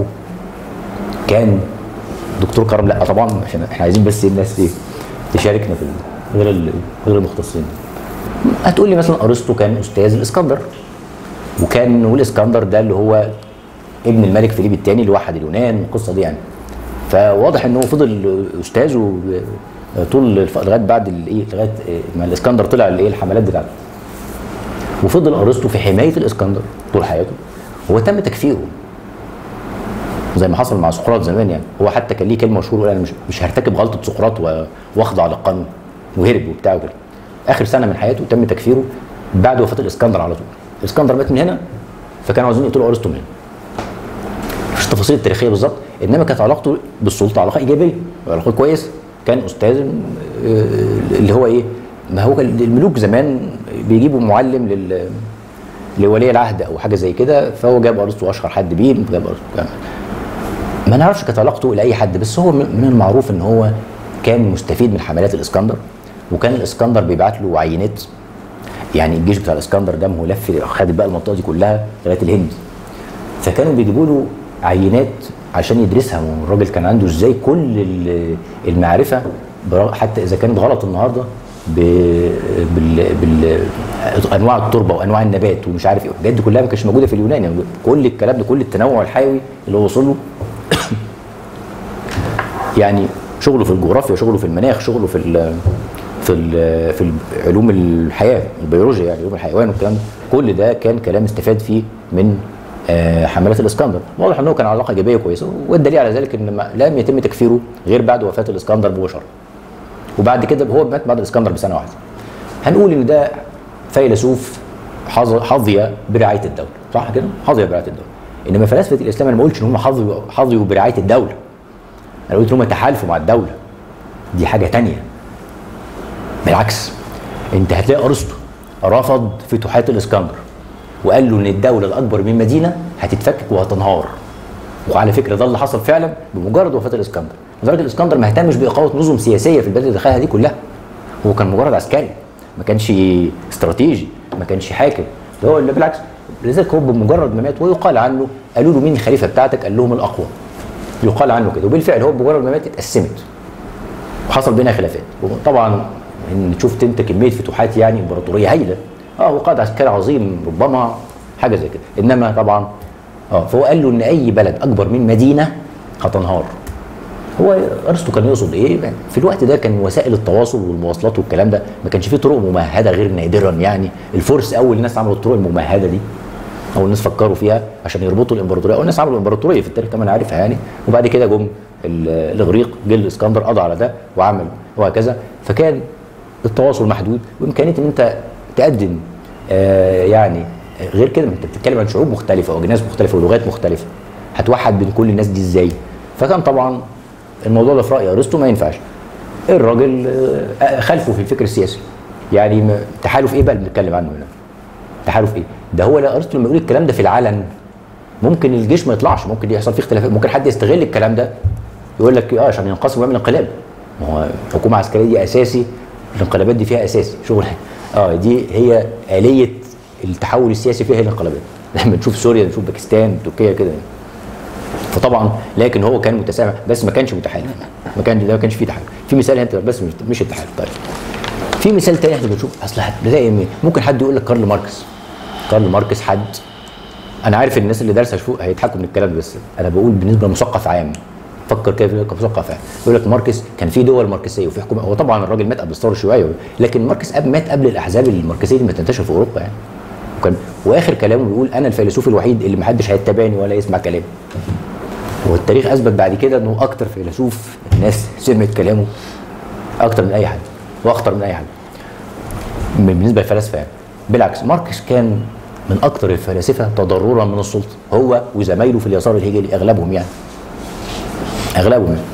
كان دكتور كرم لا طبعا عشان احنا عايزين بس الناس ايه تشاركنا في ال- غير ال- غير المختصين هتقول لي مثلا ارسطو كان استاذ الاسكندر وكان والاسكندر ده اللي هو ابن الملك فيليب الثاني اللي وحد اليونان القصه دي يعني فواضح ان هو فضل استاذ و- طول الف- لغايه بعد الايه لغايه ما الاسكندر طلع الايه الحملات بتاعته وفضل ارسطو في حمايه الاسكندر طول حياته هو تم تكفيره زي ما حصل مع سقراط زمان يعني هو حتى كان ليه كلمه مشهوره انا مش مش هرتكب غلطه سقراط و- واخضع للقانون وهرب وبتاع وكده اخر سنه من حياته تم تكفيره بعد وفاه الاسكندر على طول الاسكندر مات من هنا فكانوا عاوزين يقتلوا ارسطو من هنا مش التفاصيل التاريخيه بالظبط انما كانت علاقته بالسلطه علاقه ايجابيه علاقه كويسه كان استاذ آه، اللي هو ايه ما هو كان الملوك زمان بيجيبوا معلم لل لولي العهد او حاجه زي كده فهو جاب ارسطو اشهر حد بيه جاب ارسطو ما نعرفش كانت علاقته لاي حد بس هو من من المعروف ان هو كان مستفيد من حملات الاسكندر وكان الاسكندر بيبعت له عينات يعني الجيش بتاع الاسكندر ده ما هو لف خد بقى المنطقه دي كلها لغايه الهند فكانوا بيجيبوا له عينات عشان يدرسها والراجل كان عنده ازاي كل ال- المعرفه برا- حتى اذا كانت غلط النهارده ب- بال بال انواع التربه وانواع النبات ومش عارف ايه الحاجات دي كلها ما كانتش موجوده في اليونان يعني كل الكلام ده كل التنوع الحيوي اللي هو وصل له يعني شغله في الجغرافيا شغله في المناخ شغله في ال في ال في علوم الحياه البيولوجيا يعني علوم الحيوان والكلام ده كل ده كان كلام استفاد فيه من آه، حملات الاسكندر واضح انه كان علاقه ايجابيه كويسه والدليل على ذلك ان ما- لم يتم تكفيره غير بعد وفاه الاسكندر مباشره وبعد كده هو مات بعد الاسكندر بسنه واحده هنقول ان ده فيلسوف حظ- حظي برعايه الدوله صح كده حظي برعايه الدوله انما فلاسفه الاسلام انا ما قلتش ان هم حظوا حظيوا برعايه الدوله انا قلت ان هم تحالفوا مع الدوله دي حاجه تانية بالعكس انت هتلاقي ارسطو رفض فتوحات الاسكندر وقال له ان الدوله الاكبر من مدينه هتتفكك وهتنهار وعلى فكره ده اللي حصل فعلا بمجرد وفاه الاسكندر لدرجه الاسكندر ما اهتمش باقامه نظم سياسيه في البلاد اللي دخلها دي كلها هو كان مجرد عسكري ما كانش استراتيجي ما كانش حاكم ده هو اللي بالعكس لذلك هو بمجرد ما مات ويقال عنه قالوا له مين الخليفه بتاعتك قال لهم الاقوى يقال عنه كده وبالفعل هو بمجرد ما مات اتقسمت وحصل بينها خلافات وطبعا ان شفت انت كميه فتوحات يعني امبراطوريه هايله اه وقائد عسكري عظيم ربما حاجه زي كده انما طبعا اه فهو قال له ان اي بلد اكبر من مدينه هتنهار هو ارسطو كان يقصد ايه في الوقت ده كان وسائل التواصل والمواصلات والكلام ده ما كانش فيه طرق ممهده غير نادرا يعني الفرس اول ناس عملوا الطرق الممهده دي اول ناس فكروا فيها عشان يربطوا الامبراطوريه اول ناس عملوا الامبراطوريه في التاريخ كمان عارفها يعني وبعد كده جم ال- الاغريق جه الاسكندر قضى على ده وعمل وهكذا فكان التواصل محدود وامكانيه ان انت تقدم آه يعني غير كده ما انت بتتكلم عن شعوب مختلفه واجناس مختلفه ولغات مختلفه هتوحد بين كل الناس دي ازاي فكان طبعا الموضوع ده في راي ارسطو ما ينفعش الراجل آه، خلفه في الفكر السياسي يعني ما- تحالف ايه بقى اللي بنتكلم عنه هنا تحالف ايه ده هو لا ارسطو لما يقول الكلام ده في العلن ممكن الجيش ما يطلعش ممكن يحصل فيه اختلافات ممكن حد يستغل الكلام ده يقول لك اه عشان ينقسم ويعمل انقلاب ما هو الحكومه العسكريه دي اساسي الانقلابات دي فيها اساسي شغل اه دي هي اليه التحول السياسي فيها هي الانقلابات لما نشوف سوريا نشوف باكستان تركيا كده فطبعا لكن هو كان متسامح بس ما كانش متحالف ما كان ده ما كانش فيه تحالف في مثال انت بس مش, مش التحالف طيب في مثال تاني احنا بنشوف اصل هتلاقي مين؟ ممكن حد يقول لك كارل ماركس كارل ماركس حد انا عارف الناس اللي دارسه شو هيضحكوا من الكلام ده بس انا بقول بالنسبه لمثقف عام فكر كده كمثقف عام يقول لك ماركس كان في دول ماركسيه وفي حكومه هو طبعا الراجل مات قبل الثوره شويه لكن ماركس أب مات قبل الاحزاب الماركسيه دي ما تنتشر في اوروبا يعني وكان واخر كلامه بيقول انا الفيلسوف الوحيد اللي محدش هيتبعني ولا يسمع كلامي والتاريخ اثبت بعد كده انه اكتر فيلسوف الناس سمعت كلامه اكتر من اي حد واخطر من اي حد من- بالنسبه للفلاسفه يعني بالعكس ماركس كان من اكثر الفلاسفه تضررا من السلطه هو وزمايله في اليسار الهجري اغلبهم يعني اغلبهم يعني.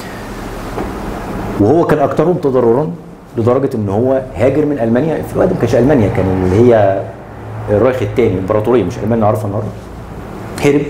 وهو كان اكثرهم تضررا لدرجه ان هو هاجر من المانيا في الوقت ما كانش المانيا كان اللي هي الرايخ الثاني الامبراطوريه مش المانيا نعرفها النهارده هرب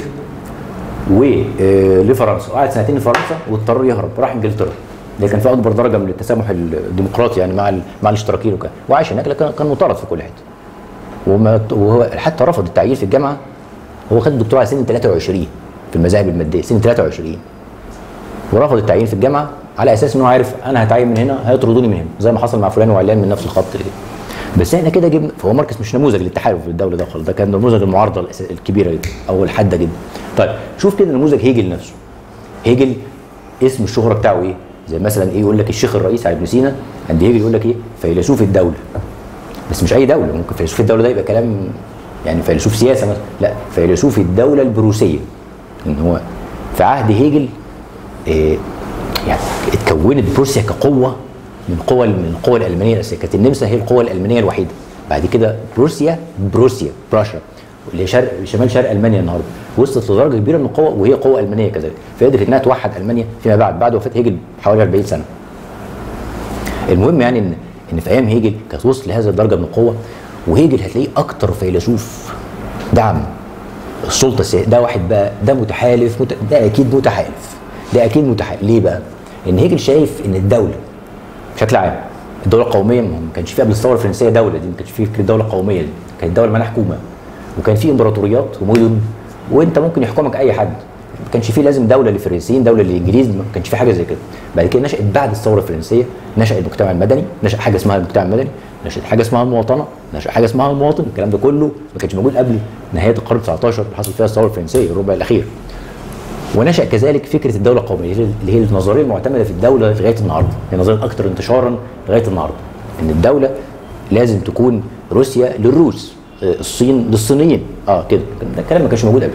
ولفرنسا وقعد سنتين في فرنسا واضطر يهرب راح انجلترا ده كان في اكبر درجه من التسامح الديمقراطي يعني مع ال- مع الاشتراكيين وكده وعاش هناك لكن كان مطارد في كل حته وما وهو حتى رفض التعيين في الجامعه هو خد الدكتوراه على سن 23 في المذاهب الماديه سن 23 ورفض التعيين في الجامعه على اساس انه عارف انا هتعين من هنا هيطردوني من هنا زي ما حصل مع فلان وعلان من نفس الخط كده بس احنا كده جبنا فهو ماركس مش نموذج للتحالف في الدوله ده خالص ده كان نموذج المعارضه الأس- الكبيره جدا او الحاده جدا طيب شوف كده نموذج هيجل نفسه هيجل اسم الشهره بتاعه ايه زي مثلا ايه يقول لك الشيخ الرئيس على ابن سينا عند هيجل يقول لك ايه فيلسوف الدوله بس مش اي دوله ممكن فيلسوف الدوله ده يبقى كلام يعني فيلسوف سياسه مثلا لا فيلسوف الدوله البروسيه ان هو في عهد هيجل إيه يعني اتكونت بروسيا كقوه من قوى من القوى الالمانيه الاساسيه كانت النمسا هي القوه الالمانيه الوحيده بعد كده بروسيا بروسيا براشا اللي هي شرق شمال شرق المانيا النهارده وصلت لدرجه كبيره من القوه وهي قوه المانيه كذلك فقدرت انها توحد المانيا فيما بعد بعد وفاه هيجل بحوالي 40 سنه المهم يعني ان ان في ايام هيجل كانت وصل لهذه الدرجه من القوه وهيجل هتلاقيه اكتر فيلسوف دعم السلطه السياسيه ده واحد بقى ده متحالف مت... ده اكيد متحالف ده اكيد متحالف ليه بقى؟ لان هيجل شايف ان الدوله بشكل عام الدوله القوميه ما كانش في قبل الثوره الفرنسيه دوله دي ما كانش في فكره الدوله القوميه دي كانت الدوله معناها حكومه وكان في امبراطوريات ومدن وانت ممكن يحكمك اي حد ما كانش في لازم دوله للفرنسيين دوله للانجليز ما كانش في حاجه زي كده بعد كده نشات بعد الثوره الفرنسيه نشا المجتمع المدني نشا حاجه اسمها المجتمع المدني نشات حاجه اسمها المواطنه نشا حاجه اسمها المواطن الكلام ده كله ما كانش موجود قبل نهايه القرن 19 اللي حصل فيها الثوره الفرنسيه الربع الاخير ونشا كذلك فكره الدوله القوميه اللي هي النظريه المعتمده في الدوله لغايه النهارده هي النظريه الاكثر انتشارا لغايه النهارده ان الدوله لازم تكون روسيا للروس آه، الصين للصينيين اه كده ده الكلام ما كانش موجود قبل كده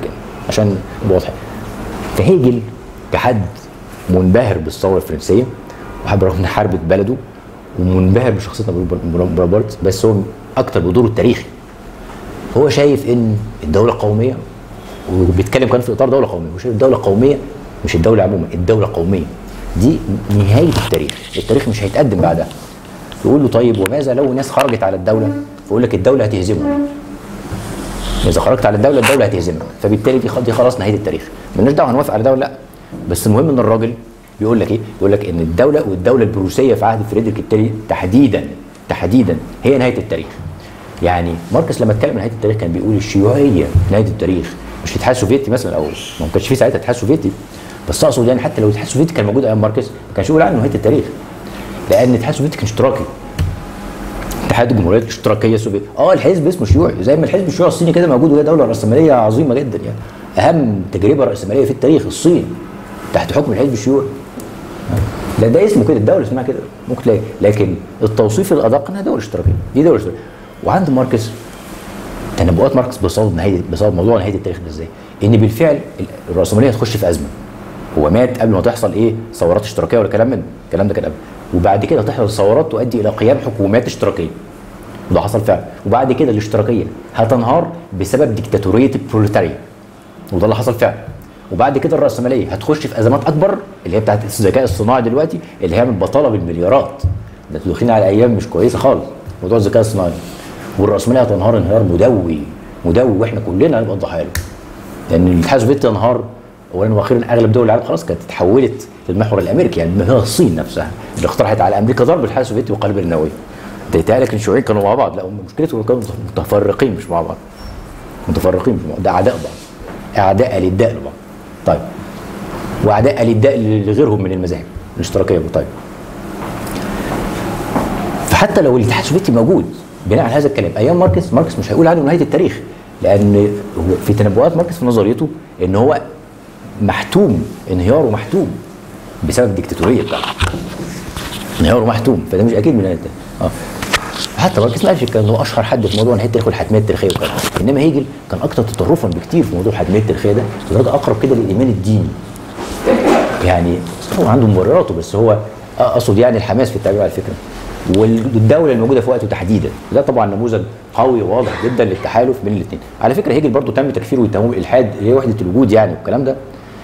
عشان نبقى واضحين فهيجل كحد منبهر بالثوره الفرنسيه وحب رغم ان حاربت بلده ومنبهر بشخصيه نابليون بونابرت بس هو اكتر بدوره التاريخي هو شايف ان الدوله قوميه وبيتكلم كان في اطار دوله قوميه هو شايف الدوله قوميه مش الدوله عموما الدوله قوميه دي نهايه التاريخ التاريخ مش هيتقدم بعدها يقول له طيب وماذا لو ناس خرجت على الدوله فيقول لك الدوله هتهزمهم اذا خرجت على الدوله الدوله هتهزمك فبالتالي دي خ- دي خلاص نهايه التاريخ مالناش دعوه هنوافق على ده ولا لا بس المهم ان الراجل بيقول لك ايه بيقول لك ان الدوله والدوله البروسيه في عهد فريدريك الثاني تحديدا تحديدا هي نهايه التاريخ يعني ماركس لما اتكلم عن نهايه التاريخ كان بيقول الشيوعيه نهايه التاريخ مش الاتحاد السوفيتي مثلا او ما كانش في ساعتها الاتحاد السوفيتي بس اقصد يعني حتى لو الاتحاد السوفيتي كان موجود ايام ماركس ما كانش يقول عنه نهايه التاريخ لان الاتحاد السوفيتي كان اشتراكي اتحاد الجمهوريات الاشتراكيه السوفيتيه اه الحزب اسمه شيوعي زي ما الحزب الشيوعي الصيني كده موجود وهي دوله راسماليه عظيمه جدا يعني اهم تجربه راسماليه في التاريخ الصين تحت حكم الحزب الشيوعي لا ده اسمه كده الدوله اسمها كده ممكن تلاقي لكن التوصيف الادق انها دوله اشتراكيه دي دوله اشتراكيه وعند ماركس تنبؤات ماركس بصدد نهايه بصدد موضوع نهايه التاريخ ده ازاي؟ ان بالفعل الراسماليه هتخش في ازمه هو مات قبل ما تحصل ايه ثورات اشتراكيه ولا كلام من الكلام ده كان قبل وبعد كده تحصل ثورات تؤدي الى قيام حكومات اشتراكيه وده حصل فعلا وبعد كده الاشتراكيه هتنهار بسبب ديكتاتوريه البروليتاريا وده اللي حصل فعلا وبعد كده الراسماليه هتخش في ازمات اكبر اللي هي بتاعت الذكاء الصناعي دلوقتي اللي هي من بطاله بالمليارات ده انتوا داخلين على ايام مش كويسه خالص موضوع الذكاء الصناعي والراسماليه هتنهار انهيار مدوي مدوي واحنا كلنا هنبقى ضحايا له لان الاتحاد السوفيتي انهار اولا واخيرا اغلب دول العالم خلاص كانت اتحولت للمحور الامريكي يعني هي الصين نفسها اللي اقترحت على امريكا ضرب الاتحاد السوفيتي وقلب النووي ده يتهيأ لك ان الشيوعيين كانوا مع بعض لا هم مشكلتهم كانوا متفرقين مش مع بعض متفرقين مش مع بعض ده اعداء بعض اعداء للداء لبعض طيب واعداء للداء لغيرهم من المذاهب الاشتراكيه طيب فحتى لو الاتحاد السوفيتي موجود بناء على هذا الكلام ايام ماركس ماركس مش هيقول عنه نهايه التاريخ لان هو في تنبؤات ماركس في نظريته ان هو محتوم انهياره محتوم بسبب الديكتاتوريه بتاعته انهياره محتوم فده مش اكيد من نهايه التاريخ اه حتى ماركس ما قالش الكلام ده هو اشهر حد في موضوع نهايه التاريخ والحتميه التاريخيه وكده انما هيجل كان اكثر تطرفا بكتير في موضوع الحتميه التاريخيه ده لدرجه اقرب كده للايمان الديني يعني هو عنده مبرراته بس هو اقصد يعني الحماس في التعبير على الفكره والدوله الموجوده في وقته تحديدا ده طبعا نموذج قوي وواضح جدا للتحالف بين الاثنين على فكره هيجل برضه تم تكفيره واتهامه بالالحاد اللي هي وحده الوجود يعني والكلام ده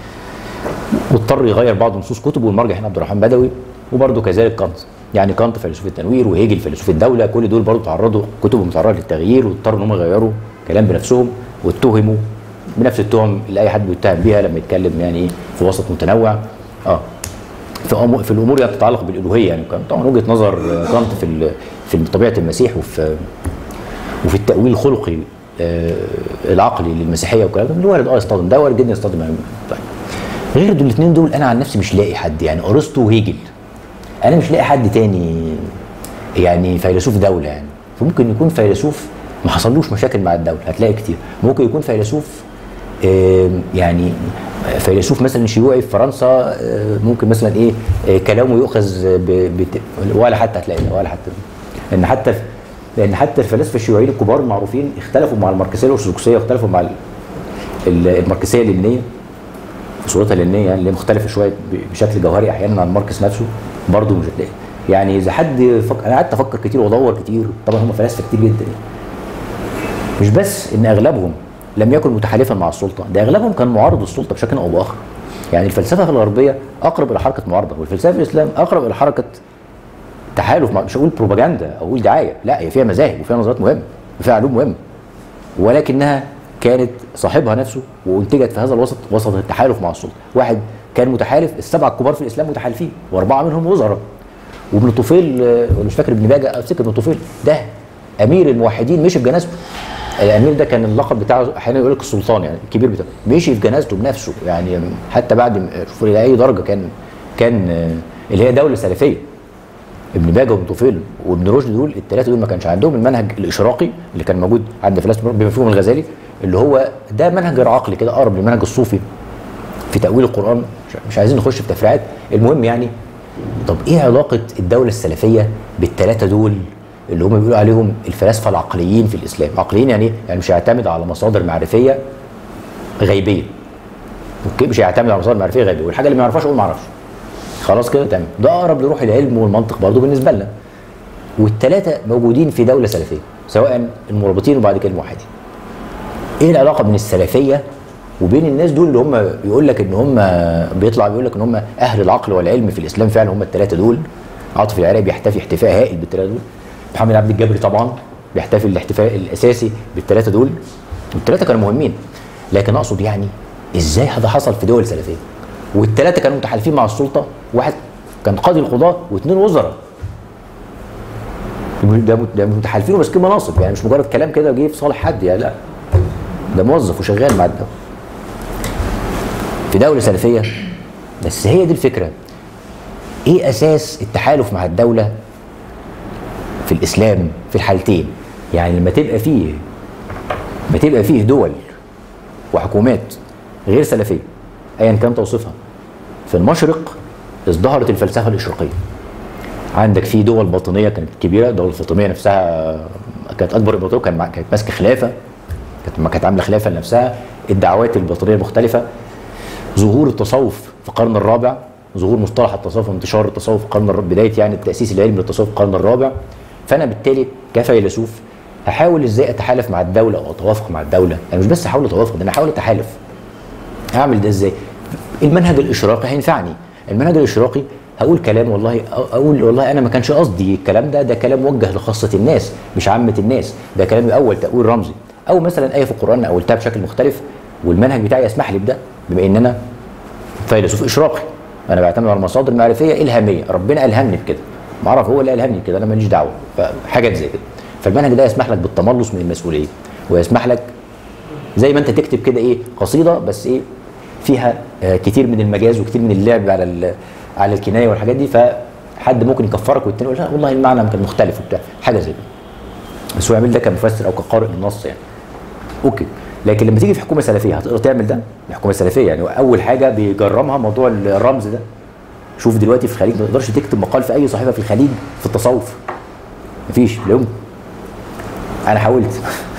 واضطر يغير بعض نصوص كتبه والمرجع هنا عبد الرحمن بدوي وبرضه كذلك كانت يعني كانت فيلسوف التنوير وهيجل فيلسوف الدوله كل دول برضه تعرضوا كتبهم تعرضت للتغيير واضطروا ان هم يغيروا كلام بنفسهم واتهموا بنفس التهم اللي اي حد بيتهم بيها لما يتكلم يعني ايه في وسط متنوع اه في أمو- في الامور اللي تتعلق بالالوهيه يعني كان طبعا وجهه نظر كانت في ال- في طبيعه المسيح وفي وفي التاويل الخلقي آه، العقلي للمسيحيه والكلام ده اللي وارد اه يصطدم ده وارد جدا يصطدم يعني. طيب غير دول الاثنين دول انا عن نفسي مش لاقي حد يعني ارسطو وهيجل انا مش لاقي حد تاني يعني فيلسوف دوله يعني فممكن يكون فيلسوف ما حصلوش مشاكل مع الدوله هتلاقي كتير ممكن يكون فيلسوف آم، يعني فيلسوف مثلا شيوعي في فرنسا آه، ممكن مثلا ايه آه، كلامه يؤخذ ب- بت- ولا حتى هتلاقي ولا حتى لان حتى لان حتى الفلاسفه الشيوعيين الكبار المعروفين اختلفوا مع الماركسيه الارثوذكسيه واختلفوا مع ال- ال- الماركسيه اللينيه صورتها اللينيه يعني اللي هي مختلفه شويه ب- بشكل جوهري احيانا عن ماركس نفسه برضه مش هتلاقي يعني اذا حد فك... انا قعدت افكر كتير وادور كتير طبعا هم فلاسفه كتير جدا يعني. مش بس ان اغلبهم لم يكن متحالفا مع السلطه ده اغلبهم كان معارض للسلطه بشكل او باخر يعني الفلسفه الغربيه اقرب الى حركه معارضه والفلسفه في الاسلام اقرب الى حركه تحالف مع مش هقول بروباجندا او اقول دعايه لا هي فيها مذاهب وفيها نظريات مهمه وفيها علوم مهمه ولكنها كانت صاحبها نفسه وانتجت في هذا الوسط وسط التحالف مع السلطه واحد كان متحالف السبعه الكبار في الاسلام متحالفين واربعه منهم وزراء وابن طفيل آه، ولا مش فاكر ابن باجه افتكر ابن طفيل ده امير الموحدين مشي في جنازته الامير ده كان اللقب بتاعه احيانا يقول لك السلطان يعني الكبير بتاعه مشي في جنازته بنفسه يعني حتى بعد ما- شوف الى اي درجه كان كان آه، اللي هي دوله سلفيه ابن باجه وابن طفيل وابن رشد دول الثلاثه دول ما كانش عندهم المنهج الاشراقي اللي كان موجود عند فلاسفه بمفهوم الغزالي اللي هو ده منهج عقلي كده اقرب للمنهج الصوفي في تاويل القران مش- مش عايزين نخش في تفريعات المهم يعني طب ايه علاقه الدوله السلفيه بالثلاثه دول اللي هم بيقولوا عليهم الفلاسفه العقليين في الاسلام عقليين يعني إيه؟ يعني مش هيعتمد على مصادر معرفيه غيبيه اوكي مش هيعتمد على مصادر معرفيه غيبيه والحاجه اللي ما يعرفهاش اقول ما اعرفش خلاص كده تمام ده اقرب لروح العلم والمنطق برضه بالنسبه لنا والثلاثه موجودين في دوله سلفيه سواء المرابطين وبعد كده الموحدين ايه العلاقه بين السلفيه وبين الناس دول اللي هم بيقول لك ان هم بيطلع بيقول لك ان هم اهل العقل والعلم في الاسلام فعلا هم الثلاثه دول عاطف العراقي بيحتفي احتفاء هائل بالثلاثه دول محمد عبد الجبري طبعا بيحتفل الاحتفاء الاساسي بالثلاثه دول والثلاثه كانوا مهمين لكن اقصد يعني ازاي هذا حصل في دول سلفيه والثلاثه كانوا متحالفين مع السلطه واحد كان قاضي القضاه واثنين وزراء ده ده متحالفين وماسكين مناصب يعني مش مجرد كلام كده جه في صالح حد يعني لا ده موظف وشغال مع الدوله في دوله سلفيه بس هي دي الفكره ايه اساس التحالف مع الدوله في الاسلام في الحالتين يعني لما تبقى فيه ما تبقى فيه دول وحكومات غير سلفيه ايا كان توصيفها في المشرق ازدهرت الفلسفه الاشرقيه عندك في دول باطنيه كانت كبيره الدوله الفاطميه نفسها كانت اكبر امبراطوريه كان مع- كانت ماسكه خلافه كانت ما كانت عامله خلافه لنفسها الدعوات الباطنيه المختلفه ظهور التصوف في القرن الرابع ظهور مصطلح التصوف وانتشار التصوف في القرن الرابع بدايه يعني التاسيس العلمي للتصوف في القرن الرابع فانا بالتالي كفيلسوف هحاول ازاي اتحالف مع الدوله او اتوافق مع الدوله انا مش بس احاول اتوافق ده انا احاول اتحالف هعمل ده ازاي المنهج الاشراقي هينفعني المنهج الاشراقي هقول كلام والله أو- اقول والله انا ما كانش قصدي الكلام ده ده كلام موجه لخاصه الناس مش عامه الناس ده كلام اول تاويل رمزي او مثلا ايه في القران قلتها بشكل مختلف والمنهج بتاعي يسمح لي بده بما ان انا فيلسوف اشراقي انا بعتمد على مصادر معرفيه الهاميه ربنا الهمني بكده ما اعرف هو اللي الهمني بكده انا ماليش دعوه فحاجات زي كده فالمنهج ده يسمح لك بالتملص من المسؤوليه ويسمح لك زي ما انت تكتب كده ايه قصيده بس ايه فيها آه كتير من المجاز وكتير من اللعب على ال- على الكنايه والحاجات دي فحد ممكن يكفرك والتاني يقول لا والله المعنى كان مختلف وبتاع حاجه زي كده بس هو يعمل ده كمفسر او كقارئ للنص يعني اوكي لكن لما تيجي في حكومه سلفيه هتقدر تعمل ده الحكومه السلفيه يعني اول حاجه بيجرمها موضوع الرمز ده شوف دلوقتي في الخليج ما تقدرش تكتب مقال في اي صحيفه في الخليج في التصوف مفيش لا يمكن انا حاولت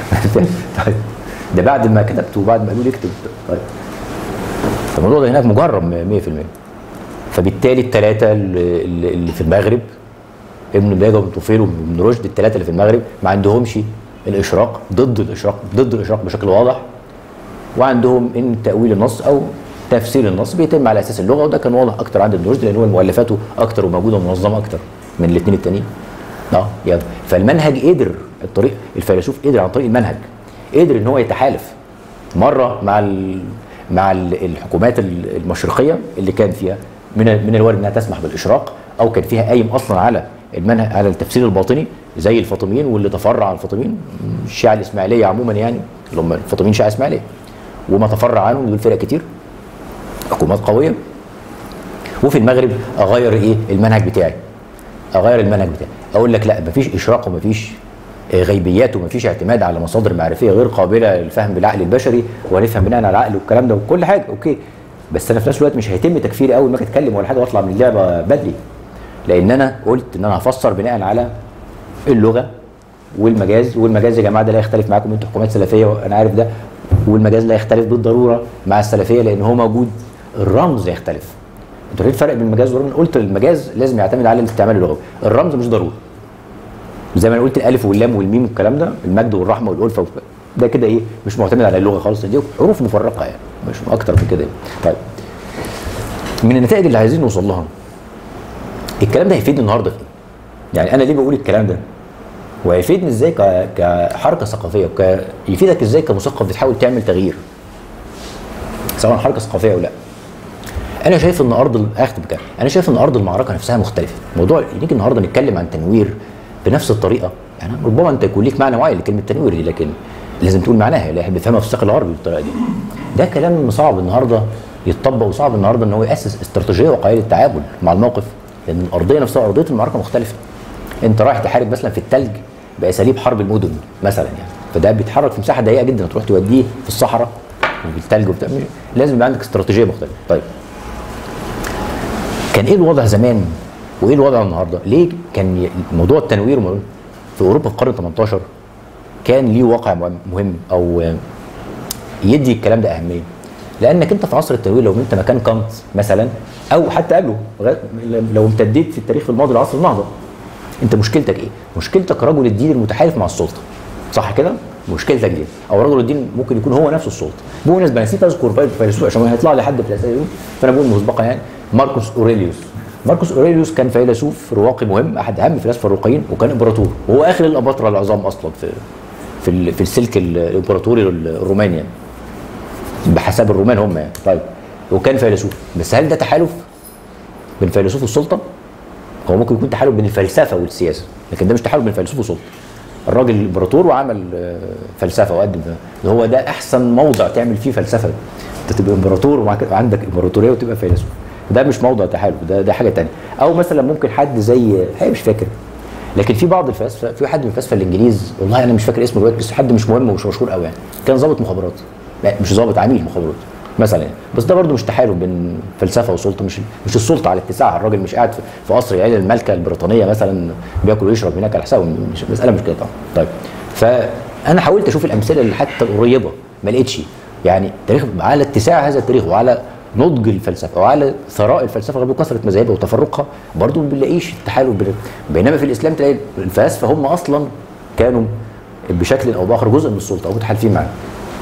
طيب ده بعد ما كتبت وبعد ما قالوا لي اكتب طيب فالموضوع ده هناك مجرم 100% فبالتالي الثلاثه اللي اللي في المغرب ابن باجه وابن طفيل وابن رشد الثلاثه اللي في المغرب ما عندهمش الاشراق ضد الاشراق ضد الاشراق بشكل واضح وعندهم ان تاويل النص او تفسير النص بيتم على اساس اللغه وده كان واضح اكتر عند ابن رشد لان هو مؤلفاته اكتر وموجوده ومنظمه اكتر من الاثنين التانيين اه يلا فالمنهج قدر الطريق الفيلسوف قدر عن طريق المنهج قدر ان هو يتحالف مره مع ال مع ال- الحكومات ال- المشرقيه اللي كان فيها من ال- من الوارد انها تسمح بالاشراق او كان فيها قايم اصلا على المنهج على التفسير الباطني زي الفاطميين واللي تفرع عن الفاطميين الشيعه الاسماعيليه عموما يعني اللي هم الفاطميين شيعه اسماعيليه وما تفرع عنهم دول فرق كتير حكومات قويه وفي المغرب اغير ايه المنهج بتاعي اغير المنهج بتاعي اقول لك لا مفيش اشراق ومفيش آه، غيبيات ومفيش اعتماد على مصادر معرفيه غير قابله للفهم بالعقل البشري ونفهم بناء على العقل والكلام ده وكل حاجه اوكي بس انا في نفس الوقت مش هيتم تكفيري اول ما أجي اتكلم ولا حاجه واطلع من اللعبه بدري لان انا قلت ان انا هفسر بناء على اللغه والمجاز والمجاز يا جماعه ده لا يختلف معاكم انتوا حكومات سلفيه وانا عارف ده والمجاز لا يختلف بالضروره مع السلفيه لان هو موجود الرمز يختلف انتوا عارفين الفرق بين المجاز والرمز قلت المجاز لازم يعتمد على الاستعمال اللغوي الرمز مش ضروري زي ما انا قلت الالف واللام والميم والكلام ده المجد والرحمه والالفه والف- ده كده ايه مش معتمد على اللغه خالص دي حروف مفرقه يعني مش اكتر من كده يعني. طيب من النتائج اللي عايزين نوصل لها الكلام ده هيفيدني النهارده في ايه؟ يعني انا ليه بقول الكلام ده؟ وهيفيدني ازاي ك- كحركه ثقافيه وك... يفيدك ازاي كمثقف بتحاول تعمل تغيير سواء حركه ثقافيه او لا انا شايف ان ارض ال- اختم بكده انا شايف ان ارض المعركه نفسها مختلفه موضوع نيجي النهارده نتكلم عن تنوير بنفس الطريقه يعني ربما انت يكون ليك معنى معين لكلمه تنوير دي لكن لازم تقول معناها اللي احنا بنفهمها في السياق الغربي بالطريقه دي ده كلام صعب النهارده يتطبق وصعب النهارده ان هو ياسس استراتيجيه واقعيه للتعامل مع الموقف لان الارضيه نفسها ارضيه المعركه مختلفه انت رايح تحارب مثلا في الثلج باساليب حرب المدن مثلا يعني فده بيتحرك في مساحه ضيقه جدا تروح توديه في الصحراء وبالثلج وبتاع لازم يبقى عندك استراتيجيه مختلفه طيب كان ايه الوضع زمان وايه الوضع النهارده؟ ليه كان ي- موضوع التنوير م- في اوروبا في القرن 18 كان ليه واقع مهم- مهم او آه، يدي الكلام ده اهميه لانك انت في عصر التنوير لو انت مكان كانت مثلا او حتى قبله لغاية- لو امتديت في التاريخ الماضي لعصر النهضه انت مشكلتك ايه؟ مشكلتك رجل الدين المتحالف مع السلطه صح كده؟ مشكلتك دي او رجل الدين ممكن يكون هو نفسه السلطه بالمناسبه انا نسيت اذكر فيل- فيلسوف عشان هيطلع لي حد في الاسئله دي فانا بقول مسبقا يعني ماركوس اوريليوس ماركوس اوريليوس كان فيلسوف رواقي مهم احد اهم الفلاسفه الرقيين وكان امبراطور وهو اخر الاباطره العظام اصلا في في ال- في السلك ال- الامبراطوري الروماني يعني بحسب الرومان هم يعني طيب وكان فيلسوف بس هل ده تحالف بين فيلسوف والسلطه؟ هو ممكن يكون تحالف بين الفلسفه والسياسه لكن ده مش تحالف بين الفيلسوف والسلطه الراجل امبراطور وعمل آه، فلسفه وقدم ده هو ده احسن موضع تعمل فيه فلسفه انت تبقى امبراطور ومعاك- وعندك امبراطوريه وتبقى فيلسوف ده مش موضع تحالف ده ده حاجه تانية او مثلا ممكن حد زي هي مش فاكر لكن في بعض الفلاسفه في حد من الفلاسفه الانجليز والله انا مش فاكر اسمه دلوقتي بس حد مش مهم ومش مشهور قوي يعني كان ضابط مخابرات لا مش ضابط عميل مخابرات مثلا يعني بس ده برضه مش تحالف بين فلسفه وسلطه مش مش السلطه على اتساعها الراجل مش قاعد في- في قصر العيله المالكه البريطانيه مثلا بياكل ويشرب هناك على حسابه مش المساله مش كده طبعا طيب فانا حاولت اشوف الامثله اللي حتى القريبه ما لقيتش يعني تاريخ على اتساع هذا التاريخ وعلى نضج الفلسفه وعلى ثراء الفلسفه غير كثره مذاهبها وتفرقها برضه ما بنلاقيش التحالف بين بينما في الاسلام تلاقي الفلاسفه هم اصلا كانوا بشكل او باخر جزء من السلطه او متحالفين معاها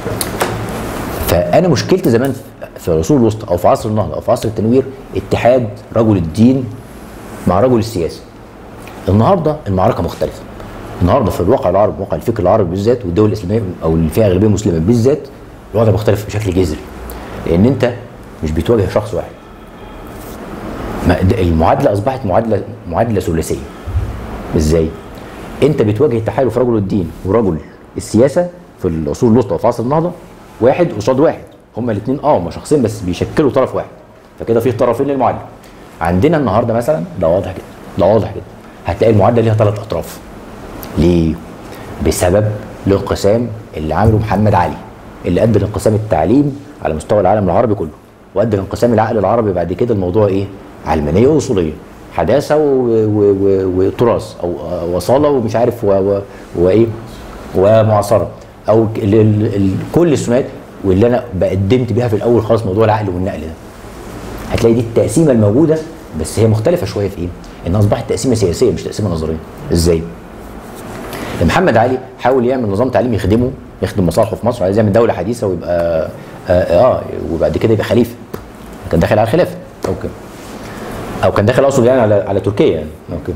فانا مشكلتي زمان في العصور الوسطى او في عصر النهضه او في عصر التنوير اتحاد رجل الدين مع رجل السياسه النهارده المعركه مختلفه النهارده في الواقع العربي واقع الفكر العربي بالذات والدول الاسلاميه او اللي فيها اغلبيه مسلمه بالذات الوضع مختلف بشكل جذري لان انت مش بتواجه شخص واحد ما- د- المعادله اصبحت معادله معادله ثلاثيه ازاي؟ انت بتواجه تحالف رجل الدين ورجل السياسه في العصور الوسطى وفي عصر النهضه واحد قصاد واحد هما الاثنين اه هما شخصين بس بيشكلوا طرف واحد فكده في طرفين للمعادله عندنا النهارده مثلا ده واضح جدا ده واضح جدا هتلاقي المعادله ليها ثلاث اطراف ليه؟ بسبب الانقسام اللي عمله محمد علي اللي ادى لانقسام التعليم على مستوى العالم العربي كله وادى لانقسام العقل العربي بعد كده الموضوع ايه؟ علمانيه واصوليه حداثه و- و- و- وتراث او أو وصاله ومش عارف و- و- وايه ومعاصره او ك- ال- ال- ال- كل الثنائيات واللي انا بقدمت بيها في الاول خالص موضوع العقل والنقل ده هتلاقي دي التقسيمه الموجوده بس هي مختلفه شويه في ايه؟ انها اصبحت تقسيمه سياسيه مش تقسيمه نظريه ازاي؟ محمد علي حاول يعمل نظام تعليمي يخدمه يخدم مصالحه في مصر عايز يعمل دوله حديثه ويبقى اه, آه وبعد كده يبقى خليفه كان داخل على الخلافه اوكي او كان داخل اقصد يعني على على تركيا يعني اوكي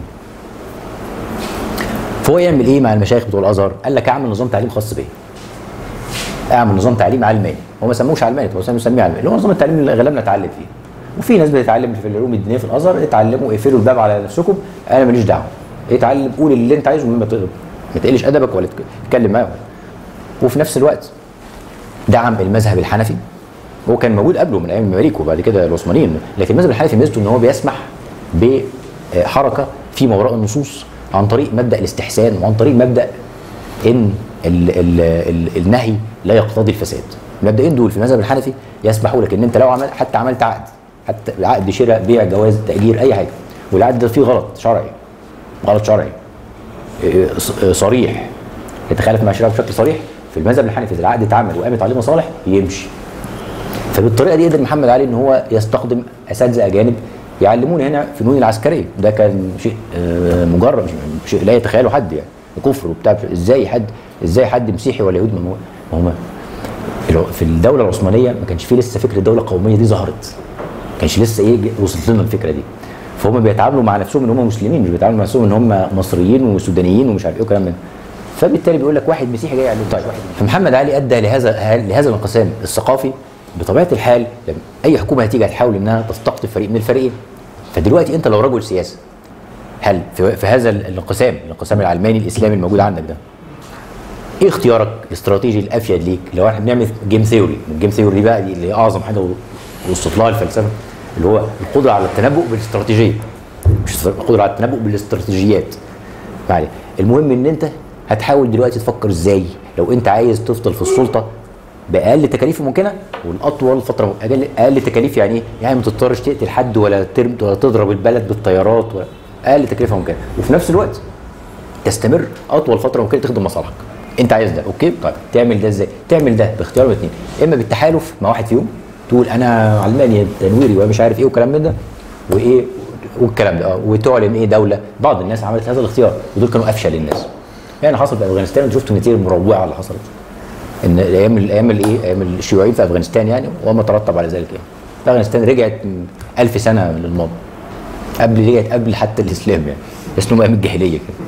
فهو يعمل ايه مع المشايخ بتوع الازهر؟ قال لك اعمل نظام تعليم خاص بيا اعمل نظام تعليم علماني هو ما سموش علماني هو مسميه علماني اللي هو نظام التعليم اللي اغلبنا اتعلم فيه وفي ناس بتتعلم في العلوم الدينيه في الازهر اتعلموا اقفلوا الباب على نفسكم انا ماليش دعوه اتعلم قول اللي انت عايزه من ما تقدر ما تقلش ادبك ولا تك- تتكلم معاهم وفي نفس الوقت دعم المذهب الحنفي هو كان موجود قبله من ايام المماليك وبعد كده العثمانيين لكن المذهب الحنفي ميزته ان هو بيسمح بحركه في ما وراء النصوص عن طريق مبدا الاستحسان وعن طريق مبدا ان ال ال ال النهي لا يقتضي الفساد المبدئين دول في المذهب الحنفي يسمحوا لك ان انت لو عمل حتى عملت عقد حتى عقد شراء بيع جواز تاجير اي حاجه والعقد ده فيه غلط شرعي غلط شرعي إيه، ص- إيه، صريح يتخالف مع الشريعه بشكل صريح في المذهب الحنفي اذا العقد اتعمل وقامت عليه مصالح يمشي فبالطريقه دي قدر محمد علي ان هو يستخدم اساتذه اجانب يعلمونا هنا فنون العسكريه ده كان شيء آه، مجرد مش- شيء لا يتخيله حد يعني كفر وبتاع ازاي حد ازاي حد مسيحي ولا يهودي ما هو ما هم الع- في الدوله العثمانيه ما كانش فيه لسه فكره الدوله القوميه دي ظهرت ما كانش لسه ايه جه- وصلت لنا الفكره دي فهم بيتعاملوا مع نفسهم ان هم مسلمين مش بيتعاملوا مع نفسهم ان هم مصريين وسودانيين ومش عارف ايه وكلام من ده. فبالتالي بيقول لك واحد مسيحي جاي يعلم طيب واحد فمحمد علي ادى لهذا لهذا الانقسام الثقافي بطبيعه الحال لما اي حكومه هتيجي هتحاول انها تستقطب فريق من الفريقين فدلوقتي انت لو رجل سياسه هل في, في هذا الانقسام الانقسام العلماني الاسلامي الموجود عندك ده ايه اختيارك الاستراتيجي الافيد ليك لو احنا بنعمل جيم ثيوري الجيم ثيوري دي بقى دي اللي هي اعظم حاجه وصلت لها الفلسفه اللي هو القدره على التنبؤ بالاستراتيجيه مش القدره على التنبؤ بالاستراتيجيات ما علينا. المهم ان انت هتحاول دلوقتي تفكر ازاي لو انت عايز تفضل في السلطه باقل تكاليف ممكنه والاطول فتره اقل اقل تكاليف يعني ايه؟ يعني ما تضطرش تقتل حد ولا ترم ولا تضرب البلد بالطيارات ولا اقل تكلفه ممكنه وفي نفس الوقت تستمر اطول فتره ممكنه تخدم مصالحك انت عايز ده اوكي طيب تعمل ده ازاي تعمل ده باختيار من اتنين اما بالتحالف مع واحد فيهم تقول انا علماني تنويري ومش عارف ايه والكلام من ده وايه والكلام ده اه وتعلن ايه دوله بعض الناس عملت هذا الاختيار ودول كانوا افشل الناس يعني حصل في افغانستان انتوا شفتوا النتيجه المروعه اللي حصلت ان الايام الايام الايه ايام الشيوعيين في افغانستان يعني وما ترتب على ذلك يعني افغانستان رجعت من ألف سنه للماضي قبل رجعت قبل حتى الاسلام يعني بس انهم ايام الجاهليه كده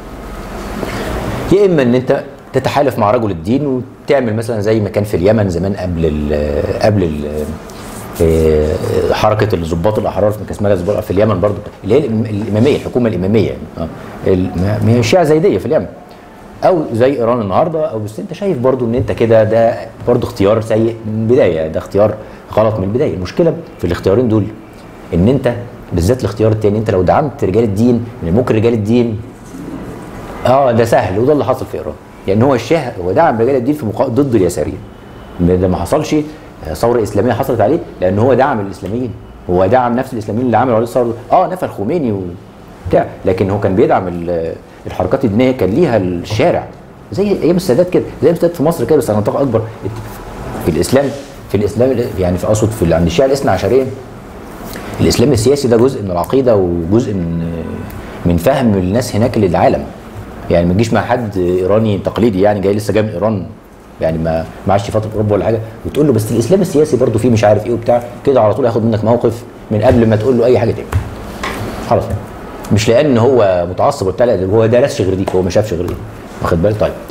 يا اما ان انت تتحالف مع رجل الدين وتعمل مثلا زي ما كان في اليمن زمان قبل ال قبل ال آه، حركه الضباط الاحرار في كان اسمها الضباط في اليمن برضو اللي هي الإم- الاماميه الحكومه الاماميه يعني اه ال- ما ما هي الشيعه زيديه في اليمن او زي ايران النهارده او بس انت شايف برضو ان انت كده ده برضو اختيار سيء من البدايه ده اختيار غلط من البدايه المشكله في الاختيارين دول ان انت بالذات الاختيار التاني انت لو دعمت رجال الدين من ممكن رجال الدين اه ده سهل وده اللي حصل في ايران يعني هو الشاه هو دعم رجال الدين في مقا... ضد اليساريين ده ما حصلش آه، ثوره اسلاميه حصلت عليه لان هو دعم الاسلاميين هو دعم نفس الاسلاميين اللي عملوا عليه الثوره دول. اه نفى الخميني وبتاع لكن هو كان بيدعم ال- الحركات الدينيه كان ليها الشارع زي ايام السادات كده زي السادات في مصر كده بس على نطاق اكبر في الاسلام في الاسلام يعني في اقصد في عند الشيعه الاثنى عشريه الاسلام السياسي ده جزء من العقيده وجزء من من فهم الناس هناك للعالم يعني ما تجيش مع حد ايراني تقليدي يعني جاي لسه جاي من ايران يعني ما ما عادش فتره اوروبا ولا حاجه وتقول له بس الاسلام السياسي برضه فيه مش عارف ايه وبتاع كده على طول ياخد منك موقف من قبل ما تقول له اي حاجه تاني خلاص مش لان هو متعصب وبتاع لا ده هو درسش غير دي هو ما شافش غير دي واخد بالك طيب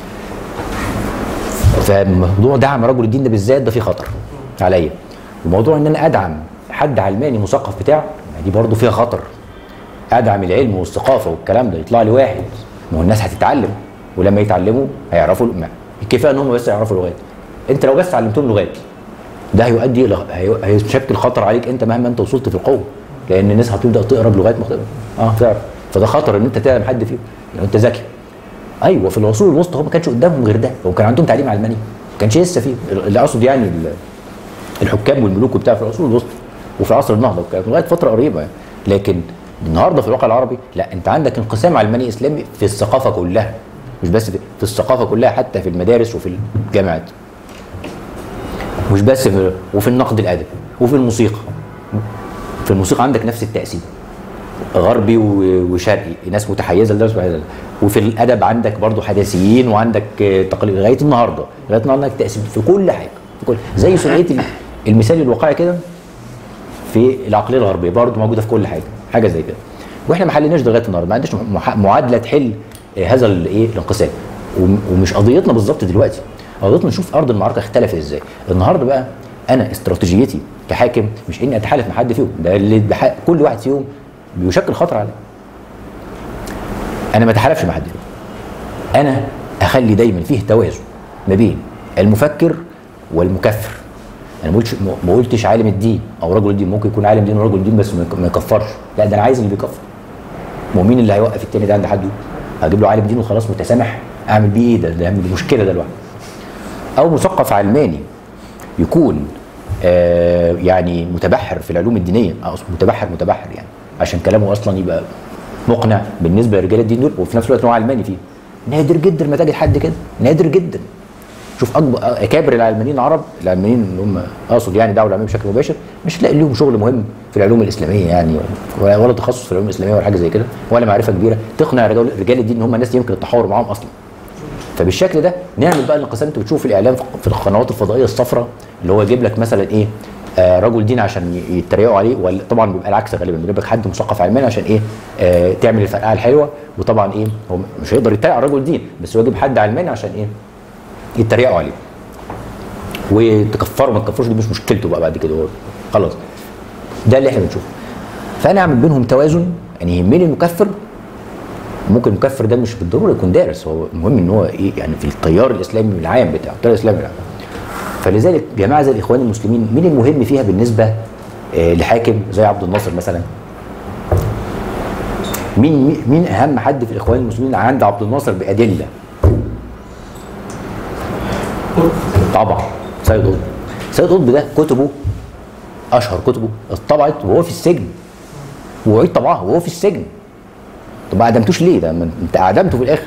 فموضوع دعم رجل الدين ده بالذات ده فيه خطر عليا وموضوع ان انا ادعم حد علماني مثقف بتاع ما دي برضه فيها خطر ادعم العلم والثقافه والكلام ده يطلع لي واحد ما هو الناس هتتعلم ولما يتعلموا هيعرفوا ما- الكفايه ان هم بس يعرفوا لغات انت لو بس علمتهم لغات ده هيؤدي الى هي- هيشكل خطر عليك انت مهما انت وصلت في القوه لان الناس هتبدا تقرا بلغات مختلفه اه تعرف فده خطر ان انت تعلم حد فيهم لو انت ذكي ايوه في العصور الوسطى هو ما كانش قدامهم غير ده هو كان عندهم تعليم علماني ما كانش لسه فيه اللي اقصد يعني ال- الحكام والملوك وبتاع في العصور الوسطى وفي عصر النهضه وكان لغايه فتره قريبه يعني. لكن النهارده في الواقع العربي لا انت عندك انقسام علماني اسلامي في الثقافه كلها مش بس في, في الثقافه كلها حتى في المدارس وفي الجامعات مش بس في وفي النقد الادبي وفي الموسيقى في الموسيقى عندك نفس التقسيم غربي و- وشرقي ناس متحيزه لده وناس متحيزه لده وفي الادب عندك برضو حداثيين وعندك آه، تقليد لغايه النهارده لغايه النهارده عندك تقسيم في كل حاجه في كل زي ثنائيه ال- المثال الواقعي كده في العقليه الغربيه برضو موجوده في كل حاجه حاجه زي كده واحنا ما حليناش ده لغايه النهارده ما عندناش مح- معادله تحل آه، هذا الايه الانقسام وم- ومش قضيتنا بالظبط دلوقتي قضيتنا نشوف ارض المعركه اختلفت ازاي النهارده بقى انا استراتيجيتي كحاكم مش اني اتحالف مع حد فيهم ده اللي بح... كل واحد فيهم بيشكل خطر عليه انا ما اتحالفش مع حد فيهم انا اخلي دايما فيه توازن ما بين المفكر والمكفر انا ما قلتش ما قلتش عالم الدين او رجل الدين ممكن يكون عالم دين ورجل دين بس ما يك- ما يكفرش لا ده انا عايز اللي بيكفر ما هو مين اللي هيوقف التاني ده عند حد هجيب له عالم دين وخلاص متسامح اعمل بيه ايه ده ده دي مشكله ده لوحده او مثقف علماني يكون آه يعني متبحر في العلوم الدينيه اقصد متبحر متبحر يعني عشان كلامه اصلا يبقى مقنع بالنسبه لرجال الدين دول وفي نفس الوقت هو علماني فيه نادر جدا ما تجد حد كده نادر جدا شوف اكبر اكابر العلمانيين العرب العلمانيين اللي هم اقصد يعني دعوه العلمانيه بشكل مباشر مش هتلاقي لهم شغل مهم في العلوم الاسلاميه يعني ولا ولا تخصص في العلوم الاسلاميه ولا حاجه زي كده ولا معرفه كبيره تقنع رجال رجال الدين ان هم الناس دي يمكن التحاور معاهم اصلا فبالشكل ده نعمل بقى الانقسام انت بتشوف الاعلام في القنوات الفضائيه الصفراء اللي هو يجيب لك مثلا ايه آه رجل دين عشان ي- يتريقوا عليه ولا طبعا بيبقى العكس غالبا بيجيب لك حد مثقف علماني عشان ايه آه تعمل الفرقعه الحلوه وطبعا ايه هو مش هيقدر يتريق على رجل دين بس هو يجيب حد علماني عشان ايه يتريقوا عليه وتكفروا ما تكفروش دي مش مشكلته بقى بعد كده هو خلاص ده اللي احنا بنشوفه فانا اعمل بينهم توازن يعني يهمني المكفر ممكن المكفر ده مش بالضروره يكون دارس هو المهم ان هو ايه يعني في التيار الاسلامي العام بتاعه التيار الاسلامي العام فلذلك جماعه زي الاخوان المسلمين مين المهم فيها بالنسبه آه لحاكم زي عبد الناصر مثلا مين مين اهم حد في الاخوان المسلمين عند عبد الناصر بادله طبعا سيد قطب سيد قطب ده كتبه اشهر كتبه اتطبعت وهو في السجن وعيد طبعها وهو في السجن طب ما اعدمتوش ليه ده ما انت اعدمته في الاخر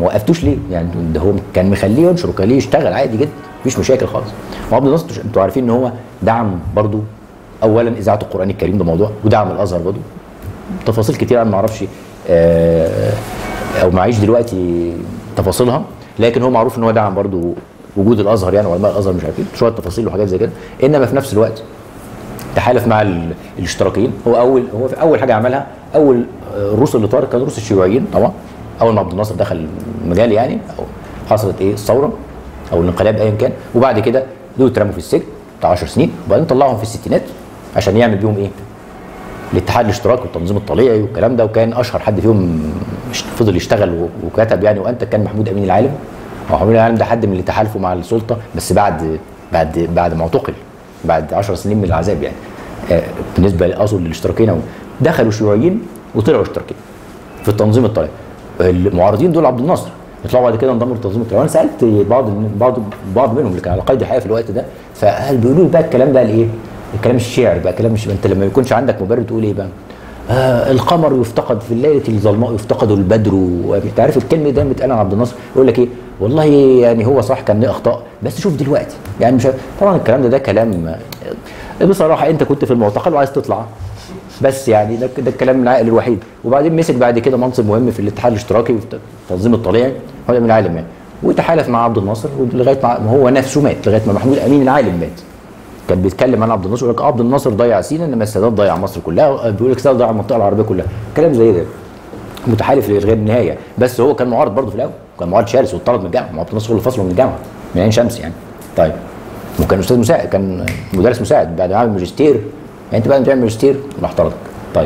ما وقفتوش ليه؟ يعني ده هو كان مخليه ينشر وكان ليه يشتغل عادي جدا مفيش مشاكل خالص وعبد الناصر انتوا عارفين ان هو دعم برضو اولا اذاعه القران الكريم ده موضوع ودعم الازهر برضو تفاصيل كتير انا ما اعرفش آه، او معيش دلوقتي تفاصيلها لكن هو معروف ان هو دعم برضو وجود الازهر يعني وعلماء الازهر مش عارف ايه شويه تفاصيل وحاجات زي كده انما في نفس الوقت تحالف مع ال- الاشتراكيين هو اول هو في اول حاجه عملها اول آه، الروس اللي طارت كانوا روس الشيوعيين طبعا اول ما عبد الناصر دخل المجال يعني او حصلت ايه الثوره او الانقلاب ايا كان وبعد كده دول اترموا في السجن بتاع 10 سنين وبعدين طلعهم في الستينات عشان يعمل بيهم ايه؟ الاتحاد الاشتراكي والتنظيم الطليعي والكلام ده وكان اشهر حد فيهم اشت- فضل يشتغل و- وكتب يعني وانت كان محمود امين العالم هو محمود العالم ده حد من اللي تحالفوا مع السلطه بس بعد بعد بعد ما اعتقل بعد 10 سنين من العذاب يعني آه، بالنسبه لاصل للاشتراكيين أو- دخلوا شيوعيين وطلعوا اشتراكيين في التنظيم الطليعي المعارضين دول عبد الناصر يطلعوا بعد كده انضموا للتنظيم الطليعي وانا سالت بعض بعض بعض منهم اللي كان على قيد الحياه في الوقت ده فهل بيقولوا لي بقى الكلام بقى الايه؟ الكلام الشعر بقى كلام الش... انت لما ما يكونش عندك مبرر تقول ايه بقى؟ آه القمر يفتقد في الليله الظلماء يفتقد البدر وانت عارف الكلمه ده بتقال عن عبد الناصر يقول لك ايه؟ والله يعني هو صح كان ليه اخطاء بس شوف دلوقتي يعني مش طبعا الكلام ده ده كلام آه، بصراحه انت كنت في المعتقل وعايز تطلع بس يعني ده ده الكلام العاقل الوحيد وبعدين مسك بعد كده منصب مهم في الاتحاد الاشتراكي وفي التنظيم الطليعي هو من العالم يعني وتحالف مع عبد الناصر لغايه ما ما هو نفسه مات لغايه ما محمود امين العالم مات كان بيتكلم عن عبد الناصر يقول لك عبد الناصر ضيع سينا انما السادات ضيع مصر كلها بيقول لك السادات ضيع المنطقه العربيه كلها كلام زي ده متحالف لغير النهايه بس هو كان معارض برضه في الاول كان معارض شرس واتطرد من الجامعه ما عبد الناصر هو اللي فصله من الجامعه من عين شمس يعني طيب وكان استاذ مساعد كان مدرس مساعد بعد ما عمل ماجستير يعني انت بعد ما تعمل ماجستير راح طردك طيب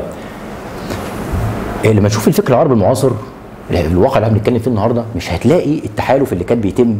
إيه لما تشوف الفكر العربي المعاصر الواقع اللي احنا بنتكلم فيه النهارده مش هتلاقي التحالف اللي كان بيتم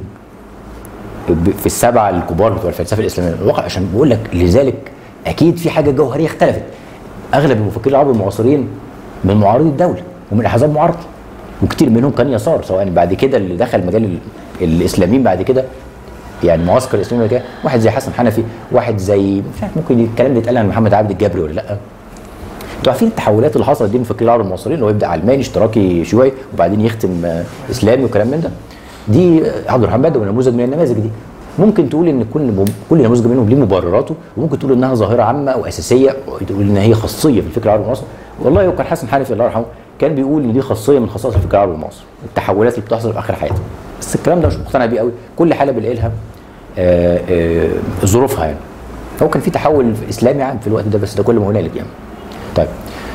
ب- في السبعه الكبار بتوع الفلسفه الاسلاميه الواقع عشان بقول لك لذلك اكيد في حاجه جوهريه اختلفت اغلب المفكرين العرب المعاصرين من معارضي الدوله ومن احزاب معارضه وكتير منهم كان يسار سواء بعد كده اللي دخل مجال ال- الاسلاميين بعد كده يعني معسكر الاسلامي كده واحد زي حسن حنفي واحد زي مش عارف ممكن الكلام ده يتقال عن محمد عبد الجبري ولا لا انتوا عارفين التحولات اللي حصلت دي من فكر العرب المعاصرين اللي هو يبدا علماني اشتراكي شيوعي وبعدين يختم آه، اسلامي وكلام من ده دي آه، عبد الرحمن بدوي نموذج من النماذج دي ممكن تقول ان كل مب- كل نموذج منهم ليه مبرراته وممكن تقول انها ظاهره عامه او اساسيه وتقول ان هي خاصيه في الفكر العربي المعاصر والله هو كان حسن حنفي الله يرحمه كان بيقول ان دي خاصيه من خصائص الفكر العربي المعاصر التحولات اللي بتحصل في اخر حياته بس الكلام ده مش مقتنع بيه قوي كل حاله بنلاقي لها آه، آه، ظروفها يعني هو كان في تحول اسلامي عام في الوقت ده بس ده كل ما هنالك يعني طيب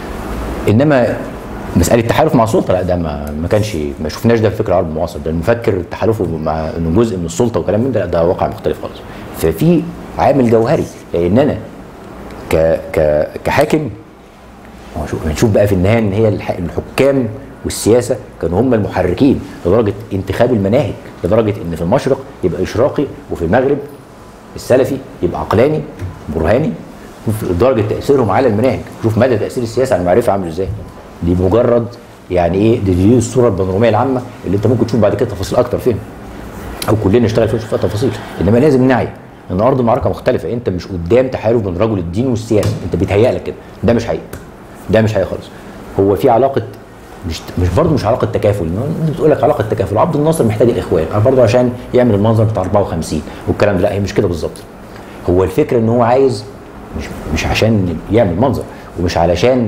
انما مساله التحالف مع السلطه لا ده ما ما كانش ما شفناش ده في فكر العرب المعاصر ده المفكر تحالفه مع انه جزء من السلطه وكلام من ده لا ده واقع مختلف خالص ففي عامل جوهري لان انا ك ك كحاكم هو شوف هنشوف بقى في النهايه ان هي الح- الحكام والسياسه كانوا هم المحركين لدرجه انتخاب المناهج لدرجه ان في المشرق يبقى اشراقي وفي المغرب السلفي يبقى عقلاني برهاني شوف درجه تاثيرهم على المناهج شوف مدى تاثير السياسه على المعرفه عامل ازاي دي مجرد يعني ايه دي, دي الصوره البانوراميه العامه اللي انت ممكن تشوف بعد كده تفاصيل اكتر فيها او كلنا نشتغل فيها نشوف فيها تفاصيل انما لازم نعي ان ارض المعركه مختلفه انت مش قدام تحالف بين رجل الدين والسياسه انت بيتهيأ لك كده ده مش حقيقي ده مش حقيقي خالص هو في علاقه مش مش برضه مش علاقه تكافل انت بتقول لك علاقه تكافل عبد الناصر محتاج الاخوان برضه عشان يعمل المنظر بتاع 54 والكلام ده لا هي مش كده بالظبط هو الفكره ان هو عايز مش مش عشان يعمل منظر ومش علشان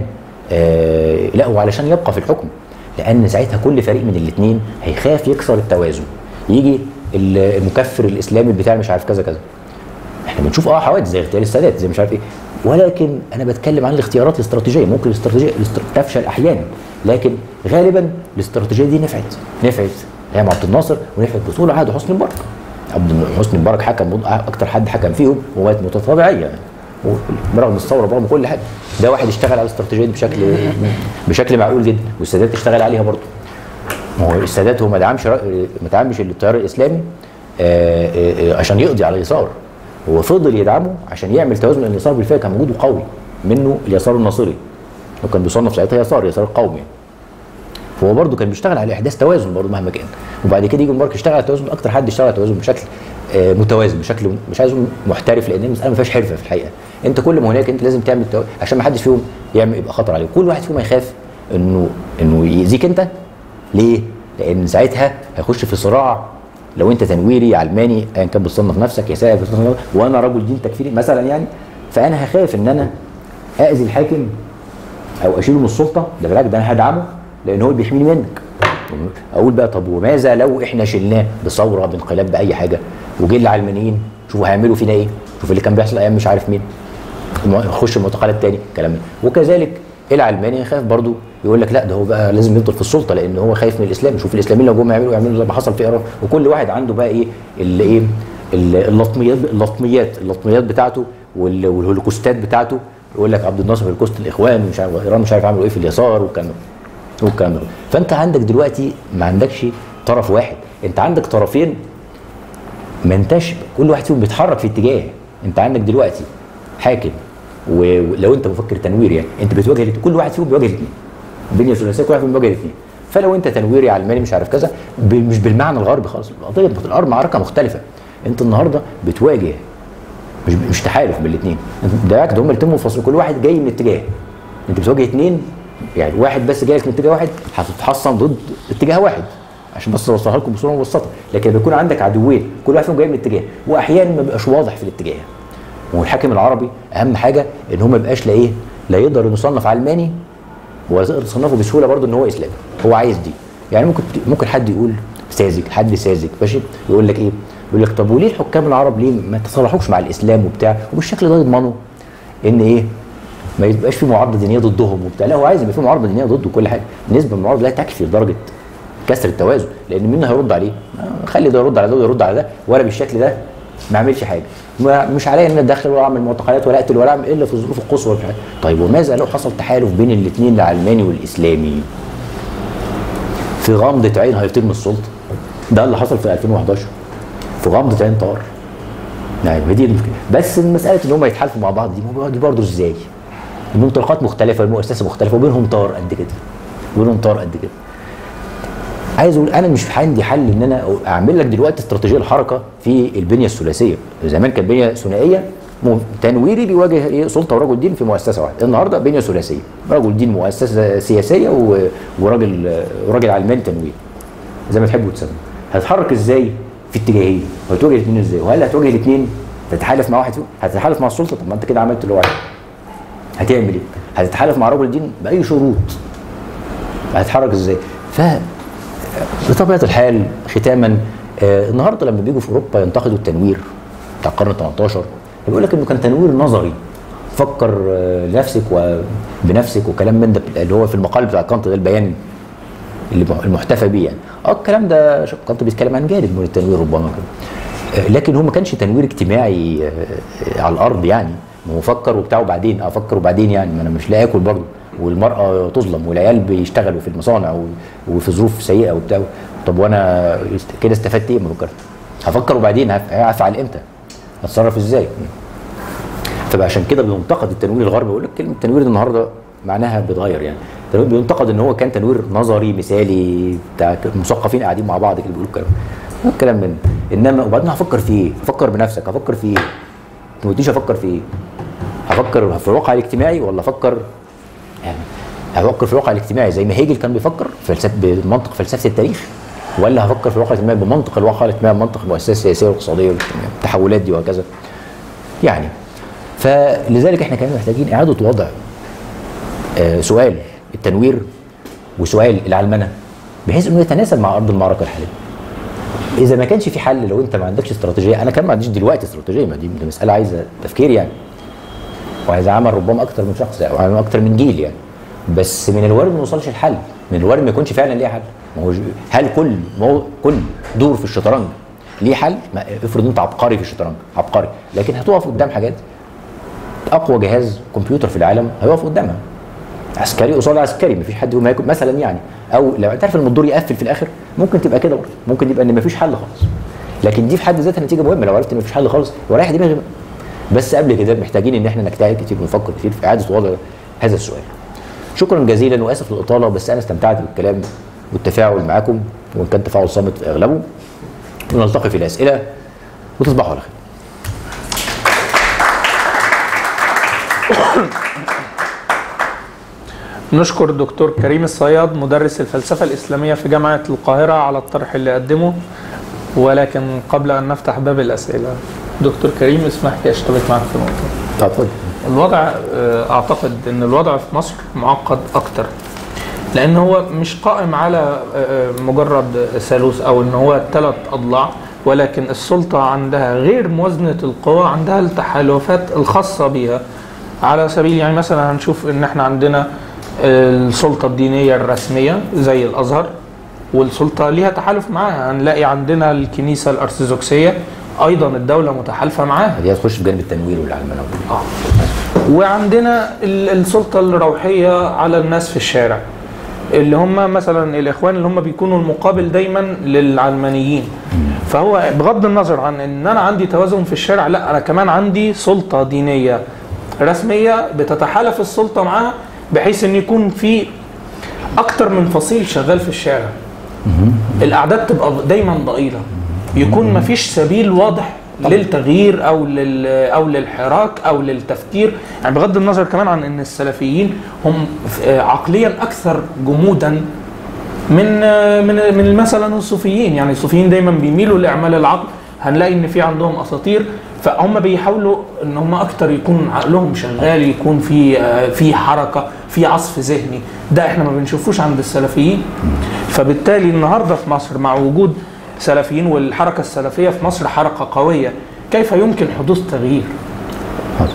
آه لا هو علشان يبقى في الحكم لان ساعتها كل فريق من الاثنين هيخاف يكسر التوازن يجي ال- المكفر الاسلامي بتاع مش عارف كذا كذا احنا بنشوف اه حوادث زي اغتيال السادات زي مش عارف ايه ولكن انا بتكلم عن الاختيارات الاستراتيجيه ممكن الاستراتيجيه الاستر- تفشل احيانا لكن غالبا الاستراتيجيه دي نفعت نفعت ايام عبد الناصر ونفعت بطول عهد حسني مبارك عبد حسني مبارك حكم اكتر حد حكم فيهم ومات موته طبيعيه يعني برغم الثوره برغم كل حاجه ده واحد اشتغل على الاستراتيجيه دي بشكل بشكل معقول جدا والسادات اشتغل عليها برضه ما هو السادات هو ما دعمش ما دعمش التيار الاسلامي آه، آه، آه، عشان يقضي على اليسار هو فضل يدعمه عشان يعمل توازن لان اليسار بالفعل كان موجود وقوي منه اليسار الناصري وكان بيصنف ساعتها يسار يسار قومي فهو برضه كان بيشتغل على احداث توازن برضه مهما كان وبعد كده يجي مبارك يشتغل على التوازن اكتر حد اشتغل على التوازن بشكل آه، متوازن بشكل مش عايز أقول محترف لان المساله ما فيهاش حرفه في الحقيقه انت كل ما هناك انت لازم تعمل تو... عشان ما حدش فيهم يعمل يبقى خطر عليه كل واحد فيهم يخاف انه انه يأذيك انت ليه؟ لان ساعتها هيخش في صراع لو انت تنويري علماني ايا كان بتصنف نفسك يا سائل بتصنف نفسك، وانا رجل دين تكفيري مثلا يعني فانا هخاف ان انا اذي الحاكم او اشيله من السلطه ده بالعكس ده انا هدعمه لان هو اللي بيحميني منك اقول بقى طب وماذا لو احنا شلناه بثوره بانقلاب باي حاجه وجه العلمانيين شوفوا هيعملوا فينا ايه شوف اللي كان بيحصل ايام مش عارف مين يخش المعتقلات تاني كلام من. وكذلك العلماني يخاف برضو يقول لك لا ده هو بقى لازم يفضل في السلطه لان هو خايف من الاسلام شوف الاسلاميين لو جم يعملوا يعملوا زي ما حصل في ايران وكل واحد عنده بقى ايه اللي ايه ال- اللطميات اللطميات اللطميات بتاعته وال- والهولوكوستات بتاعته يقول لك عبد الناصر هولوكوست الاخوان مش عارف ايران مش عارف عملوا ايه في اليسار والكلام ده والكلام ده فانت عندك دلوقتي ما عندكش طرف واحد انت عندك طرفين ما انتش كل واحد فيهم بيتحرك في اتجاه انت عندك دلوقتي حاكم و- ولو انت مفكر تنوير يعني انت بتواجه الاتنين. كل واحد فيهم بيواجه الاثنين البنيه الثلاثيه كل واحد فيهم بيواجه الاثنين فلو انت تنويري علماني مش عارف كذا ب- مش بالمعنى الغربي خالص القضيه الارض معركه مختلفه انت النهارده بتواجه مش مش تحالف بين الاثنين ده بالعكس ده هم الاثنين منفصلين كل واحد جاي من اتجاه انت بتواجه اثنين يعني واحد بس جاي لك من اتجاه واحد هتتحصن ضد اتجاه واحد عشان بس اوصلها لكم بصوره مبسطه لكن بيكون عندك عدوين كل واحد فيهم جاي من اتجاه واحيانا ما بيبقاش واضح في الاتجاه والحاكم العربي اهم حاجه ان هو ما يبقاش لا ايه لا يقدر يصنف علماني ولا تقدر تصنفه بسهوله برضه ان هو اسلامي هو عايز دي يعني ممكن ممكن حد يقول ساذج حد ساذج ماشي يقول لك ايه يقول لك طب وليه الحكام العرب ليه ما تصالحوش مع الاسلام وبتاع وبالشكل ده يضمنوا ان ايه ما يبقاش في معارضه دينيه ضدهم وبتاع لا هو عايز يبقى في معارضه دينيه ضده كل حاجه نسبه من المعارضه لا تكفي لدرجه كسر التوازن لان مين هيرد عليه؟ آه، خلي ده يرد على ده وده يرد على ده ولا بالشكل ده ما اعملش حاجه ما- مش عليا ان أنا اتدخل ولا اعمل معتقلات ولا اقتل ولا اعمل الا في الظروف القصوى والحاجات. طيب وماذا لو حصل تحالف بين الاثنين العلماني والاسلامي في غمضه عين هيطير من السلطه ده اللي حصل في 2011 في غمضه عين طار يعني هي دي المشكله بس مساله ان هم يتحالفوا مع بعض دي دي برضه ازاي؟ المنطلقات مختلفه المؤسسه مختلفه وبينهم طار قد كده وبينهم طار قد كده عايز اقول انا مش عندي حل ان انا اعمل لك دلوقتي استراتيجيه الحركه في البنيه الثلاثيه زمان كانت بنيه ثنائيه م- تنويري بيواجه ايه سلطه ورجل دين في مؤسسه واحده النهارده بنيه ثلاثيه رجل دين مؤسسه سياسيه و- وراجل وراجل علماني تنوير زي ما تحبوا تسموا هتتحرك ازاي في اتجاهين وهتواجه الاثنين ازاي وهل هتواجه الاثنين تتحالف مع واحد فيهم هتتحالف مع السلطه طب ما انت كده عملت اللي هو عايزه هتعمل ايه هتتحالف مع رجل دين باي شروط هتتحرك ازاي ف بطبيعه الحال ختاما آه النهارده لما بيجوا في اوروبا ينتقدوا التنوير بتاع القرن 18 بيقول لك انه كان تنوير نظري فكر آه لنفسك وبنفسك وكلام من ده اللي هو في المقال بتاع كانت ده البيان اللي المحتفى بيه يعني اه الكلام ده شوف كانت بيتكلم عن جانب من التنوير ربما كده آه لكن هو ما كانش تنوير اجتماعي آه آه على الارض يعني ما هو فكر وبتاع وبعدين افكر وبعدين يعني ما انا مش لاقي اكل برضه والمراه تظلم والعيال بيشتغلوا في المصانع و- وفي ظروف سيئه وبتاع طب وانا است- كده استفدت ايه ما فكرت هفكر وبعدين هف- هفعل امتى هتصرف ازاي فعشان كده بينتقد التنوير الغربي بقول لك كلمه التنوير دي النهارده معناها بيتغير يعني التنوير بينتقد ان هو كان تنوير نظري مثالي بتاع مثقفين قاعدين مع بعض كده بيقولوا الكلام الكلام من انما وبعدين هفكر في ايه؟ هفكر بنفسك هفكر في ايه؟ انت ما قلتليش افكر في ايه؟ هفكر في الواقع الاجتماعي ولا افكر يعني هفكر في الواقع الاجتماعي زي ما هيجل كان بيفكر فلسفه بمنطق فلسفه التاريخ ولا هفكر في الواقع الاجتماعي بمنطق الواقع الاجتماعي بمنطق المؤسسات السياسيه والاقتصاديه والتحولات دي وهكذا يعني فلذلك احنا كمان محتاجين اعاده وضع آه، سؤال التنوير وسؤال العلمنه بحيث انه يتناسب مع ارض المعركه الحاليه اذا ما كانش في حل لو انت ما عندكش استراتيجيه انا كمان ما عنديش دلوقتي استراتيجيه ما دي دي مساله عايزه تفكير يعني وعايز عمل ربما اكتر من شخص او عمل اكتر من جيل يعني بس من الوارد ما نوصلش الحل من الوارد ما يكونش فعلا ليه حل ما هو ج- هل كل مو كل دور في الشطرنج ليه حل ما افرض انت عبقري في الشطرنج عبقري لكن هتقف قدام حاجات اقوى جهاز كمبيوتر في العالم هيقف قدامها عسكري قصاد عسكري مفيش حد ما يكون مثلا يعني او لو انت عارف ان الدور يقفل في الاخر ممكن تبقى كده برضه ممكن يبقى ان مفيش حل خالص لكن دي في حد ذاتها نتيجه مهمه لو عرفت ان مفيش حل خالص ورايح دماغي بس قبل كده محتاجين ان احنا نجتهد كتير ونفكر كتير في اعاده وضع هذا السؤال شكرا جزيلا واسف للاطاله بس انا استمتعت بالكلام والتفاعل معاكم وان كان تفاعل صامت في اغلبه ونلتقي في الاسئله وتصبحوا على خير نشكر الدكتور كريم الصياد مدرس الفلسفة الإسلامية في جامعة القاهرة على الطرح اللي قدمه ولكن قبل أن نفتح باب الأسئلة دكتور كريم اسمح لي أشتبك معك في نقطة اتفضل الوضع آه، أعتقد أن الوضع في مصر معقد أكتر لأن هو مش قائم على آه، آه، مجرد ثالوث أو أن هو ثلاث أضلاع ولكن السلطة عندها غير موازنة القوى عندها التحالفات الخاصة بها على سبيل يعني مثلا هنشوف ان احنا عندنا السلطة الدينية الرسمية زي الأزهر والسلطة ليها تحالف معاها هنلاقي عندنا الكنيسة الأرثوذكسية أيضا الدولة متحالفة معاها دي هتخش في جانب التنوير والعلمنه آه. وعندنا ال- السلطة الروحية على الناس في الشارع اللي هم مثلا الإخوان اللي هم بيكونوا المقابل دايما للعلمانيين فهو بغض النظر عن ان انا عندي توازن في الشارع لا انا كمان عندي سلطة دينية رسمية بتتحالف السلطة معاها بحيث ان يكون في اكتر من فصيل شغال في الشارع الاعداد تبقى دايما ضئيله يكون مفيش سبيل واضح للتغيير او لل او للحراك او للتفكير يعني بغض النظر كمان عن ان السلفيين هم آه، عقليا اكثر جمودا من آه، من من مثلا الصوفيين يعني الصوفيين دايما بيميلوا لاعمال العقل هنلاقي ان في عندهم اساطير فهم بيحاولوا ان هم اكتر يكون عقلهم شغال يكون في آه، في حركه في عصف ذهني ده احنا ما بنشوفوش عند السلفيين فبالتالي النهارده في مصر مع وجود سلفيين والحركه السلفيه في مصر حركه قويه كيف يمكن حدوث تغيير؟ حاضر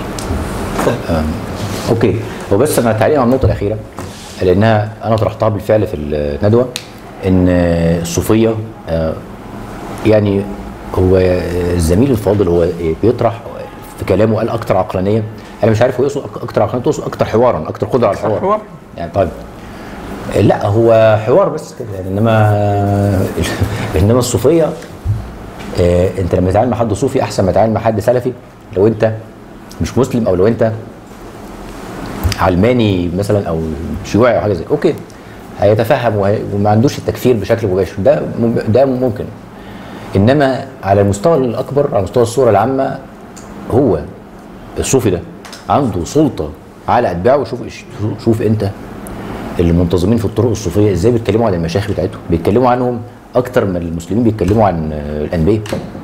آم، اوكي هو بس انا تعليق على النقطه الاخيره لانها انا طرحتها بالفعل في الندوه ان الصوفيه آه، يعني هو الزميل الفاضل هو بيطرح في كلامه قال اكتر عقلانيه انا مش عارف هو يقصد اكتر عقلانيه تقصد اكتر حوارا اكتر قدره على الحوار حوار. يعني طيب لا هو حوار بس كده يعني انما انما الصوفيه آه، انت لما تتعامل مع حد صوفي احسن ما تتعامل مع حد سلفي لو انت مش مسلم او لو انت علماني مثلا او شيوعي او حاجه زي اوكي هيتفهم وهي- وما عندوش التكفير بشكل مباشر ده مم- ده ممكن انما على المستوى الاكبر على مستوى الصوره العامه هو الصوفي ده عنده سلطه على اتباعه شوف شوف انت المنتظمين في الطرق الصوفيه ازاي بيتكلموا عن المشايخ بتاعتهم بيتكلموا عنهم اكتر من المسلمين بيتكلموا عن آه، الانبياء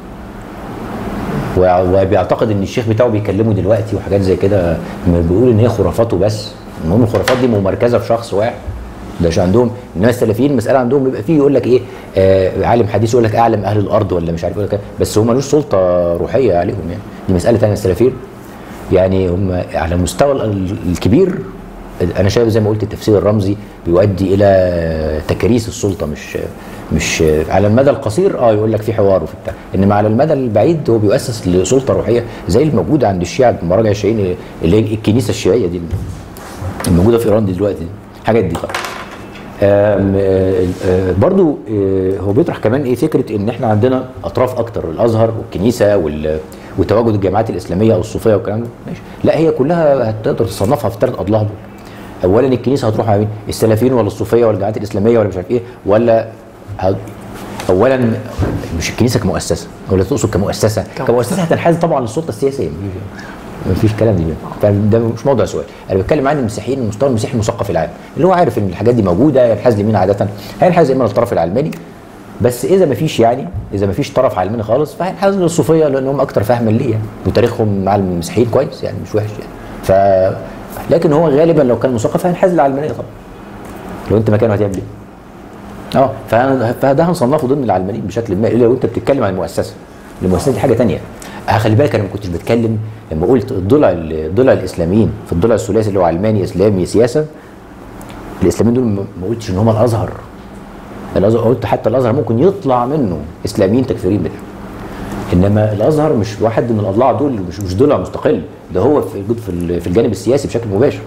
وع- وبيعتقد ان الشيخ بتاعه بيكلمه دلوقتي وحاجات زي كده لما بيقول ان هي خرافاته بس المهم الخرافات دي ممركزه في شخص واحد ده مش عندهم انما السلفيين المساله عندهم بيبقى فيه يقول لك ايه آه عالم حديث يقول لك اعلم اهل الارض ولا مش عارف يقول لك إيه، بس هو ملوش سلطه روحيه عليهم يعني دي مساله ثانيه السلفيين يعني هم على المستوى ال- الكبير انا شايف زي ما قلت التفسير الرمزي بيؤدي الى تكريس السلطه مش مش على المدى القصير اه يقول لك في حوار وفي بتاع انما على المدى البعيد هو بيؤسس لسلطه روحيه زي الموجوده عند الشيعه المراجع الشيعيين اللي هي الكنيسه الشيعيه دي الموجوده في ايران دي دلوقتي دي الحاجات دي طبعا آم، آه، آه، برضو آه، هو بيطرح كمان ايه فكره ان احنا عندنا اطراف اكتر الازهر والكنيسه وال- وتواجد الجامعات الاسلاميه او الصوفيه والكلام ده ماشي لا هي كلها هتقدر تصنفها في ثلاث اضلاع دول اولا الكنيسه هتروح على مين السلفيين ولا الصوفيه ولا الجامعات الاسلاميه ولا مش عارف ايه ولا ه- اولا مش الكنيسه كمؤسسه ولا تقصد كمؤسسه كمؤسسه هتنحاز طبعا للسلطه السياسيه ما فيش كلام دي فده مش موضوع سؤال انا بتكلم عن المسيحيين المستوى المسيحي المثقف العام اللي هو عارف ان الحاجات دي موجوده ينحاز لمين عاده هينحاز اما للطرف العلماني بس اذا ما فيش يعني اذا ما فيش طرف علماني خالص فهينحاز للصوفيه لانهم اكتر فهما ليه يعني وتاريخهم مع المسيحيين كويس يعني مش وحش يعني ف لكن هو غالبا لو كان مثقف هينحاز للعلمانيه طبعا لو انت مكانه هتعمل ايه؟ اه فأنا- فده هنصنفه ضمن العلمانيين بشكل ما الا لو انت بتتكلم عن المؤسسه المؤسسه دي حاجه تانية آه خلي بالك انا ما كنتش بتكلم لما قلت الضلع الضلع الاسلاميين في الضلع الثلاثي اللي هو علماني اسلامي سياسه الاسلاميين دول ما ما قلتش ان هم الازهر الازهر قلت حتى الازهر ممكن يطلع منه اسلاميين تكفيرين بدعه انما الازهر مش واحد من الاضلاع دول مش مش ضلع مستقل ده هو في الجد- في ال- في الجانب السياسي بشكل مباشر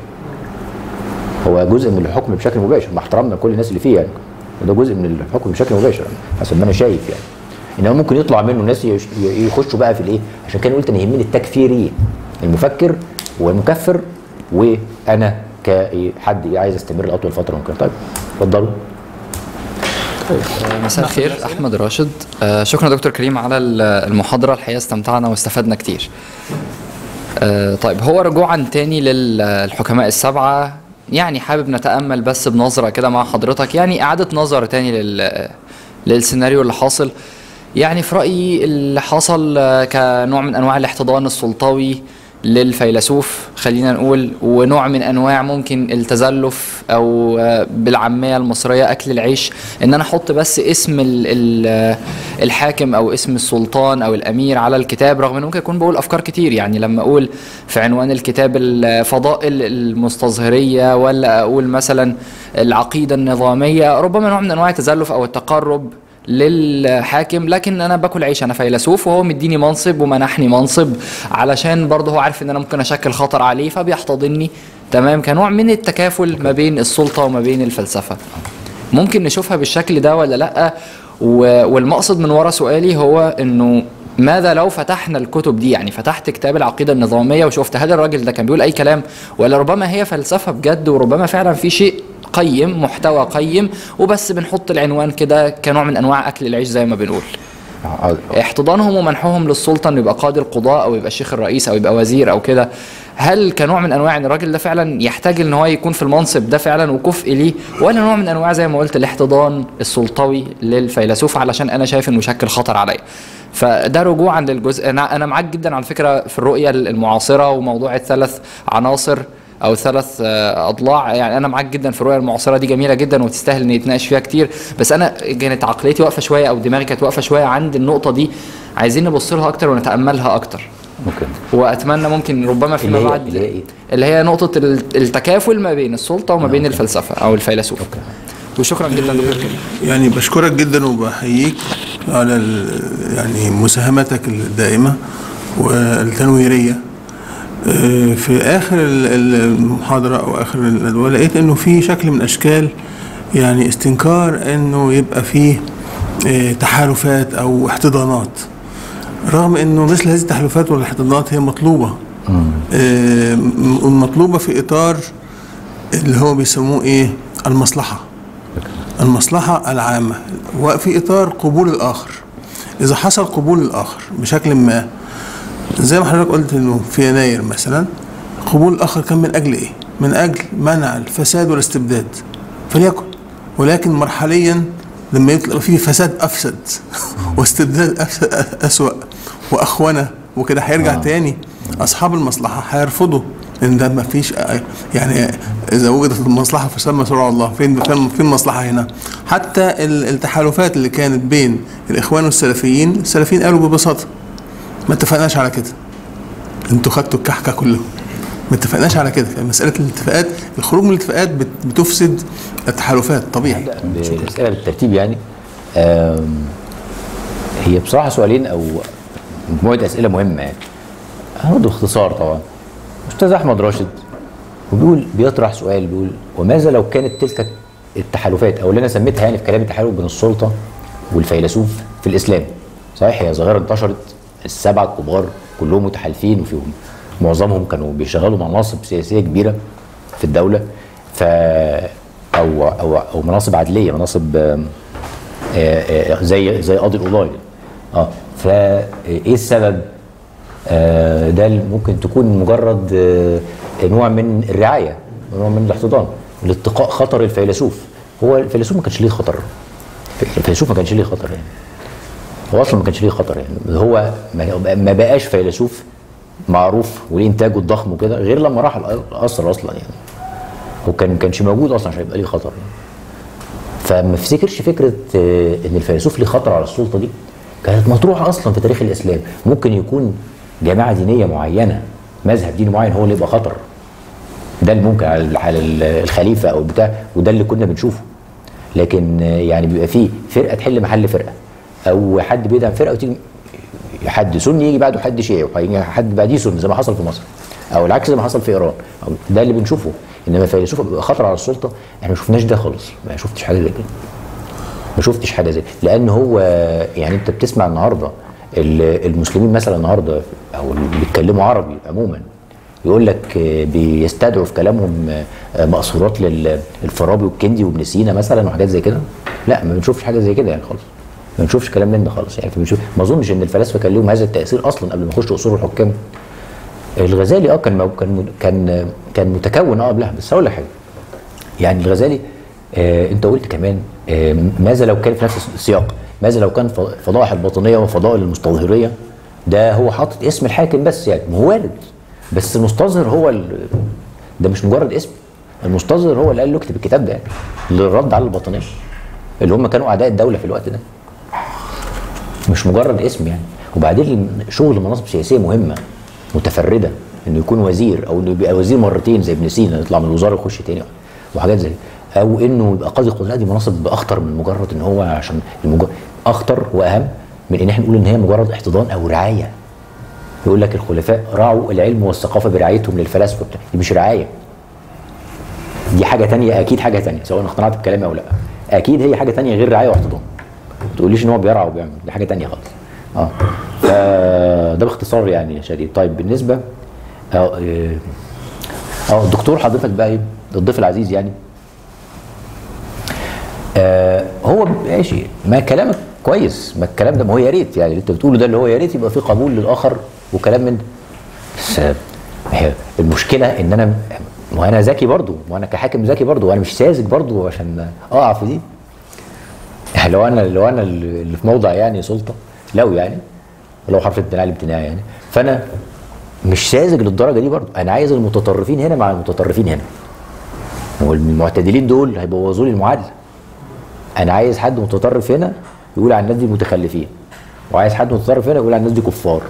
هو جزء من الحكم بشكل مباشر مع احترامنا لكل الناس اللي فيه يعني وده جزء من الحكم بشكل مباشر يعني حسب ما انا شايف يعني انما ممكن يطلع منه ناس يش- ي- يخشوا بقى في الايه عشان كده قلت انا يهمني التكفيريين المفكر والمكفر وانا كحد عايز استمر لاطول فتره ممكن طيب اتفضلوا مساء الخير احمد راشد آه، شكرا دكتور كريم على ال- المحاضره الحقيقه استمتعنا واستفدنا كتير آه، طيب هو رجوعا تاني للحكماء السبعه يعني حابب نتامل بس بنظره كده مع حضرتك يعني اعاده نظر تاني لل للسيناريو اللي حاصل يعني في رايي اللي حصل آه، كنوع من انواع الاحتضان السلطوي للفيلسوف خلينا نقول ونوع من انواع ممكن التزلف او آه، بالعاميه المصريه اكل العيش ان انا احط بس اسم ال ال آه، الحاكم او اسم السلطان او الامير على الكتاب رغم ان ممكن اكون بقول افكار كتير يعني لما اقول في عنوان الكتاب الفضائل المستظهريه ولا اقول مثلا العقيده النظاميه ربما نوع من انواع التزلف او التقرب للحاكم لكن انا باكل عيش انا فيلسوف وهو مديني منصب ومنحني منصب علشان برضه هو عارف ان انا ممكن اشكل خطر عليه فبيحتضني تمام كنوع من التكافل ما بين السلطه وما بين الفلسفه ممكن نشوفها بالشكل ده ولا لا و- والمقصد من ورا سؤالي هو انه ماذا لو فتحنا الكتب دي يعني فتحت كتاب العقيده النظاميه وشفت هل الراجل ده كان بيقول اي كلام ولا ربما هي فلسفه بجد وربما فعلا في شيء قيم محتوى قيم وبس بنحط العنوان كده كنوع من انواع اكل العيش زي ما بنقول آه، احتضانهم ومنحهم للسلطه انه يبقى قاضي القضاء او يبقى شيخ الرئيس او يبقى وزير او كده هل كنوع من انواع ان الراجل ده فعلا يحتاج ان هو يكون في المنصب ده فعلا وكفء ليه ولا نوع من انواع زي ما قلت الاحتضان السلطوي للفيلسوف علشان انا شايف انه يشكل خطر عليا فده رجوعا للجزء انا انا معاك جدا على فكره في الرؤيه المعاصره وموضوع الثلاث عناصر او ثلاث آه، اضلاع يعني انا معاك جدا في الرؤيه المعاصره دي جميله جدا وتستاهل ان يتناقش فيها كتير بس انا كانت عقليتي واقفه شويه او دماغي كانت واقفه شويه عند النقطه دي عايزين نبص لها اكتر ونتاملها اكتر ممكن واتمنى ممكن ربما فيما اللي هي- بعد اللي هي إيه؟ اللي هي نقطه ال- التكافل ما بين السلطه وما بين الفلسفه او الفيلسوف وشكرا جدا دكتور كريم يعني بشكرك جدا وبحييك على ال- يعني مساهمتك الدائمة والتنويرية آه، في آخر ال- ال- المحاضرة أو آخر الندوة لقيت إنه في شكل من أشكال يعني استنكار إنه يبقى فيه آه، تحالفات أو احتضانات رغم إنه مثل هذه التحالفات والاحتضانات هي مطلوبة آه، م- مطلوبة في إطار اللي هو بيسموه إيه المصلحة المصلحة العامة وفي إطار قبول الآخر إذا حصل قبول الآخر بشكل ما زي ما حضرتك قلت إنه في يناير مثلا قبول الآخر كان من أجل إيه؟ من أجل منع الفساد والاستبداد فليكن ولكن مرحليا لما يطلع فيه فساد أفسد واستبداد أفسد أسوأ وأخونة وكده هيرجع آه. تاني أصحاب المصلحة هيرفضوا إن ده ما فيش يعني إذا وجدت المصلحة فسمى شرع الله فين فين فين المصلحة هنا؟ حتى ال- التحالفات اللي كانت بين الإخوان والسلفيين السلفيين قالوا ببساطة ما اتفقناش على كده انتوا خدتوا الكحكة كلهم ما اتفقناش على كده مسألة الاتفاقات الخروج من الاتفاقات بت- بتفسد التحالفات طبيعي بأسئلة بالترتيب يعني آم، هي بصراحة سؤالين أو مجموعة أسئلة مهمة يعني هاخد باختصار طبعا أستاذ أحمد راشد وبيقول بيطرح سؤال بيقول وماذا لو كانت تلك التحالفات أو اللي أنا سميتها يعني في كلامي التحالف بين السلطة والفيلسوف في الإسلام صحيح هي ظاهرة انتشرت السبعة الكبار كلهم متحالفين وفيهم معظمهم كانوا بيشغلوا مناصب سياسية كبيرة في الدولة ف أو أو أو مناصب عدلية مناصب آم، آه، آه، زي زي قاضي القضايا اه فايه السبب؟ آه، ده ممكن تكون مجرد آه، نوع من الرعايه نوع من الاحتضان لاتقاء خطر الفيلسوف هو الفيلسوف ما كانش ليه خطر الفيلسوف ما كانش ليه خطر يعني هو اصلا ما كانش ليه خطر يعني هو ما- ما بقاش فيلسوف معروف وليه انتاجه الضخم وكده غير لما راح القصر اصلا يعني هو كان ما كانش موجود اصلا عشان يبقى ليه خطر يعني. فما افتكرش فكره آه، ان الفيلسوف ليه خطر على السلطه دي كانت مطروحه اصلا في تاريخ الاسلام ممكن يكون جماعه دينيه معينه مذهب ديني معين هو اللي يبقى خطر ده اللي ممكن على على الخليفه او بتاع وده اللي كنا بنشوفه لكن آه، يعني بيبقى فيه فرقه تحل محل فرقه او حد بيدعم فرقه وتيجي حد سني يجي بعده حد شيعي وهيجي حد بعديه سني زي ما حصل في مصر او العكس زي ما حصل في ايران أو ده اللي بنشوفه انما الفيلسوف بيبقى خطر على السلطه احنا ما شفناش ده خالص ما شفتش حاجه زي كده ما شفتش حاجه زي لان هو يعني انت بتسمع النهارده ال- المسلمين مثلا النهارده او اللي بيتكلموا عربي عموما يقول لك آه، بيستدعوا في كلامهم آه، مقصورات للفارابي والكندي وابن سينا مثلا وحاجات زي كده لا ما بنشوفش حاجه زي كده يعني خالص ما بنشوفش كلام من ده خالص يعني فبنشوف ما اظنش ان الفلاسفه كان لهم هذا التاثير اصلا قبل ما يخشوا اصول الحكام الغزالي اه كان مو- كان كان كان متكون اه قبلها بس هقول لك حاجه يعني الغزالي آه انت قلت كمان آه ماذا لو كان في نفس السياق ماذا لو كان ف- فضائح الباطنيه وفضائل المستظهريه ده هو حاطط اسم الحاكم بس يعني ما هو وارد بس المستظهر هو ال- ده مش مجرد اسم المستظهر هو اللي قال له اكتب الكتاب ده يعني للرد على الباطنيه اللي هم كانوا اعداء الدوله في الوقت ده مش مجرد اسم يعني وبعدين شغل مناصب سياسيه مهمه متفرده انه يكون وزير او انه يبقى وزير مرتين زي ابن سينا يطلع من الوزاره يخش تاني وحاجات زي كده. او انه يبقى قاضي قضاء دي مناصب اخطر من مجرد ان هو عشان المجرد اخطر واهم من ان احنا نقول ان هي مجرد احتضان او رعايه يقول لك الخلفاء راعوا العلم والثقافه برعايتهم للفلاسفه بتاع. دي مش رعايه دي حاجه تانية اكيد حاجه تانية سواء اقتنعت بكلامي او لا اكيد هي حاجه تانية غير رعايه واحتضان ما تقوليش ان هو بيرعى وبيعمل دي حاجه تانية خالص اه فده باختصار يعني يا شديد طيب بالنسبه اه إيه، اه الدكتور حضرتك بقى ايه الضيف العزيز يعني آه هو ماشي ما كلامك كويس ما الكلام ده ما هو يا ريت يعني اللي انت بتقوله ده اللي هو يا ريت يبقى في قبول للاخر وكلام من ده بس آه، هي المشكله ان انا ما هو انا ذكي برضو ما انا كحاكم ذكي برضو وانا مش ساذج برضو عشان اقع في دي يعني لو انا لو انا اللي في موضع يعني سلطه لو يعني لو حرف الامتناع الامتناع يعني فانا مش ساذج للدرجه دي برضو انا عايز المتطرفين هنا مع المتطرفين هنا والمعتدلين دول هيبوظوا لي المعادله انا عايز حد متطرف هنا يقول عن الناس دي متخلفين وعايز حد متطرف هنا يقول عن الناس دي كفار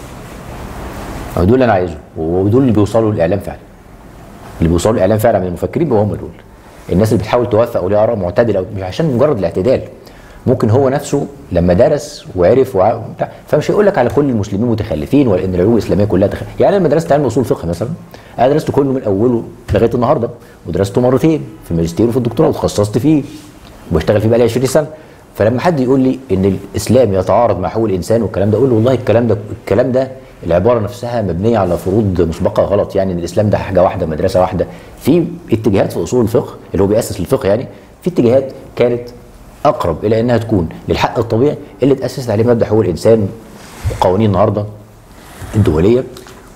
هو دول اللي انا عايزهم ودول اللي بيوصلوا للاعلام فعلا اللي بيوصلوا للاعلام فعلا من المفكرين بقى هم دول الناس اللي بتحاول توفق وليها اراء معتدله أو- مش عشان مجرد الاعتدال ممكن هو نفسه لما درس وعرف وع- وبتاع فمش هيقول لك على كل المسلمين متخلفين ولا ان العلوم الاسلاميه كلها تخلف يعني انا لما درست علم اصول فقه مثلا انا درسته كله من اوله لغايه النهارده ودرسته مرتين في الماجستير وفي الدكتوراه وتخصصت فيه وبشتغل فيه بقالي 20 سنه فلما حد يقول لي ان الاسلام يتعارض مع حقوق الانسان والكلام ده اقول له والله الكلام ده الكلام ده العباره نفسها مبنيه على فروض مسبقه غلط يعني ان الاسلام ده حاجه واحده مدرسه واحده في اتجاهات في اصول الفقه اللي هو بياسس الفقه يعني في اتجاهات كانت اقرب الى انها تكون للحق الطبيعي اللي اتاسست عليه مبدا حقوق الانسان وقوانين النهارده الدوليه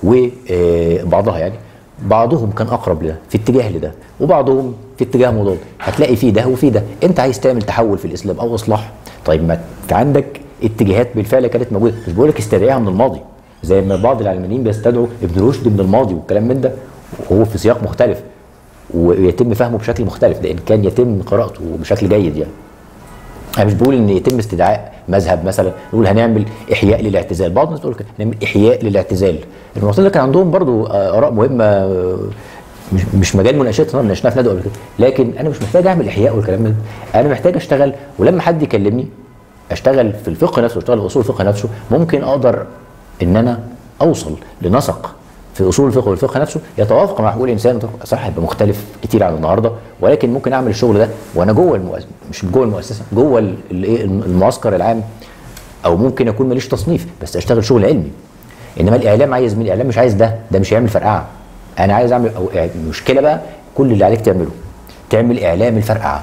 وبعضها يعني بعضهم كان اقرب لده في اتجاه لده وبعضهم في اتجاه مضاد هتلاقي في ده وفي ده انت عايز تعمل تحول في الاسلام او اصلاح طيب ما انت عندك اتجاهات بالفعل كانت موجوده مش بقول لك استدعيها من الماضي زي ما بعض العلمانيين بيستدعوا ابن رشد من الماضي والكلام من ده وهو في سياق مختلف ويتم فهمه بشكل مختلف لان كان يتم قراءته بشكل جيد يعني انا مش بقول ان يتم استدعاء مذهب مثلا نقول هنعمل احياء للاعتزال بعض الناس تقول كده نعمل احياء للاعتزال المعتزله كان عندهم برضو آه، اراء مهمه آه، مش مش مجال مناقشتنا ناقشناها في ندوه قبل كده لكن انا مش محتاج اعمل احياء والكلام ده انا محتاج اشتغل ولما حد يكلمني اشتغل في الفقه نفسه اشتغل في اصول الفقه نفسه ممكن اقدر ان انا اوصل لنسق في اصول الفقه والفقه نفسه يتوافق مع حقوق الانسان صح هيبقى مختلف كتير عن النهارده ولكن ممكن اعمل الشغل ده وانا جوه المؤسسه مش جوه المؤسسه جوه ال- الايه المعسكر العام او ممكن اكون ماليش تصنيف بس اشتغل شغل علمي انما الاعلام عايز مين الاعلام مش عايز ده ده مش هيعمل فرقعه انا عايز اعمل او إع- المشكله بقى كل اللي عليك تعمله تعمل اعلام الفرقعه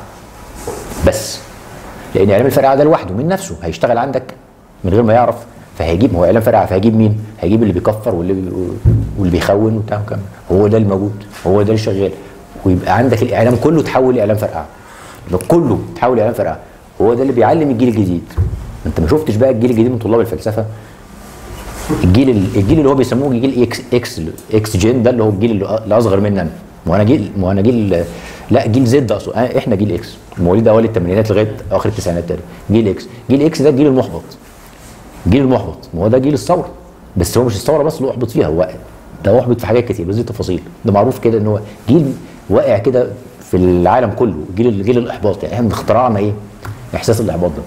بس لان اعلام الفرقعه ده لوحده من نفسه هيشتغل عندك من غير ما يعرف فهيجيب ما هو اعلام فرقعه فهيجيب مين؟ هيجيب اللي بيكفر واللي بي واللي بيخون وبتاع وكم هو ده الموجود هو ده اللي شغال ويبقى عندك الاعلام كله تحول لاعلام فرقعه لو كله تحول لاعلام فرقعه هو ده اللي بيعلم الجيل الجديد انت ما شفتش بقى الجيل الجديد من طلاب الفلسفه الجيل الجيل اللي هو بيسموه جيل اكس اكس اكس جين ده اللي هو الجيل اللي اللي اصغر مننا انا ما هو انا جيل ما هو انا جيل لا جيل زد اقصد آه، احنا جيل اكس مواليد اوائل الثمانينات لغايه اخر التسعينات تقريبا جيل اكس جيل اكس ده الجيل المحبط جيل المحبط ما هو ده جيل الثوره بس هو مش الثوره بس اللي احبط فيها هو ده احبط في حاجات كتير بس دي تفاصيل ده معروف كده ان هو جيل واقع كده في العالم كله جيل جيل الاحباط يعني احنا اخترعنا ايه احساس الاحباط ده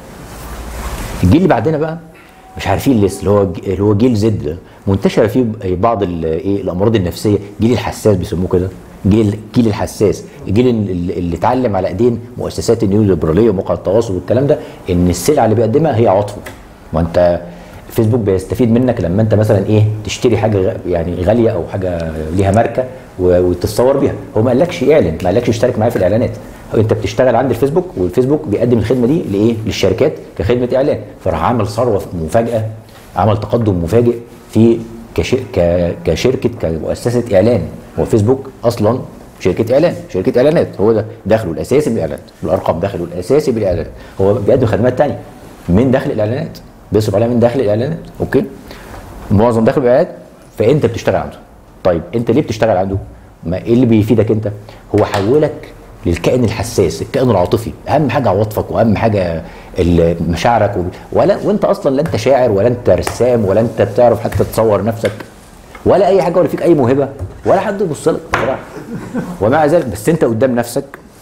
الجيل اللي بعدنا بقى مش عارفين لسه اللي هو اللي هو جيل زد ده منتشره فيه بعض ال- ايه الامراض النفسيه جيل الحساس بيسموه كده جيل الجيل الحساس الجيل اللي اللي اتعلم على ايدين مؤسسات النيو ليبراليه ومواقع التواصل والكلام ده ان السلعه اللي بيقدمها هي عاطفه ما انت الفيسبوك بيستفيد منك لما انت مثلا ايه تشتري حاجه غ- يعني غاليه او حاجه ليها ماركه و- وتتصور بيها هو ما قالكش اعلن ما قالكش اشترك معايا في الاعلانات هو انت بتشتغل عند الفيسبوك والفيسبوك بيقدم الخدمه دي لايه للشركات كخدمه اعلان فراح عمل ثروه مفاجاه عمل تقدم مفاجئ في كش... ك... كشركه كمؤسسه اعلان هو فيسبوك اصلا شركه اعلان شركه اعلانات هو ده دخله الاساسي بالاعلانات بالارقام دخله الاساسي بالاعلانات هو بيقدم خدمات تانية من دخل الاعلانات بيصرف عليها من دخل الاعلانات اوكي معظم دخل الاعلانات فانت بتشتغل عنده طيب انت ليه بتشتغل عنده ما ايه اللي بيفيدك انت هو حولك للكائن الحساس الكائن العاطفي اهم حاجه عواطفك واهم حاجه ال- مشاعرك و... ولا وانت اصلا لا انت شاعر ولا انت رسام ولا انت بتعرف حتى تصور نفسك ولا اي حاجه ولا فيك اي موهبه ولا حد يبص لك بصراحه ومع ذلك بس انت قدام نفسك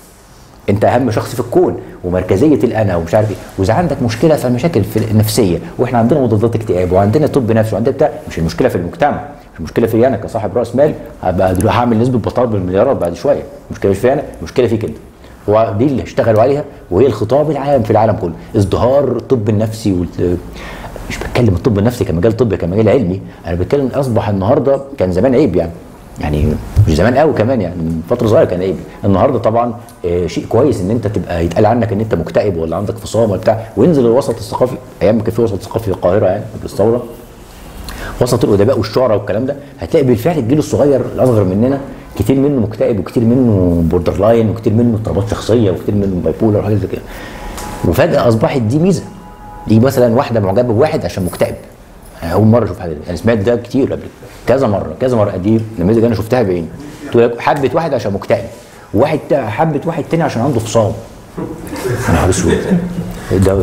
انت اهم شخص في الكون ومركزيه الانا ومش عارف ايه واذا عندك مشكله فالمشاكل في النفسيه واحنا عندنا مضادات اكتئاب وعندنا طب نفسي وعندنا بتاع مش المشكله في المجتمع مش المشكله في انا كصاحب راس مال هبقى دلوقتي هعمل نسبه بطاله بالمليارات بعد شويه المشكله مش في انا المشكله فيك انت ودي اللي اشتغلوا عليها وهي الخطاب العام في العالم كله ازدهار الطب النفتي وال... مش بتكلم الطب النفسي كمجال طبي كمجال علمي انا بتكلم اصبح النهارده كان زمان عيب يعني يعني مش زمان قوي كمان يعني من فتره صغيره كان عيب النهارده طبعا آه، شيء كويس ان انت تبقى يتقال عنك ان انت مكتئب ولا عندك فصام ولا بتاع وانزل الوسط الثقافي ايام ما كان في وسط ثقافي في القاهره يعني قبل الثوره وسط الادباء والشعراء والكلام ده هتلاقي بالفعل الجيل الصغير الاصغر مننا كتير منه مكتئب وكتير منه بوردر لاين وكتير منه اضطرابات شخصيه وكتير منه باي بولر وحاجات زي كده وفجاه اصبحت دي ميزه دي مثلا واحده معجبه بواحد عشان مكتئب أنا اول مره اشوف حاجه دي. انا سمعت ده كتير قبل كده. كذا مره كذا مره دي النماذج انا شفتها بعيني تقول لك حبت واحد عشان مكتئب وواحد تا- حبت واحد تاني عشان عنده فصام يا نهار اسود ده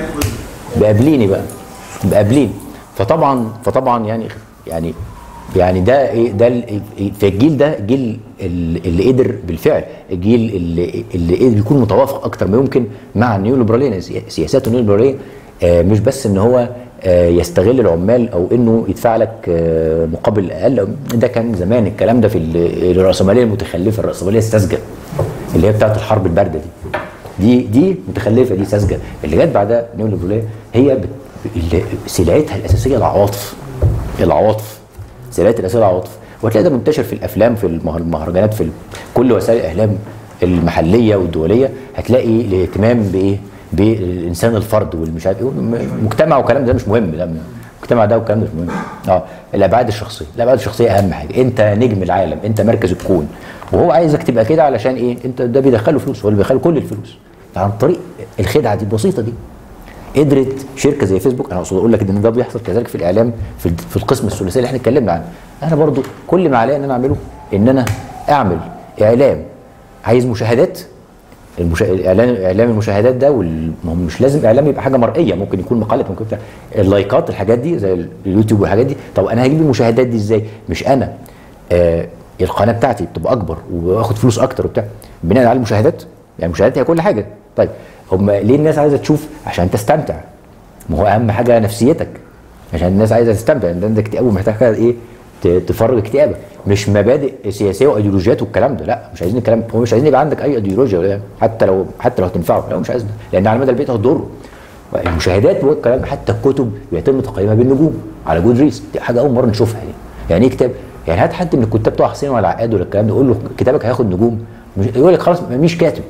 بقابليني بقى بقابليني فطبعا فطبعا يعني يعني يعني ده ايه ده ال- في الجيل ده جيل ال- اللي قدر بالفعل الجيل اللي اللي قدر يكون متوافق اكتر ما يمكن مع النيوليبراليه لأن سيا- سياسات النيوليبراليه آه، مش بس ان هو آه، يستغل العمال او انه يدفع لك آه، مقابل اقل ده كان زمان الكلام ده في ال- الراسماليه المتخلفه الراسماليه الساذجه اللي هي بتاعت الحرب البارده دي دي دي متخلفه دي ساذجه اللي جت بعدها النيوليبراليه هي بت... اللي سلعتها الاساسيه العواطف العواطف سلعتها الاساسيه العواطف وهتلاقي ده منتشر في الافلام في المه- المهرجانات في ال- كل وسائل الاعلام المحليه والدوليه هتلاقي الاهتمام بايه؟ بالانسان الفرد والمش عارف ايه المجتمع والكلام ده مش مهم ده المجتمع ده والكلام ده مش مهم اه الابعاد الشخصيه الابعاد الشخصيه اهم حاجه انت نجم العالم انت مركز الكون وهو عايزك تبقى كده علشان ايه انت ده بيدخله فلوس هو اللي بيدخله كل الفلوس عن طريق الخدعه دي البسيطه دي قدرت شركه زي فيسبوك انا اقصد اقول لك ان ده بيحصل كذلك في الاعلام في ال- في القسم الثلاثي اللي احنا اتكلمنا عنه انا برضو كل ما عليا ان انا اعمله ان انا اعمل اعلام عايز مشاهدات المشا... الاعلان اعلام المشاهدات ده وال... ما هو مش لازم اعلام يبقى حاجه مرئيه ممكن يكون مقالات ممكن بتاع اللايكات الحاجات دي زي اليوتيوب والحاجات دي طب انا هجيب المشاهدات دي ازاي مش انا آه القناه بتاعتي بتبقى اكبر واخد فلوس اكتر وبتاع بناء على المشاهدات يعني المشاهدات هي كل حاجه طيب هم ليه الناس عايزه تشوف عشان تستمتع ما هو اهم حاجه نفسيتك عشان الناس عايزه تستمتع انت عندك اكتئاب ومحتاج حاجة ايه ت- تفرغ اكتئابك مش مبادئ سياسيه وايديولوجيات والكلام ده لا مش عايزين الكلام هو مش عايزين يبقى عندك اي ايديولوجيا ولا حتى لو حتى لو هتنفعه لا مش عايز ده لان على المدى البعيد هتضره المشاهدات والكلام حتى الكتب بيتم تقييمها بالنجوم على جود ريس دي حاجه اول مره نشوفها يعني يعني ايه كتاب يعني هات حد من الكتاب بتوع حسين ولا العقاد ولا الكلام ده قول له كتابك هياخد نجوم مش يقول لك خلاص مش كاتب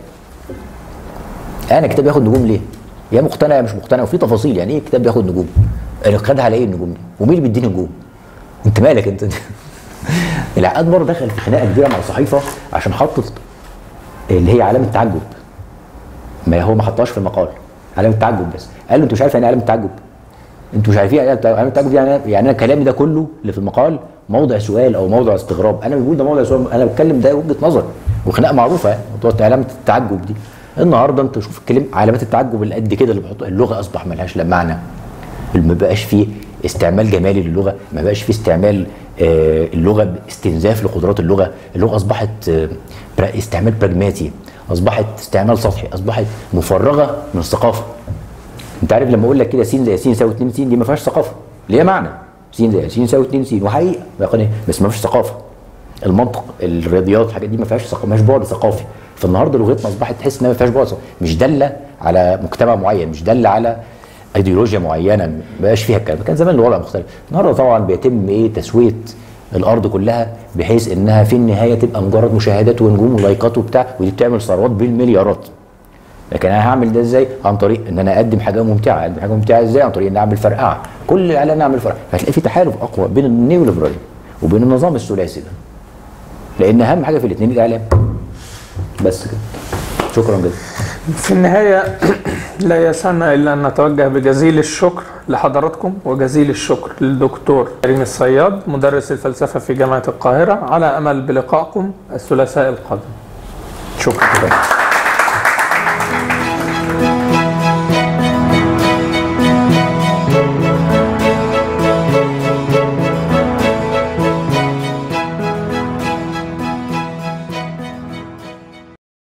انا كتاب ياخد نجوم ليه؟ يا مقتنع يا مش مقتنع وفي تفاصيل يعني ايه كتاب بياخد نجوم؟ انا خدها على ايه النجوم دي؟ ومين اللي بيديني نجوم؟ انت مالك انت؟ العقاد مره دخل في خناقه كبيره مع صحيفه عشان حطت اللي هي علامه تعجب ما هو ما حطهاش في المقال علامه تعجب بس قال له انت مش عارف يعني ايه علامه تعجب انتوا مش عارفين يعني ايه علامه تعجب دي يعني يعني انا كلامي ده كله اللي في المقال موضع سؤال او موضع استغراب انا بقول ده موضع سؤال انا بتكلم ده وجهه نظر وخناقه معروفه يعني موضوع علامه التعجب دي النهارده انت شوف الكلام علامات التعجب اللي قد كده اللي بيحطوها اللغه اصبح ملهاش لا معنى ما بقاش فيه استعمال جمالي للغه ما بقاش فيه استعمال آه، اللغه استنزاف لقدرات اللغه اللغه اصبحت آه، برا- استعمال براجماتي اصبحت استعمال سطحي اصبحت مفرغه من الثقافه انت عارف لما اقول لك كده س زي س يساوي 2 س دي ما فيهاش ثقافه ليها معنى س زي س يساوي 2 س وحقيقه بقى بس ما فيش ثقافه المنطق الرياضيات الحاجات دي ما فيهاش ثقافه ما فيهاش بعد ثقافي فالنهارده لغتنا اصبحت تحس انها ما فيهاش بعد ثقافي. مش داله على مجتمع معين مش داله على ايديولوجيا معينه ما بقاش فيها الكلام ده. كان زمان الوضع مختلف النهارده طبعا بيتم ايه تسويه الارض كلها بحيث انها في النهايه تبقى مجرد مشاهدات ونجوم ولايكات وبتاع ودي بتعمل ثروات بالمليارات لكن انا هعمل ده ازاي؟ عن طريق ان انا اقدم حاجه ممتعه، اقدم حاجه ممتعه ازاي؟ عن طريق ان اعمل فرقعه، كل الاعلان اعمل فرقعه، فهتلاقي في تحالف اقوى بين النيوليبرالي وبين النظام الثلاثي ده. لان اهم حاجه في الاثنين الاعلام بس كده شكرا جدا في النهاية لا يسعنا إلا أن نتوجه بجزيل الشكر لحضراتكم وجزيل الشكر للدكتور كريم الصياد مدرس الفلسفة في جامعة القاهرة على أمل بلقائكم الثلاثاء القادم شكرا